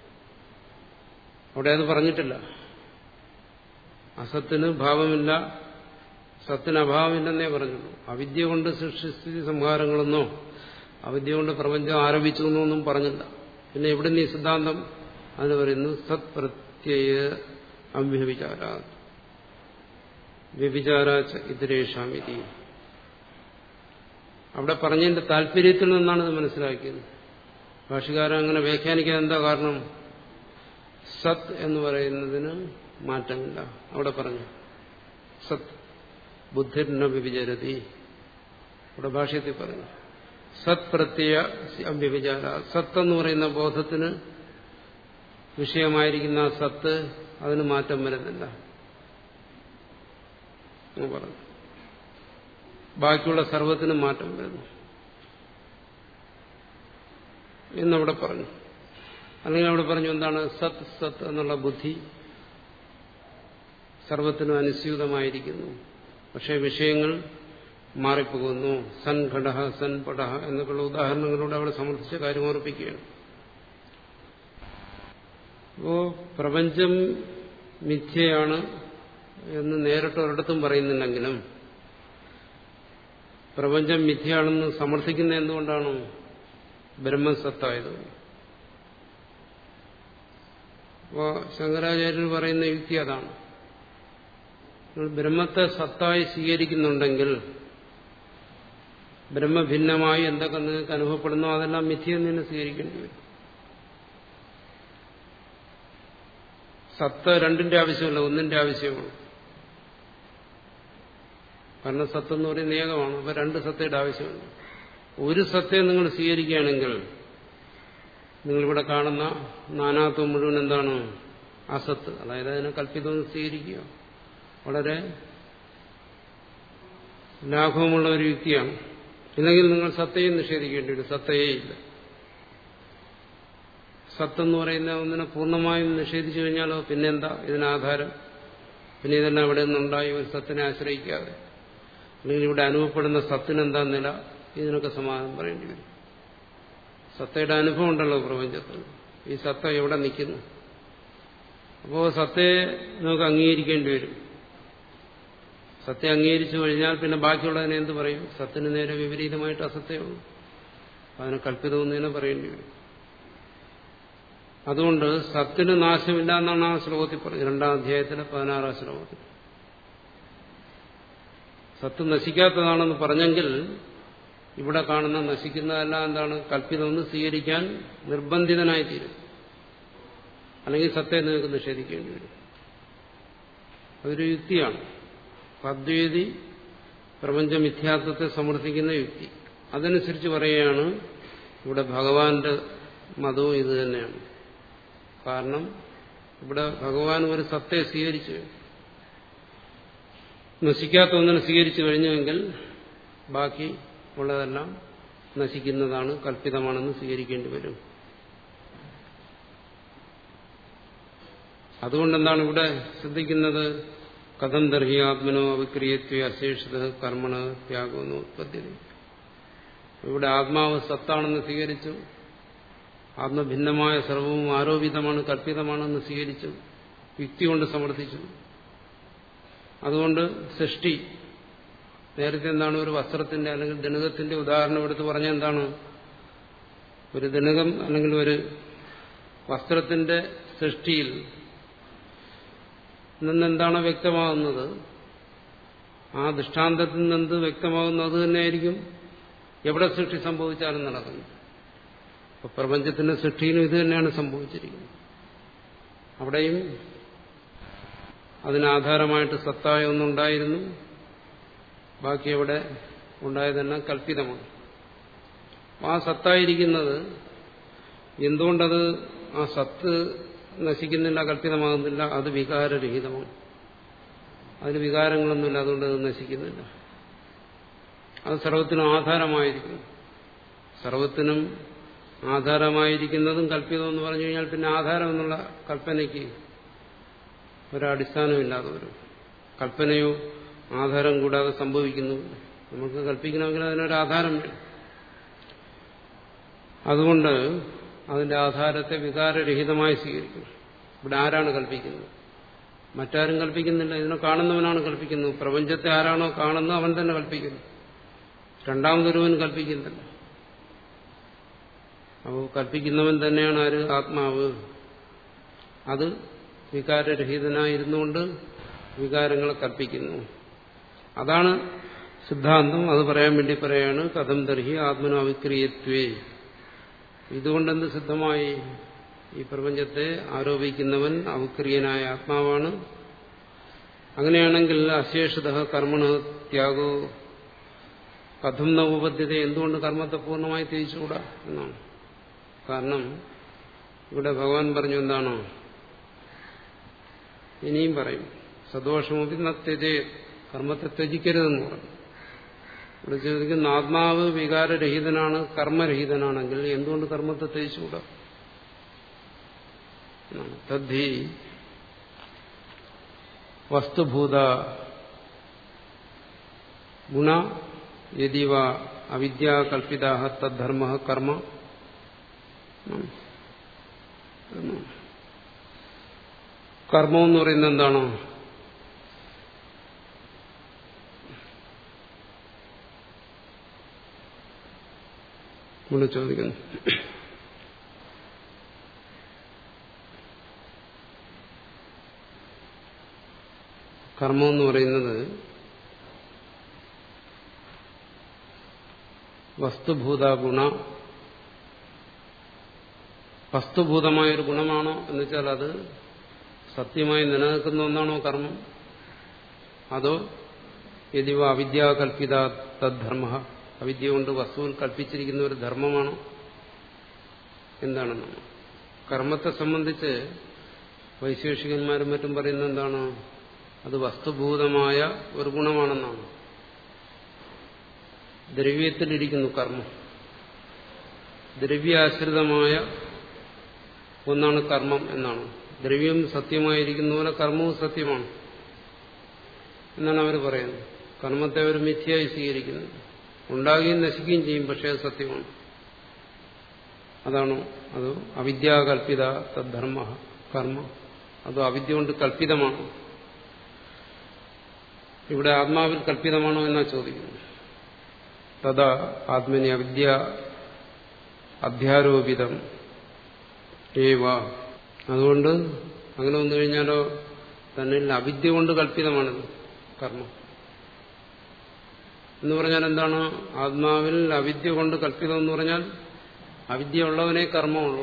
അവിടെ അത് പറഞ്ഞിട്ടില്ല അസത്തിന് ഭാവമില്ല സത്തിന് അഭാവമില്ലെന്നേ പറഞ്ഞുള്ളൂ അവിദ്യ കൊണ്ട് സൃഷ്ടിസ്ഥിതി സംഹാരങ്ങളെന്നോ അവിദ്യ കൊണ്ട് പ്രപഞ്ചം ആരോപിച്ചു എന്നൊന്നും പറഞ്ഞില്ല പിന്നെ എവിടെ നീ സിദ്ധാന്തം അതിന് പറയുന്നു സത് പ്രത്യയ അവ്യവിചാര വ്യഭിചാരാച്ച ഇതരേഷാമിതി അവിടെ പറഞ്ഞതിന്റെ താല്പര്യത്തിൽ നിന്നാണ് ഇത് മനസ്സിലാക്കിയത് ഭാഷകാരൻ അങ്ങനെ വ്യാഖ്യാനിക്കാൻ എന്താ കാരണം സത് എന്ന് പറയുന്നതിന് മാറ്റമില്ല അവിടെ പറഞ്ഞു സത് ബുദ്ധിർന വ്യഭിചരതി ഇവിടെ ഭാഷ്യത്തിൽ പറഞ്ഞു സത് പ്രത്യയ അവ്യഭിചാര സത്ത് എന്ന് പറയുന്ന ബോധത്തിന് വിഷയമായിരിക്കുന്ന ആ സത്ത് അതിന് മാറ്റം വരുന്നില്ല എന്ന് പറഞ്ഞു ബാക്കിയുള്ള സർവത്തിനും മാറ്റം വരുന്നു എന്നവിടെ പറഞ്ഞു അല്ലെങ്കിൽ അവിടെ പറഞ്ഞു എന്താണ് സത് സത് എന്നുള്ള ബുദ്ധി സർവത്തിനും അനുസ്യൂതമായിരിക്കുന്നു പക്ഷേ വിഷയങ്ങൾ മാറിപ്പോകുന്നു സൻ ഘടഹ സൻ പടഹ എന്നൊക്കെയുള്ള ഉദാഹരണങ്ങളോട് അവിടെ സമർത്ഥിച്ച കാര്യം ഓർപ്പിക്കുകയാണ് അപ്പോ പ്രപഞ്ചം മിഥ്യയാണ് എന്ന് നേരിട്ട് ഒരിടത്തും പറയുന്നില്ലെങ്കിലും പ്രപഞ്ചം മിഥ്യയാണെന്ന് സമർത്ഥിക്കുന്ന എന്തുകൊണ്ടാണ് ബ്രഹ്മസത്തായത് അപ്പോ ശങ്കരാചാര്യർ പറയുന്ന യുക്തി അതാണ് നിങ്ങൾ ബ്രഹ്മത്തെ സത്തായി സ്വീകരിക്കുന്നുണ്ടെങ്കിൽ ബ്രഹ്മഭിന്നമായി എന്തൊക്കെ നിങ്ങൾക്ക് അനുഭവപ്പെടുന്നോ അതെല്ലാം മിഥ്യയെന്ന് തന്നെ സ്വീകരിക്കേണ്ടി വരും സത്ത് രണ്ടിന്റെ ആവശ്യമല്ല ഒന്നിന്റെ ആവശ്യമാണ് കാരണം സത്ത് എന്ന് പറയുന്ന ഏകമാണ് അപ്പൊ രണ്ട് സത്തയുടെ ആവശ്യമുണ്ട് ഒരു സത്യം നിങ്ങൾ സ്വീകരിക്കുകയാണെങ്കിൽ നിങ്ങളിവിടെ കാണുന്ന നാനാത്വം മുഴുവൻ എന്താണ് അസത്ത് അതായത് അതിനെ കല്പിതം സ്വീകരിക്കുക വളരെ ലാഭമുള്ള ഒരു യുക്തിയാണ് ഇല്ലെങ്കിൽ നിങ്ങൾ സത്തയെ നിഷേധിക്കേണ്ടി വരും സത്തയേ ഇല്ല സത്തെന്ന് പറയുന്ന ഒന്നിനെ പൂർണ്ണമായും നിഷേധിച്ചു കഴിഞ്ഞാലോ പിന്നെന്താ ഇതിനാധാരം പിന്നെ ഇതെല്ലാം ഇവിടെ നിന്നുണ്ടായി ഒരു സത്തിനെ ആശ്രയിക്കാതെ അല്ലെങ്കിൽ ഇവിടെ അനുഭവപ്പെടുന്ന സത്തിനെന്താ നില ഇതിനൊക്കെ സമാധാനം പറയേണ്ടി വരും സത്തയുടെ അനുഭവം ഉണ്ടല്ലോ പ്രപഞ്ചത്തിൽ ഈ സത്ത എവിടെ നിൽക്കുന്നു അപ്പോൾ സത്തയെ നമുക്ക് അംഗീകരിക്കേണ്ടി വരും സത്യം അംഗീകരിച്ചു കഴിഞ്ഞാൽ പിന്നെ ബാക്കിയുള്ളതിനെ എന്ത് പറയും സത്തിന് നേരെ വിപരീതമായിട്ട് അസത്യമുള്ളൂ അതിനെ കല്പിതമെന്ന് തന്നെ പറയേണ്ടി വരും അതുകൊണ്ട് സത്തിന് നാശമില്ല എന്നാണ് ആ ശ്ലോകത്തിൽ പറഞ്ഞത് രണ്ടാം അധ്യായത്തിലെ പതിനാറാം ശ്ലോകത്തിൽ സത്ത് നശിക്കാത്തതാണെന്ന് പറഞ്ഞെങ്കിൽ ഇവിടെ കാണുന്ന നശിക്കുന്നതെല്ലാം എന്താണ് കല്പിതമെന്ന് സ്വീകരിക്കാൻ നിർബന്ധിതനായിത്തീരും അല്ലെങ്കിൽ സത്തെ നിങ്ങൾക്ക് നിഷേധിക്കേണ്ടി വരും അതൊരു യുക്തിയാണ് അദ്വൈതി പ്രപഞ്ച മിഥ്യാത്വത്തെ സമർത്ഥിക്കുന്ന യുക്തി അതനുസരിച്ച് പറയുകയാണ് ഇവിടെ ഭഗവാന്റെ മതവും ഇത് തന്നെയാണ് കാരണം ഇവിടെ ഭഗവാൻ ഒരു സത്തെ സ്വീകരിച്ചു നശിക്കാത്ത ഒന്നിനെ സ്വീകരിച്ചു കഴിഞ്ഞുവെങ്കിൽ ബാക്കി ഉള്ളതെല്ലാം നശിക്കുന്നതാണ് കല്പിതമാണെന്ന് സ്വീകരിക്കേണ്ടി വരും അതുകൊണ്ടെന്താണ് ഇവിടെ ശ്രദ്ധിക്കുന്നത് കഥം ദർഹി ആത്മനോ അവിക്രിയത്വ അശേഷിത കർമ്മണ ത്യാഗമെന്ന് ഉത്പത്തി ഇവിടെ ആത്മാവ് സത്താണെന്ന് സ്വീകരിച്ചു ആത്മഭിന്നമായ സർവവും ആരോപിതമാണ് കല്പിതമാണെന്ന് സ്വീകരിച്ചു യുക്തി കൊണ്ട് സമർത്ഥിച്ചു അതുകൊണ്ട് സൃഷ്ടി നേരത്തെ എന്താണ് ഒരു വസ്ത്രത്തിന്റെ അല്ലെങ്കിൽ ദണകത്തിന്റെ ഉദാഹരണം എടുത്ത് പറഞ്ഞ എന്താണ് ഒരു ദണകം അല്ലെങ്കിൽ ഒരു വസ്ത്രത്തിന്റെ സൃഷ്ടിയിൽ നിന്നെന്താണോ വ്യക്തമാകുന്നത് ആ ദൃഷ്ടാന്തത്തിൽ നിന്ന് വ്യക്തമാകുന്നത് അത് തന്നെയായിരിക്കും എവിടെ സൃഷ്ടി സംഭവിച്ചാലും നടക്കുന്നത് ഇപ്പൊ പ്രപഞ്ചത്തിന്റെ സൃഷ്ടിയിലും ഇത് തന്നെയാണ് സംഭവിച്ചിരിക്കുന്നത് അവിടെയും അതിനാധാരമായിട്ട് സത്തായ ഒന്നുണ്ടായിരുന്നു ബാക്കി അവിടെ ഉണ്ടായതെല്ലാം കല്പിതമാണ് ആ സത്തായിരിക്കുന്നത് എന്തുകൊണ്ടത് ആ സത്ത് നശിക്കുന്നില്ല കല്പിതമാകുന്നില്ല അത് വികാരരഹിതമാണ് അതിന് വികാരങ്ങളൊന്നുമില്ല അതുകൊണ്ട് അത് നശിക്കുന്നില്ല അത് സർവത്തിനും ആധാരമായിരിക്കുന്നു സർവത്തിനും ആധാരമായിരിക്കുന്നതും കല്പിതം എന്ന് പറഞ്ഞു കഴിഞ്ഞാൽ പിന്നെ ആധാരം എന്നുള്ള കൽപ്പനയ്ക്ക് ഒരടിസ്ഥാനമില്ലാതെ വരും കൽപ്പനയോ ആധാരം കൂടാതെ സംഭവിക്കുന്നു നമുക്ക് കൽപ്പിക്കണമെങ്കിൽ അതിനൊരു ആധാരം വേണം അതുകൊണ്ട് അതിന്റെ ആധാരത്തെ വികാരരഹിതമായി സ്വീകരിക്കണം ഇവിടെ ആരാണ് കൽപ്പിക്കുന്നത് മറ്റാരും കൽപ്പിക്കുന്നില്ല ഇതിനെ കാണുന്നവനാണ് കൽപ്പിക്കുന്നത് പ്രപഞ്ചത്തെ ആരാണോ കാണുന്നത് അവൻ തന്നെ കൽപ്പിക്കുന്നു രണ്ടാമതൊരുവൻ കൽപ്പിക്കുന്നില്ല അപ്പോൾ കൽപ്പിക്കുന്നവൻ തന്നെയാണ് ആര് ആത്മാവ് അത് വികാരരഹിതനായിരുന്നുകൊണ്ട് വികാരങ്ങളെ കൽപ്പിക്കുന്നു അതാണ് സിദ്ധാന്തം അത് പറയാൻ വേണ്ടി പറയാണ് കഥം ദർഹി ആത്മനോ അവിക്രിയത്വേ ഇതുകൊണ്ടെന്ത് സിദ്ധമായി ഈ പ്രപഞ്ചത്തെ ആരോപിക്കുന്നവൻ അവിക്രിയനായ ആത്മാവാണ് അങ്ങനെയാണെങ്കിൽ അശേഷത കർമ്മണ ത്യാഗോ കഥം ന ഉപദ്ധ്യത എന്തുകൊണ്ട് കർമ്മത്തെ പൂർണ്ണമായി തിരിച്ചുകൂടാ എന്നാണ് കാരണം ഇവിടെ ഭഗവാൻ പറഞ്ഞു എന്താണോ ഇനിയും പറയും സദോഷമൊക്കെ നത്യജേ കർമ്മത്തെ ത്യജിക്കരുതെന്ന് പറഞ്ഞു ഇവിടെ ചോദിക്കുന്ന ആത്മാവ് വികാരരഹിതനാണ് കർമ്മരഹിതനാണെങ്കിൽ എന്തുകൊണ്ട് കർമ്മത്തെ ത്യജിച്ചുകൂടാ തദ്ധി വസ്തുഭൂത ഗുണ യതിവ അവിദ്യാകൽപിത തദ്ധർമ്മ കർമ്മ കർമ്മം എന്ന് പറയുന്നത് എന്താണോ ഇവിടെ ചോദിക്കുന്നു കർമ്മം എന്ന് പറയുന്നത് വസ്തുഭൂത ഗുണ വസ്തുഭൂതമായൊരു ഗുണമാണോ എന്ന് വെച്ചാൽ അത് സത്യമായി നിലനിൽക്കുന്ന ഒന്നാണോ കർമ്മം അതോ യതിവ അവിദ്യാകൽപിത തദ്ധർമ്മ അവിദ്യ കൊണ്ട് വസ്തുവിൽ കൽപ്പിച്ചിരിക്കുന്ന ഒരു ധർമ്മമാണോ എന്താണെന്നാണ് കർമ്മത്തെ സംബന്ധിച്ച് വൈശേഷികന്മാരും മറ്റും പറയുന്നത് എന്താണ് അത് വസ്തുഭൂതമായ ഒരു ഗുണമാണെന്നാണ് ദ്രവ്യത്തിലിരിക്കുന്നു കർമ്മം ദ്രവ്യാശ്രിതമായ ഒന്നാണ് കർമ്മം എന്നാണ് ദ്രവ്യം സത്യമായിരിക്കുന്ന പോലെ കർമ്മവും സത്യമാണ് എന്നാണ് അവർ പറയുന്നത് കർമ്മത്തെ അവർ മിഥ്യയായി സ്വീകരിക്കുന്നത് ഉണ്ടാകുകയും നശിക്കുകയും ചെയ്യും പക്ഷേ അത് സത്യമാണ് അതാണോ അതോ അവിദ്യാകൽപിത തദ്ധർമ്മ കർമ്മ അതോ അവിദ്യ കൊണ്ട് കൽപ്പിതമാണോ ഇവിടെ ആത്മാവിൽ കൽപ്പിതമാണോ എന്നാ ചോദിക്കുന്നത് തഥാ ആത്മനി അവിദ്യ അധ്യാരോപിതം ഏവ അതുകൊണ്ട് അങ്ങനെ വന്നു കഴിഞ്ഞാലോ തന്നിൽ അവിദ്യ കൊണ്ട് കൽപ്പിതമാണിത് കർമ്മം എന്ന് പറഞ്ഞാൽ എന്താണ് ആത്മാവിൽ അവിദ്യ കൊണ്ട് കൽപ്പിതം എന്ന് പറഞ്ഞാൽ അവിദ്യ ഉള്ളവനെ കർമ്മമുള്ളൂ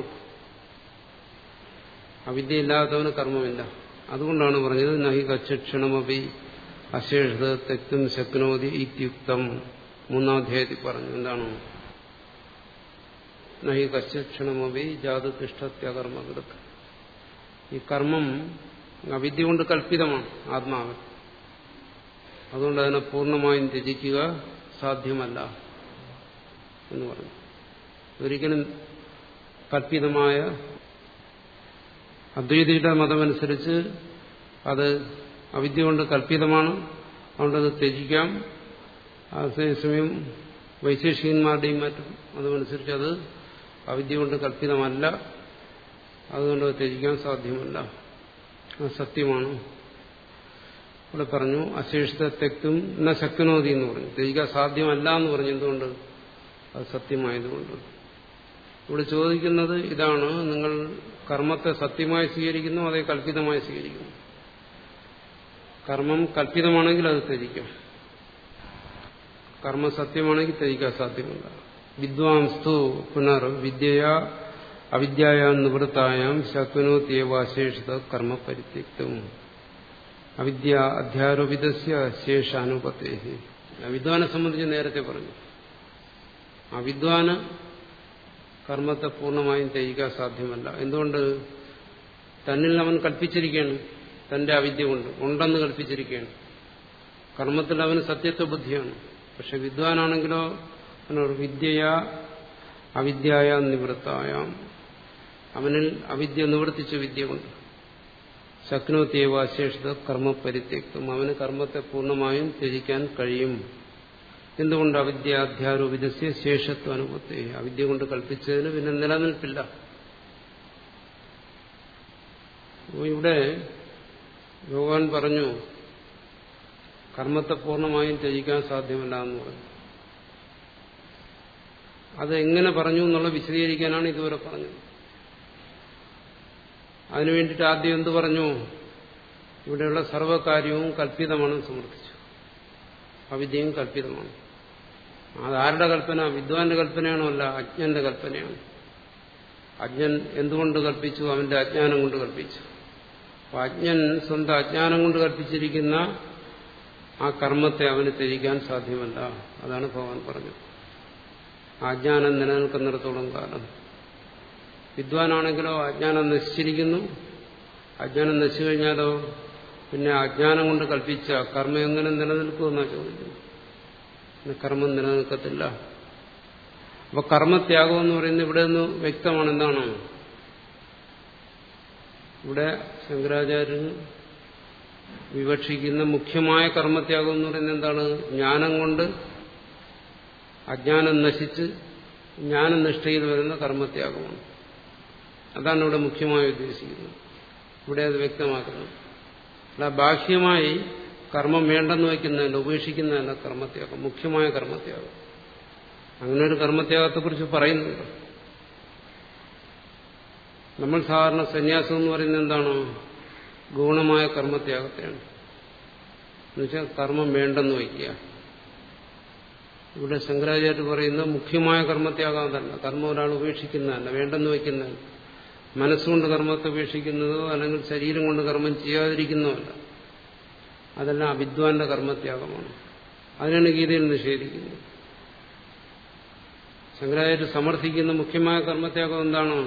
അവിദ്യ ഇല്ലാത്തവന് കർമ്മമില്ല അതുകൊണ്ടാണ് പറഞ്ഞത് നഹി കച്ചക്ഷണമപി അശേഷത തെക്തും ശക്നോതി ഇത്യുക്തം മൂന്നാം അധ്യായത്തിൽ പറഞ്ഞു എന്താണ് നഹി കച്ചക്ഷണമപി ജാതതിഷ്ഠത്യകർമ്മകൃത് ഈ കർമ്മം അവിദ്യ കൊണ്ട് കൽപ്പിതമാണ് ആത്മാവ് അതുകൊണ്ട് അതിനെ പൂർണ്ണമായും ത്യജിക്കുക സാധ്യമല്ല എന്ന് പറഞ്ഞു ഒരിക്കലും കൽപ്പിതമായ അദ്വൈതിയുടെ മതമനുസരിച്ച് അത് അവിദ്യ കൊണ്ട് കൽപ്പിതമാണ് അതുകൊണ്ട് അത് ത്യജിക്കാം അതേസമയം വൈശേഷികന്മാരുടെയും മറ്റും അതുമനുസരിച്ച് അത് അവിദ്യ കൊണ്ട് കൽപ്പിതമല്ല അതുകൊണ്ട് അത് ത്യജിക്കാൻ സാധ്യമല്ല അത് സത്യമാണ് ഇവിടെ പറഞ്ഞു അശേഷിത തെക്തും എന്ന ശക്തനോതി എന്ന് പറഞ്ഞു ത്യജിക്കാൻ സാധ്യമല്ല എന്ന് പറഞ്ഞു എന്തുകൊണ്ട് അത് സത്യമായതുകൊണ്ട് ഇവിടെ ചോദിക്കുന്നത് ഇതാണ് നിങ്ങൾ കർമ്മത്തെ സത്യമായി സ്വീകരിക്കുന്നു അതേ കല്പിതമായി സ്വീകരിക്കുന്നു കർമ്മം കല്പിതമാണെങ്കിൽ അത് ത്യജിക്കാം കർമ്മ സത്യമാണെങ്കിൽ ത്യജിക്കാൻ സാധ്യമല്ല വിദ്വാംസ്തു പുനർ വിദ്യയാ അവിദ്യായ നിവൃത്തായാം ശക്നോത്യവാശേഷിത കർമ്മ പരിത്യക്തും അവിദ്യ അധ്യാരോപിതസ്യ ശേഷാനുപത്തേ വിദ്വാനെ സംബന്ധിച്ച് നേരത്തെ പറഞ്ഞു ആ വിദ്വാന് കർമ്മത്തെ പൂർണ്ണമായും ത്യജിക്കാൻ സാധ്യമല്ല എന്തുകൊണ്ട് തന്നിൽ അവൻ കൽപ്പിച്ചിരിക്കുകയാണ് തന്റെ അവിദ്യ കൊണ്ട് ഉണ്ടെന്ന് കൽപ്പിച്ചിരിക്കുകയാണ് കർമ്മത്തിൽ അവന് സത്യത്വ ബുദ്ധിയാണ് പക്ഷെ വിദ്വാനാണെങ്കിലോ അവനോട് വിദ്യയാ അവിദ്യായ നിവൃത്തായാം അവനിൽ അവിദ്യ നിവർത്തിച്ച വിദ്യ കൊണ്ട് ശക്നോത്യവാശേഷിത കർമ്മ പരിത്യക്തം അവന് കർമ്മത്തെ പൂർണ്ണമായും ത്യജിക്കാൻ കഴിയും എന്തുകൊണ്ട് അവിദ്യാധ്യാരോപിതസ്യ ശേഷത്വ അനുഭവത്തെ അവിദ്യ കൊണ്ട് കൽപ്പിച്ചതിന് പിന്നെ നിലനിൽപ്പില്ല ഇവിടെ ഭഗവാൻ പറഞ്ഞു കർമ്മത്തെ പൂർണ്ണമായും ത്യജിക്കാൻ സാധ്യമല്ല എന്ന് പറഞ്ഞു അത് എങ്ങനെ പറഞ്ഞു എന്നുള്ള വിശദീകരിക്കാനാണ് ഇതുവരെ പറഞ്ഞത് അതിനു വേണ്ടിയിട്ട് ആദ്യം എന്ത് പറഞ്ഞു ഇവിടെയുള്ള സർവ്വകാര്യവും കല്പിതമാണെന്ന് സമർത്ഥിച്ചു അവിദ്യയും കല്പിതമാണ് അതാരുടെ കൽപ്പന വിദ്വാന്റെ കൽപ്പനയാണോ അല്ല അജ്ഞന്റെ കൽപ്പനയാണ് അജ്ഞൻ എന്തുകൊണ്ട് കൽപ്പിച്ചു അവന്റെ അജ്ഞാനം കൊണ്ട് കൽപ്പിച്ചു അപ്പൊ അജ്ഞൻ സ്വന്തം അജ്ഞാനം കൊണ്ട് കൽപ്പിച്ചിരിക്കുന്ന ആ കർമ്മത്തെ അവന് ത്യജിക്കാൻ സാധ്യമല്ല അതാണ് ഭഗവാൻ പറഞ്ഞത് അജ്ഞാനം നിലനിൽക്കുന്നിടത്തോളം കാലം വിദ്വാനാണെങ്കിലോ അജ്ഞാനം നശിച്ചിരിക്കുന്നു അജ്ഞാനം നശിച്ചു കഴിഞ്ഞാലോ പിന്നെ അജ്ഞാനം കൊണ്ട് കൽപ്പിച്ച കർമ്മം എങ്ങനെ നിലനിൽക്കുമെന്നാണ് ചോദിക്കുന്നത് പിന്നെ കർമ്മം നിലനിൽക്കത്തില്ല അപ്പൊ കർമ്മത്യാഗം എന്ന് പറയുന്നത് ഇവിടെ നിന്ന് വ്യക്തമാണ് എന്താണ് ഇവിടെ ശങ്കരാചാര്യൻ വിവക്ഷിക്കുന്ന മുഖ്യമായ കർമ്മത്യാഗം എന്ന് പറയുന്നത് എന്താണ് ജ്ഞാനം കൊണ്ട് അജ്ഞാനം നശിച്ച് ജ്ഞാനനിഷ്ഠയിൽ വരുന്ന കർമ്മത്യാഗമാണ് അതാണ് ഇവിടെ മുഖ്യമായി ഉദ്ദേശിക്കുന്നത് ഇവിടെ അത് വ്യക്തമാക്കുന്നത് അല്ല ബാഹ്യമായി കർമ്മം വേണ്ടെന്ന് വയ്ക്കുന്നതല്ല ഉപേക്ഷിക്കുന്നതല്ല കർമ്മത്യാഗം മുഖ്യമായ കർമ്മത്യാഗം അങ്ങനെ ഒരു കർമ്മത്യാഗത്തെക്കുറിച്ച് പറയുന്നുണ്ട് നമ്മൾ സാധാരണ സന്യാസം എന്ന് പറയുന്നത് എന്താണ് ഗുണമായ കർമ്മത്യാഗത്തെയാണ് എന്നുവെച്ചാൽ കർമ്മം വേണ്ടെന്ന് വയ്ക്കുക ഇവിടെ ശങ്കരാചാര്യ പറയുന്ന മുഖ്യമായ കർമ്മത്യാഗം അതല്ല കർമ്മം ഒരാൾ ഉപേക്ഷിക്കുന്നതല്ല വേണ്ടെന്ന് വയ്ക്കുന്നതല്ല മനസ്സുകൊണ്ട് കർമ്മത്തെ ഉപേക്ഷിക്കുന്നതോ അല്ലെങ്കിൽ ശരീരം കൊണ്ട് കർമ്മം ചെയ്യാതിരിക്കുന്നതോ അല്ല അതെല്ലാം അവിദ്വാന്റെ കർമ്മത്യാഗമാണ് അതിനാണ് ഗീതയിൽ നിഷേധിക്കുന്നത് ശങ്കരാചാര്യ സമർത്ഥിക്കുന്ന മുഖ്യമായ കർമ്മത്യാഗം എന്താണ്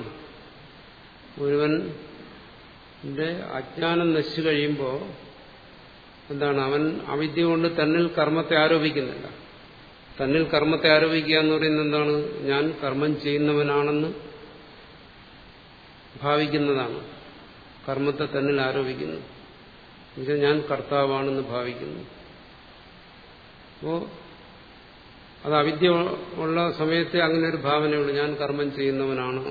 ഒരുവന്റെ അജ്ഞാനം നശിച്ചു കഴിയുമ്പോൾ എന്താണ് അവൻ അവിദ്യ കൊണ്ട് തന്നിൽ കർമ്മത്തെ ആരോപിക്കുന്നില്ല തന്നിൽ കർമ്മത്തെ ആരോപിക്കുക എന്ന് പറയുന്നത് എന്താണ് ഞാൻ കർമ്മം ചെയ്യുന്നവനാണെന്ന് ഭാവിക്കുന്നതാണ് കർമ്മത്തെ തന്നിൽ ആരോപിക്കുന്നു എന്നുവെച്ചാൽ ഞാൻ കർത്താവാണെന്ന് ഭാവിക്കുന്നു അപ്പോ അത് അവിദ്യ ഉള്ള സമയത്തെ അങ്ങനെ ഒരു ഭാവനയുള്ളൂ ഞാൻ കർമ്മം ചെയ്യുന്നവനാണ്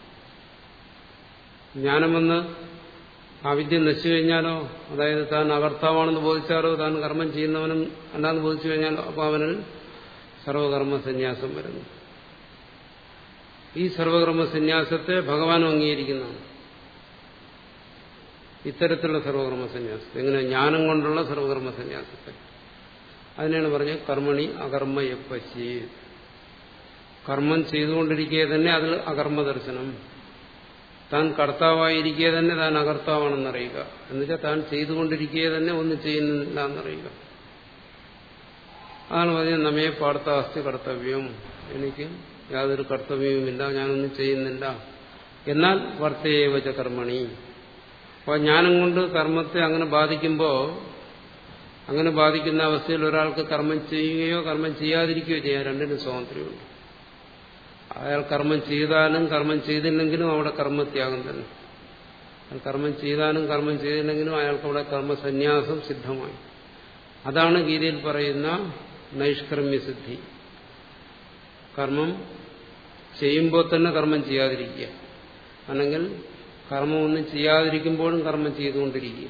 ജ്ഞാനമെന്ന് അവിദ്യ നശിച്ചു കഴിഞ്ഞാലോ അതായത് താൻ അകർത്താവാണെന്ന് ബോധിച്ചാലോ താൻ കർമ്മം ചെയ്യുന്നവനും അല്ലാന്ന് ബോധിച്ചു കഴിഞ്ഞാലോ അപ്പോൾ അവനിൽ സർവകർമ്മ സന്യാസം വരുന്നു ഈ സർവകർമ്മ സന്യാസത്തെ ഭഗവാനും അംഗീകരിക്കുന്നതാണ് ഇത്തരത്തിലുള്ള സർവകർമ്മ സന്യാസത്തെ എങ്ങനെ ജ്ഞാനം കൊണ്ടുള്ള സർവകർമ്മ സന്യാസത്തെ അതിനാണ് പറഞ്ഞത് കർമ്മണി അകർമ്മ എപ്പശി കർമ്മം ചെയ്തുകൊണ്ടിരിക്കെ തന്നെ അതിൽ അകർമ്മ ദർശനം താൻ കർത്താവായിരിക്കെ തന്നെ താൻ അകർത്താവാണെന്നറിയുക എന്നുവെച്ചാൽ താൻ ചെയ്തുകൊണ്ടിരിക്കെ തന്നെ ഒന്നും ചെയ്യുന്നില്ല എന്നറിയുക അതാണ് പറഞ്ഞത് നമ്മെ പാർത്താസ്തി കർത്തവ്യം എനിക്ക് യാതൊരു കർത്തവ്യവുമില്ല ഞാനൊന്നും ചെയ്യുന്നില്ല എന്നാൽ വർത്തേവച കർമ്മണി അപ്പോൾ ജ്ഞാനം കൊണ്ട് കർമ്മത്തെ അങ്ങനെ ബാധിക്കുമ്പോൾ അങ്ങനെ ബാധിക്കുന്ന അവസ്ഥയിൽ ഒരാൾക്ക് കർമ്മം ചെയ്യുകയോ കർമ്മം ചെയ്യാതിരിക്കുകയോ ചെയ്യാൻ രണ്ടിനും സ്വാതന്ത്ര്യമുണ്ട് അയാൾ കർമ്മം ചെയ്താലും കർമ്മം ചെയ്തില്ലെങ്കിലും അവിടെ കർമ്മത്യാഗം തന്നെ അയാൾ കർമ്മം ചെയ്താലും കർമ്മം ചെയ്തില്ലെങ്കിലും അയാൾക്ക് അവിടെ കർമ്മസന്യാസം സിദ്ധമായി അതാണ് ഗീതയിൽ പറയുന്ന നൈഷ്കർമ്മ്യസിദ്ധി കർമ്മം ചെയ്യുമ്പോൾ തന്നെ കർമ്മം ചെയ്യാതിരിക്കുക അല്ലെങ്കിൽ കർമ്മം ഒന്നും ചെയ്യാതിരിക്കുമ്പോഴും കർമ്മം ചെയ്തുകൊണ്ടിരിക്കുക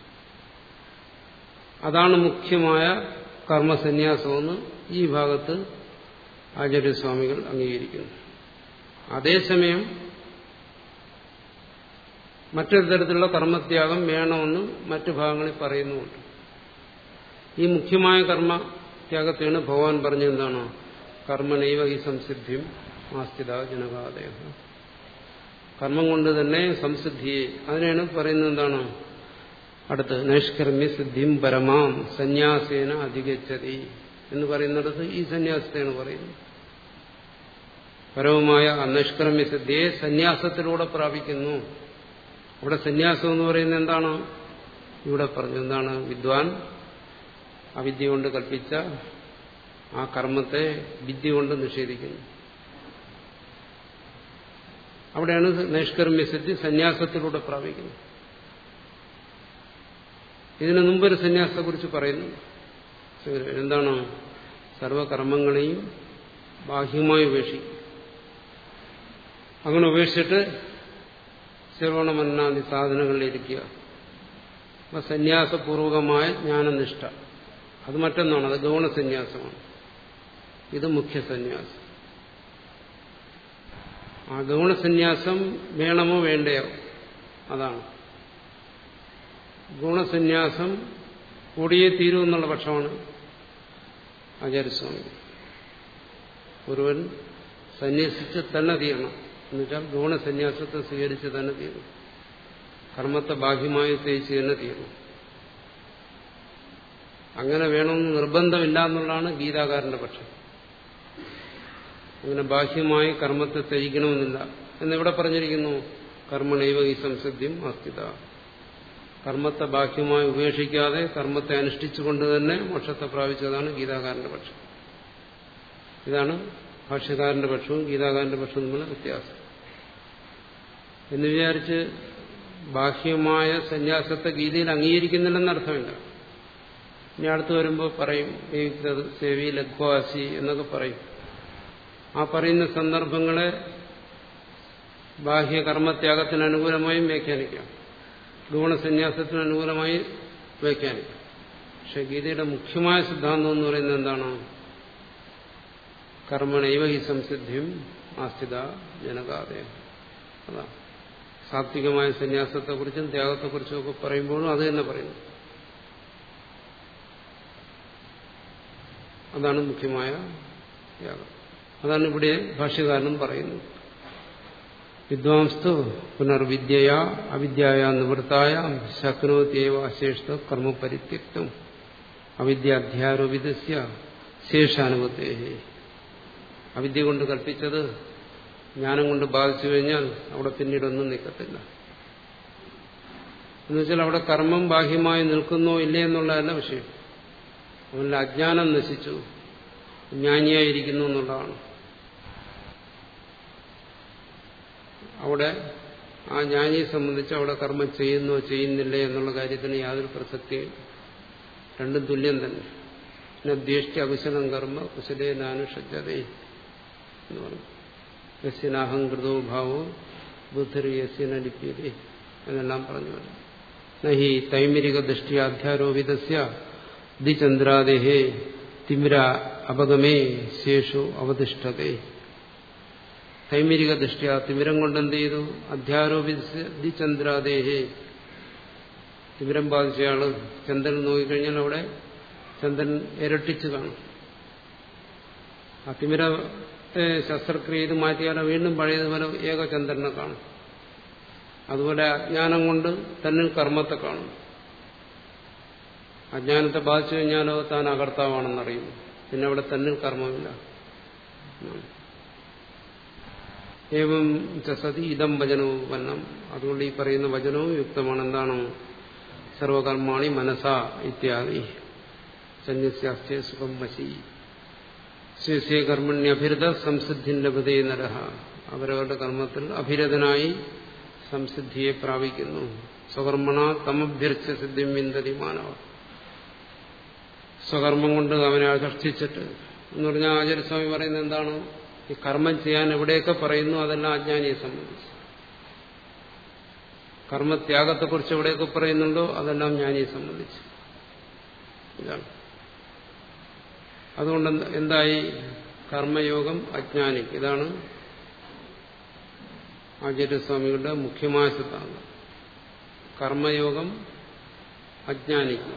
അതാണ് മുഖ്യമായ കർമ്മസന്യാസമെന്ന് ഈ ഭാഗത്ത് ആചാര്യസ്വാമികൾ അംഗീകരിക്കുന്നു അതേസമയം മറ്റൊരു തരത്തിലുള്ള കർമ്മത്യാഗം വേണമെന്ന് മറ്റു ഭാഗങ്ങളിൽ പറയുന്നുമുണ്ട് ഈ മുഖ്യമായ കർമ്മത്യാഗത്തെയാണ് ഭഗവാൻ പറഞ്ഞെന്താണ് കർമ്മനൈവ ഈ സംസിദ്ധിയും ആസ്ഥിത ജനകാദയ കർമ്മം കൊണ്ട് തന്നെ സംസിദ്ധിയെ അതിനാണ് പറയുന്നത് എന്താണ് അടുത്ത് നൈഷ്കർമ്മ്യ സിദ്ധിയും പരമാം സന്യാസേന അധികച്ചതി എന്ന് പറയുന്നിടത്ത് ഈ സന്യാസത്തെയാണ് പറയുന്നത് പരവുമായ അനൈഷ്കർമ്മ്യ സിദ്ധിയെ സന്യാസത്തിലൂടെ പ്രാപിക്കുന്നു അവിടെ സന്യാസം എന്ന് പറയുന്നത് എന്താണ് ഇവിടെ പറഞ്ഞു എന്താണ് വിദ്വാൻ അവിദ്യ കൊണ്ട് കൽപ്പിച്ച ആ കർമ്മത്തെ വിദ്യ കൊണ്ട് നിഷേധിക്കുന്നു അവിടെയാണ് നൈഷ്കർമ്മ്യ സിദ്ധി സന്യാസത്തിലൂടെ പ്രാപിക്കുന്നത് ഇതിനു മുമ്പൊരു സന്യാസത്തെക്കുറിച്ച് പറയുന്നു എന്താണ് സർവകർമ്മങ്ങളെയും ബാഹ്യമായി ഉപേക്ഷിക്കും അങ്ങനെ ഉപേക്ഷിച്ചിട്ട് ശ്രവണമന്നാദി സാധനങ്ങളിലിരിക്കുക അപ്പൊ സന്യാസപൂർവകമായ ജ്ഞാനനിഷ്ഠ അത് മറ്റൊന്നാണ് അത് ഗൗണസന്യാസമാണ് ഇത് മുഖ്യ സന്യാസം ആ ഗൗണസന്യാസം വേണമോ വേണ്ടയോ അതാണ് ഗുണസന്യാസം കൂടിയേ തീരൂ എന്നുള്ള പക്ഷമാണ് ആചാര്യസ്വാമി ഒരുവൻ സന്യസിച്ച് തന്നെ തീരണം എന്നുവെച്ചാൽ ഗുണസന്യാസത്തെ സ്വീകരിച്ച് തന്നെ തീരും കർമ്മത്തെ ബാഹ്യമായി തേച്ച് തന്നെ തീരണം അങ്ങനെ വേണമെന്ന് നിർബന്ധമില്ല എന്നുള്ളതാണ് ഗീതാകാരന്റെ പക്ഷം അങ്ങനെ ബാഹ്യമായി കർമ്മത്തെ ത്യജിക്കണമെന്നില്ല എന്നിവിടെ പറഞ്ഞിരിക്കുന്നു കർമ്മണൈവ ഈ സംസിദ്ധിയും അസ്ഥിത കർമ്മത്തെ ബാഹ്യമായി ഉപേക്ഷിക്കാതെ കർമ്മത്തെ അനുഷ്ഠിച്ചുകൊണ്ട് തന്നെ മോക്ഷത്തെ പ്രാപിച്ചതാണ് ഗീതാകാരന്റെ പക്ഷം ഇതാണ് ഭാഷ്യകാരന്റെ പക്ഷവും ഗീതാകാരന്റെ പക്ഷവും തമ്മിലുള്ള വ്യത്യാസം എന്ന് വിചാരിച്ച് ബാഹ്യമായ സന്യാസത്തെ ഗീതയിൽ അംഗീകരിക്കുന്നില്ലെന്ന് അർത്ഥമില്ല ഇനി അടുത്ത് വരുമ്പോൾ പറയും സേവി ലഘ്വാസി എന്നൊക്കെ പറയും ആ പറയുന്ന സന്ദർഭങ്ങളെ ബാഹ്യ കർമ്മത്യാഗത്തിന് അനുകൂലമായും വ്യാഖ്യാനിക്കാം ഗുണസന്യാസത്തിന് അനുകൂലമായി വ്യാഖ്യാനിക്കാം പക്ഷെ ഗീതയുടെ മുഖ്യമായ സിദ്ധാന്തം എന്ന് പറയുന്നത് എന്താണ് കർമ്മണൈവ ഹി സംസിദ്ധിയും ആസ്ഥിത ജനകാദയ അതാണ് സാത്വികമായ സന്യാസത്തെക്കുറിച്ചും ത്യാഗത്തെക്കുറിച്ചും ഒക്കെ പറയുമ്പോഴും അത് തന്നെ പറയുന്നു അതാണ് മുഖ്യമായ യാഗം അതാണ് ഇവിടെ ഭാഷ്യകാരനും പറയുന്നത് വിദ്വാംസ്തു പുനർവിദ്യയാ അവിദ്യയ നിവൃത്തായ ശക്നോത്യവ അശേഷ കർമ്മപരിത്യക്തം അവിദ്യ അധ്യാരോപിതസ്യ ശേഷാനുഭവത്തെ അവിദ്യ കൊണ്ട് കൽപ്പിച്ചത് ജ്ഞാനം കൊണ്ട് ബാധിച്ചു കഴിഞ്ഞാൽ അവിടെ പിന്നീടൊന്നും നിൽക്കത്തില്ല എന്നുവെച്ചാൽ അവിടെ കർമ്മം ബാഹ്യമായി നിൽക്കുന്നോ ഇല്ലേ എന്നുള്ളതല്ല വിഷയം അവന്റെ അജ്ഞാനം നശിച്ചു ജ്ഞാനിയായിരിക്കുന്നു എന്നുള്ളതാണ് അവിടെ ആ ജ്ഞാനിയെ സംബന്ധിച്ച് അവിടെ കർമ്മം ചെയ്യുന്നോ ചെയ്യുന്നില്ലേ എന്നുള്ള കാര്യത്തിന് യാതൊരു പ്രസക്തിയും രണ്ടും തുല്യം തന്നെ പിന്നെ ദ്വേഷ്ടി അകുശലം കർമ്മ കുശലേ നാനുഷജതേ എന്ന് പറഞ്ഞു യസ്യനാഹംകൃതോ ഭാവോ ബുദ്ധരി യസ്യന ലിപ്യതേ എന്നെല്ലാം പറഞ്ഞു നഹി തൈമിരിക ദൃഷ്ടി അധ്യാരോപിതസ്യ ദിചന്ദ്രാദേഹേ തിമിര അപഗമേ ശേഷു അവതിഷ്ഠതേ തൈമിരിക ദൃഷ്ടിയ തിമിരം കൊണ്ട് എന്ത് ചെയ്തു അധ്യാരോപി ചന്ദ്രാദേഹേ തിമിരം ബാധിച്ചയാള് ചന്ദ്രൻ നോക്കിക്കഴിഞ്ഞാൽ അവിടെ ചന്ദ്രൻ ഇരട്ടിച്ച് കാണും ആ തിമിരത്തെ ശസ്ത്രക്രിയ ചെയ്ത് മാറ്റിയാൽ വീണ്ടും പഴയതുപോലെ ഏക ചന്ദ്രനെ കാണും അതുപോലെ അജ്ഞാനം കൊണ്ട് തന്നിൽ കർമ്മത്തെ കാണും അജ്ഞാനത്തെ ബാധിച്ചു കഴിഞ്ഞാലോ താൻ അകർത്താവാണെന്നറിയും പിന്നെ അവിടെ തന്നിൽ കർമ്മമില്ല ഏവം സതി ഇതം വചനവും വന്നം അതുകൊണ്ട് ഈ പറയുന്ന വചനവും യുക്തമാണ് എന്താണ് സർവകർമാണി മനസ ഇത്യാദി സന്യസ്യാസ്തേ സുഖം വശി സ്വസ്യ കർമ്മണ്യഭിരത സംസിദ്ധിന്റെ പതേ നരഹ അവരവരുടെ കർമ്മത്തിൽ അഭിരതനായി സംസിദ്ധിയെ പ്രാപിക്കുന്നു സ്വകർമ്മണ തമഭ്യർച്ച സിദ്ധിം വിന്തതി മാനവ സ്വകർമ്മം കൊണ്ട് അവനെ ആകർഷിച്ചിട്ട് എന്ന് പറഞ്ഞാൽ ആചാര്യസ്വാമി പറയുന്നത് എന്താണ് ഈ കർമ്മം ചെയ്യാൻ എവിടെയൊക്കെ പറയുന്നു അതെല്ലാം അജ്ഞാനിയെ സംബന്ധിച്ച് കർമ്മത്യാഗത്തെക്കുറിച്ച് എവിടെയൊക്കെ പറയുന്നുണ്ടോ അതെല്ലാം ജ്ഞാനിയെ സംബന്ധിച്ച് ഇതാണ് അതുകൊണ്ട് എന്തായി കർമ്മയോഗം അജ്ഞാനിക്ക് ഇതാണ് ആചാര്യസ്വാമികളുടെ മുഖ്യമായ സിദ്ധാന്തം കർമ്മയോഗം അജ്ഞാനിക്ക്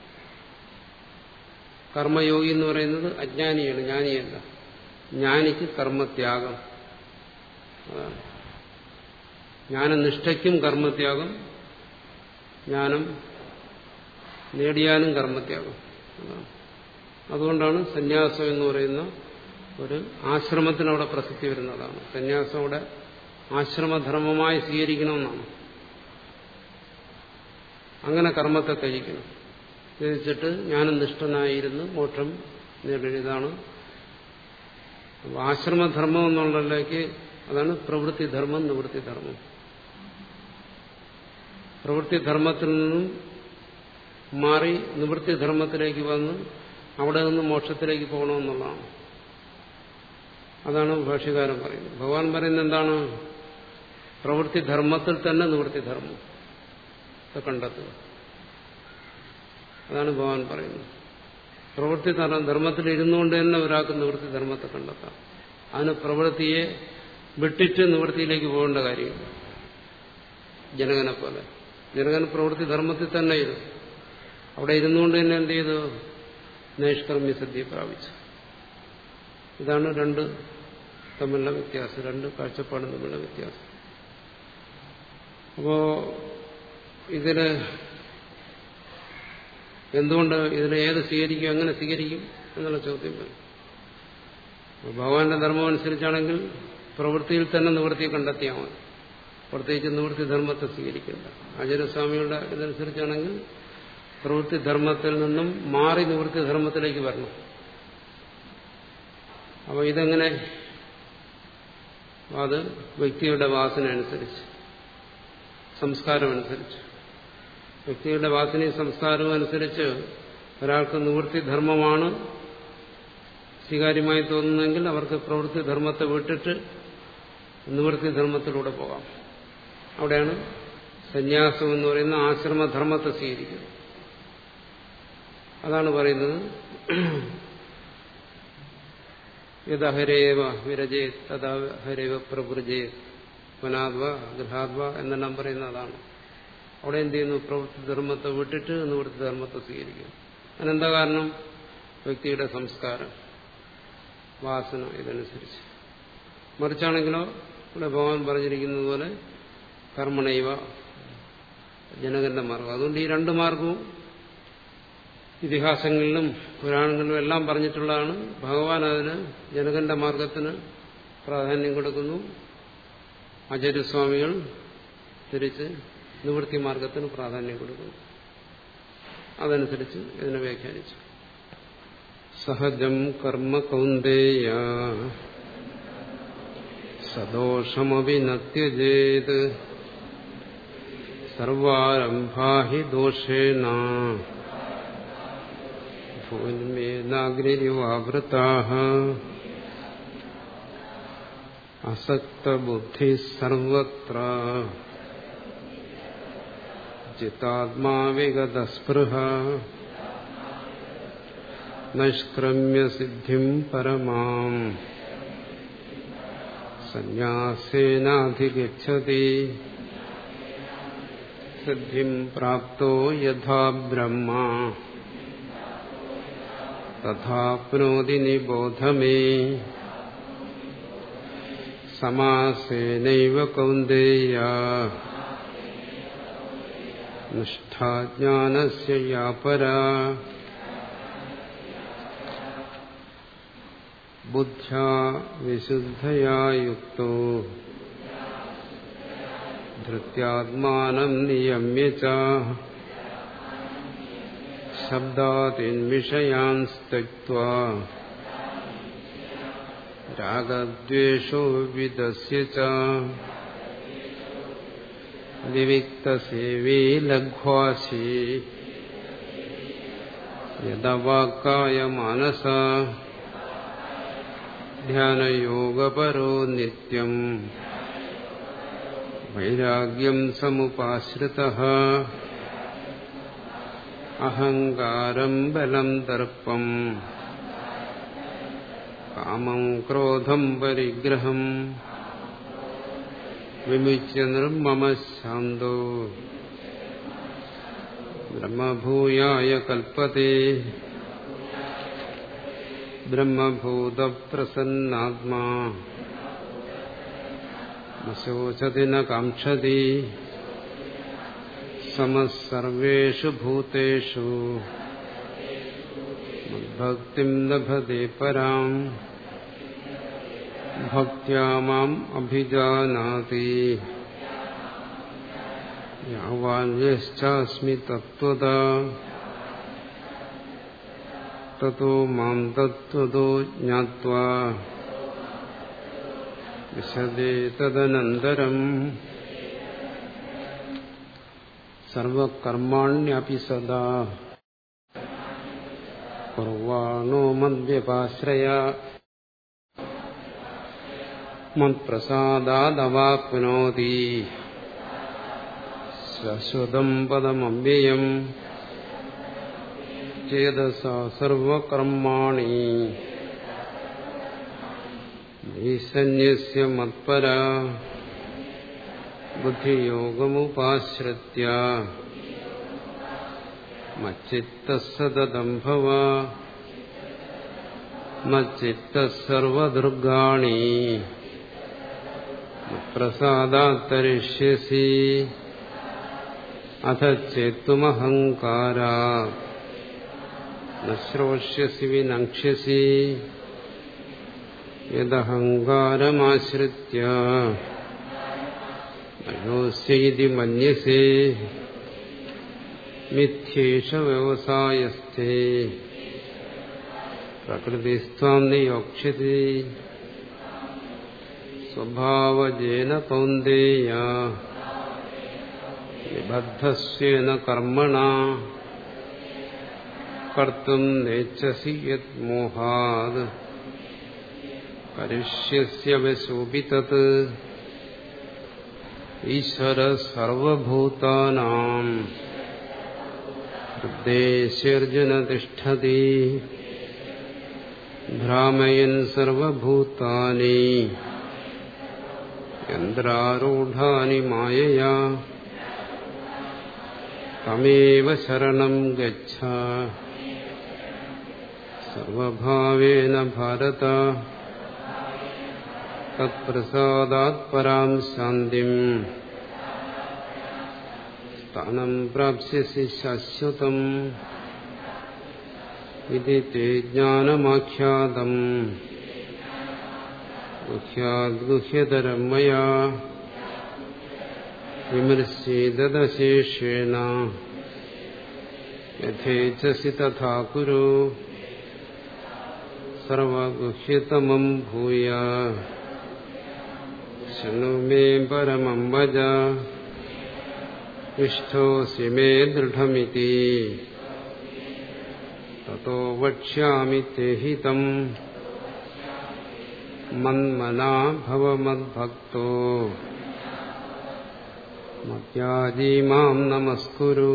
കർമ്മയോഗി എന്ന് പറയുന്നത് അജ്ഞാനിയാണ് ജ്ഞാനിയല്ല ജ്ഞാനിക്ക് കർമ്മത്യാഗം അതാണ് ജ്ഞാനനിഷ്ഠയ്ക്കും കർമ്മത്യാഗം ജ്ഞാനം നേടിയാലും കർമ്മത്യാഗം അതാണ് അതുകൊണ്ടാണ് സന്യാസം എന്ന് പറയുന്ന ഒരു ആശ്രമത്തിന് അവിടെ പ്രസക്തി വരുന്നതാണ് സന്യാസം അവിടെ ആശ്രമധർമ്മമായി സ്വീകരിക്കണമെന്നാണ് അങ്ങനെ കർമ്മത്തെ ത്യജിക്കണം ത്യജിച്ചിട്ട് ജ്ഞാനം നിഷ്ഠനായിരുന്നു മോക്ഷം നേടിയതാണ് ആശ്രമധർമ്മം എന്നുള്ളതിലേക്ക് അതാണ് പ്രവൃത്തിധർമ്മം നിവൃത്തിധർമ്മം പ്രവൃത്തിധർമ്മത്തിൽ നിന്നും മാറി നിവൃത്തിധർമ്മത്തിലേക്ക് വന്ന് അവിടെ നിന്ന് മോക്ഷത്തിലേക്ക് പോകണമെന്നുള്ളതാണ് അതാണ് ഭാഷ്യകാരൻ പറയുന്നത് ഭഗവാൻ പറയുന്നത് എന്താണ് പ്രവൃത്തിധർമ്മത്തിൽ തന്നെ നിവൃത്തിധർമ്മം കണ്ടെത്തുക അതാണ് ഭഗവാൻ പറയുന്നത് പ്രവൃത്തി ധർമ്മത്തിൽ ഇരുന്നുകൊണ്ട് തന്നെ ഒരാൾക്ക് നിവൃത്തി ധർമ്മത്തെ കണ്ടെത്താം അതിന് പ്രവൃത്തിയെ വിട്ടിട്ട് നിവൃത്തിയിലേക്ക് പോകേണ്ട കാര്യമില്ല ജനകനെ പോലെ ജനകൻ പ്രവൃത്തി ധർമ്മത്തിൽ തന്നെ ഇരുന്നു അവിടെ ഇരുന്നുകൊണ്ട് തന്നെ എന്ത് ചെയ്തു നൈഷ്കർമ്മ്യ സദ്യ പ്രാപിച്ചു ഇതാണ് രണ്ട് തമ്മിലുള്ള വ്യത്യാസം രണ്ട് കാഴ്ചപ്പാടും തമ്മിലുള്ള വ്യത്യാസം അപ്പോ ഇതിന് എന്തുകൊണ്ട് ഇതിനെ ഏത് സ്വീകരിക്കും എങ്ങനെ സ്വീകരിക്കും എന്നുള്ള ചോദ്യം വരും ഭഗവാന്റെ ധർമ്മം അനുസരിച്ചാണെങ്കിൽ പ്രവൃത്തിയിൽ തന്നെ നിവൃത്തി കണ്ടെത്തിയാൽ മതി പ്രത്യേകിച്ച് നിവൃത്തി ധർമ്മത്തെ സ്വീകരിക്കില്ല ആചാര്യസ്വാമിയുടെ ഇതനുസരിച്ചാണെങ്കിൽ പ്രവൃത്തി ധർമ്മത്തിൽ നിന്നും മാറി നിവൃത്തി ധർമ്മത്തിലേക്ക് വരണം അപ്പോൾ ഇതെങ്ങനെ അത് വ്യക്തിയുടെ വാസന അനുസരിച്ച് സംസ്കാരമനുസരിച്ച് വ്യക്തിയുടെ വാസനയും സംസ്കാരവും അനുസരിച്ച് ഒരാൾക്ക് നിവൃത്തി ധർമ്മമാണ് സ്വീകാര്യമായി തോന്നുന്നെങ്കിൽ അവർക്ക് പ്രവൃത്തി ധർമ്മത്തെ വിട്ടിട്ട് നിവൃത്തി ധർമ്മത്തിലൂടെ പോകാം അവിടെയാണ് സന്യാസം എന്ന് പറയുന്ന ആശ്രമധർമ്മത്തെ സ്വീകരിക്കുന്നത് അതാണ് പറയുന്നത് യഥഹരേവ വിരജേ തഥഹരേവ പ്രഭൃജേ വനാദ്വ ഗൃഹാദ്വ എന്നെല്ലാം പറയുന്ന അതാണ് അവിടെ എന്ത് ചെയ്യുന്നു പ്രവൃത്തി ധർമ്മത്തെ വിട്ടിട്ട് നിവൃത്തി ധർമ്മത്തെ സ്വീകരിക്കുന്നു അതിനെന്താ കാരണം വ്യക്തിയുടെ സംസ്കാരം വാസന ഇതനുസരിച്ച് മറിച്ചാണെങ്കിലോ ഇവിടെ ഭഗവാൻ പറഞ്ഞിരിക്കുന്നത് പോലെ കർമ്മണൈവ ജനകന്റെ മാർഗം അതുകൊണ്ട് ഈ രണ്ട് മാർഗവും ഇതിഹാസങ്ങളിലും പുരാണങ്ങളിലും എല്ലാം പറഞ്ഞിട്ടുള്ളതാണ് ഭഗവാൻ അതിന് ജനകന്റെ മാർഗത്തിന് പ്രാധാന്യം കൊടുക്കുന്നു ആചാര്യസ്വാമികൾ തിരിച്ച് നിവൃത്തി മാർഗത്തിന് പ്രാധാന്യം കൊടുക്കുന്നു അതനുസരിച്ച് ഇതിനെ വ്യാഖ്യാനിച്ചു സഹജം കർമ്മ കൗന്ദേയ സദോഷമപി നത്യജേത് സർവാരംഭാ ഹി ദോഷേണ ഭൂന്മേനാഗ്നിരിവാവൃതാ അസക്തബുദ്ധി സർവത്ര ചിത്താത്മാവിഗതസ്പൃഹ നൈഷ്ക്രമ്യ സിദ്ധിം പരമാം സന്യാസേനാധിഗച്ഛതി സിദ്ധിം പ്രാപ്തോ യഥാ ബ്രഹ്മ തഥാപ്നോതി നിബോധമേ സമാസേനൈവ കൗന്ദേയ നിഷ്ഠാജ്ഞാനസ്യ യാപരാ ബുദ്ധ്യാ വിശുദ്ധയാ യുക്തോ ധൃത്യാത്മാനം നിയമ്യ ച ശബ്ദാതിൻവിഷയാൻ സ്ത്യക്ത്വാ രാഗദ്വേഷോ വിദസ്യ ച വിവിക്തസേവീ ലഘ്വാസി യദവാക്കായ മാനസ ധ്യാനയോഗപരോ നിത്യം വൈരാഗ്യം സമുപാശ്രിത അഹങ്കാരം ബലം ദർപ്പം കാമം ക്രോധം പരിഗ്രഹം വിമുച്യ നിർമ്മമ ശാന്തോ ബ്രഹ്മഭൂയായ കൽപ്പത്തെ ബ്രഹ്മഭൂതപ്രസന്നാത്മാ ശോചതി ന കാക്ഷതി സമസർവേഷു ഭൂതേഷു ഭക്തിം ലഭത്തെ പരാം ഭക്യാ മാം അഭിജാനാതി യാവാന്യശ്ചാസ്മി തത്വത തतो മാം തത്വതോ ജ്ഞാത്വാ വിശദേ തദനന്തരം സർവകർമാണ്യപി സദാ കുർവാണോ മദ്വ്യപാശ്രയ മത്പ്രസാദാദവാപ്നോതി ശശ്വതം പദമവ്യയം ചേതസാ സർവകർമാണി ഈശന്യസ്യ മത്പര ബുദ്ധിയോഗമുപാശ്രിത്യ മച്ചിത്തസതദംഭവ മച്ചിത്തസർവദുർഗാണി പ്രസാദാത്തരിഷ്യസി അഥ ചേത്തുമഹങ്കാരാ ശ്രോഷ്യസി വിനക്ഷ്യസി യദഹങ്കാരമാശ്രിത്യ നയോസ്യൈതി മന്യസേ മിഥ്യേഷ വ്യവസായസ്ഥേ പ്രകൃതിസ്ത്വാം നിയോക്ഷ്യതി സ്വഭാവജേന കൗന്ദേയ നിബദ്ധസ്വേന കർമ്മണ കർത്തും നേച്ഛസി യത് മോഹാത് കരിഷ്യസ്യവശോപി തത് ഈശ്വര സർവഭൂതാനാം ഹൃദയശർജുന തിഷ്ഠതി ഭ്രാമയൻ സർവഭൂതാനി യന്ത്രാരൂഢാനി മായയാ തമേവ ശരണം ഗച്ഛ സർവഭാവേന ഭാരത തത്പ്രസാദാത് പരാം ശാന്തിം സ്ഥാനം പ്രാപ്സ്യസി ശാശ്വതം ഇതി തേ ജ്ഞാനമാഖ്യാതം ഗുഹ്യാദ്ഗുഹ്യതരം മയാ വിമർശേദശേഷേണ യഥേച്ഛസി തഥാ കുരു സർവഗുഹ്യതമം ഭൂയ ശൃണു മേ പരമം വജ ഇഷ്ടോസി മേ ദൃഢമിതി തോ വക്ഷ്യാമി തേ ഹിതം മന്മനാ ഭവ മദ്ഭക്തോ മത്യാജീ മാം നമസ്കുരു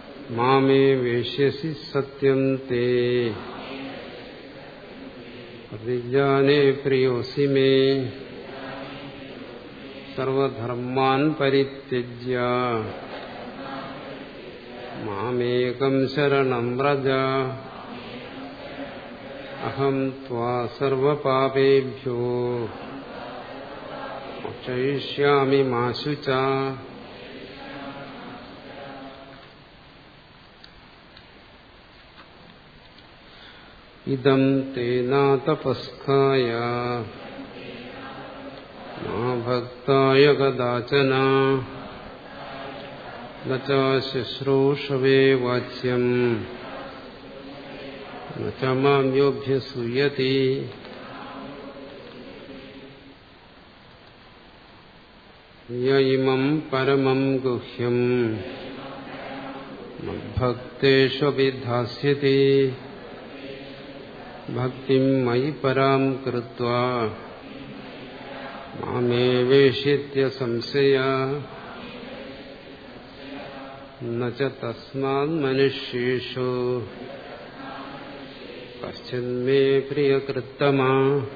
മാമേ വേഷ്യസി സത്യം തേ പ്രതിജ്ഞാനേ പ്രിയോസി മേ സർവധർമാൻ പരിത്യജ്യ മാമേകം ശരണം വ്രജ അഹം ത്വാ സർവപാപേഭ്യോ മോക്ഷയിഷ്യാമി മാ ശുച ഇതം തേനാതപസ്കായ മാ ഭക്തായ കദാചന ന ച ശുശ്രൂഷവേ വാച്യം ന ച മാം യോഭ്യസൂയതി യ ഇമം പരമം ഗുഹ്യം മദ്ഭക്തേഷ്വഭിധാസ്യതി ഭക്തിം മയി പരാം കൃത്വാ മാമേവേഷിത്യ സംശയ ന ച തസ്മാത് മനുഷ്യേഷു കശ്ചിന്മേ പ്രിയകൃത്തമാ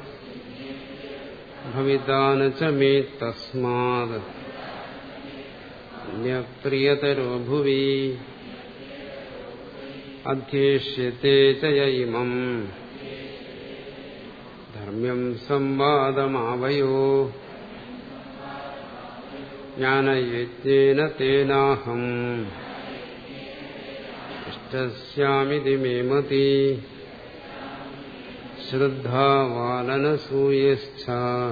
ഭവിതാന ച മേ തസ്മാത് അന്യപ്രിയതരോ ഭുവി അധ്യേഷ്യത്തെ ച യ ഇമം ധർമ്മ്യം സംവാദമാവയോ ജ്ഞാനയജ്ഞേന തേനാഹം ഇഷ്ടസ്യാമിതി മേ മതി ശ്രദ്ധാവാനനസൂയശ്ച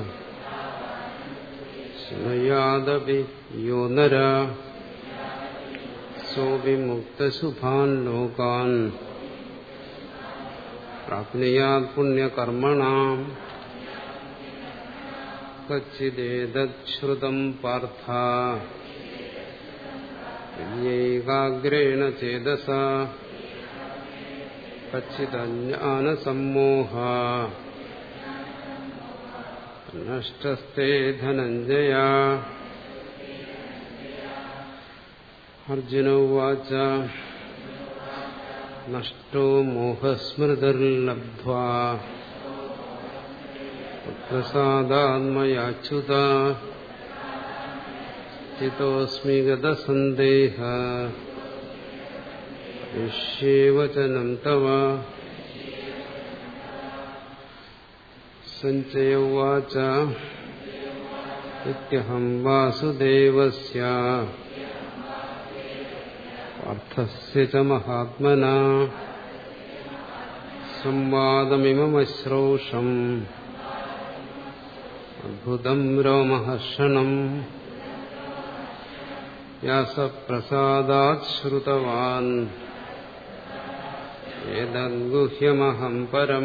ശൃണുയാദപി യോ നര സോവിമുക്തശുഭാൻ ലോകാൻ പ്രാപ്നുയാത് പുണ്യകർമ്മണാം കച്ചിദേതശ്രുതം പാർത്ഥ വിജ്ഞൈകാഗ്രേണ ചേതസ കച്ചിദജ്ഞാനസമ്മോഹ നഷ്ടസ്തേ ധനഞ്ജയ അർജുന ഉവാച നഷ്ടോ മോഹസ്മൃതിർലബ്ധ്വാ പ്രസാദാത്മയാച്യുത സ്ഥിതോസ്മി ഗതസന്ദേഹ യേവചനം തവ സഞ്ജയ ഉവാച ഇത്യഹം വാസുദേവസ്യ പാർത്ഥസ്യ ച മഹാത്മനാ സംവാദമിമശ്രൗഷം അദ്ഭുതം രോമഹർഷണം വ്യാസപ്രസാദാത് ശ്രുതവാൻ ഏതദ്ഗുഹ്യമഹം പരം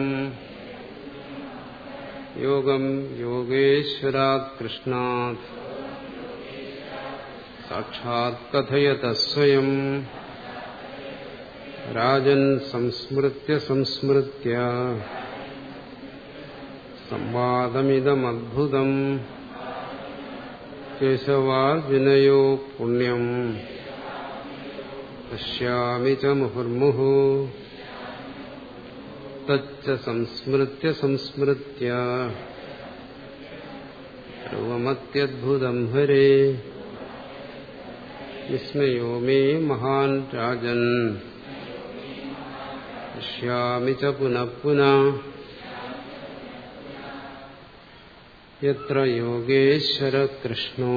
യോഗം യോഗേശ്വരാത് കൃഷ്ണാത് സാക്ഷാത് കഥയത സ്വയം രാജൻ സംസ്മൃത്യ സംസ്മൃത്യ സംവാദമിതമദ്ഭുതം കേശവാർജുനയോ പുണ്യം പശ്യാമി ച മുഹുർമുഹു തച്ച സംസ്മൃത്യ സംസ്മൃത്യ സർവമത്യദ്ഭുതം ഹരേ വിസ്മയോ മേ മഹാൻ രാജൻ പശ്യാമി ച പുനഃ പുനഃ യത്ര യോഗേശ്വര കൃഷ്ണോ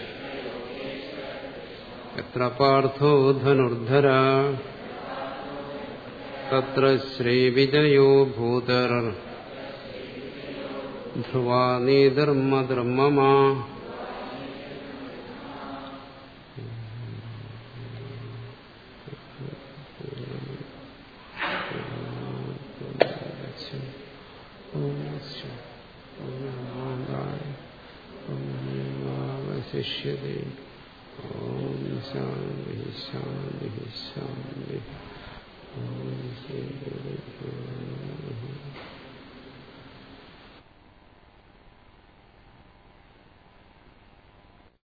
യത്ര പാർത്ഥോ ധനുർധര തത്ര ശ്രീവിജയോ ഭൂതർ ധ്രുവാ നീധർമ്മധർമ്മമാ ശിഷ്യതേ ഓം ശാന്തി ശാന്തി ശാന്തി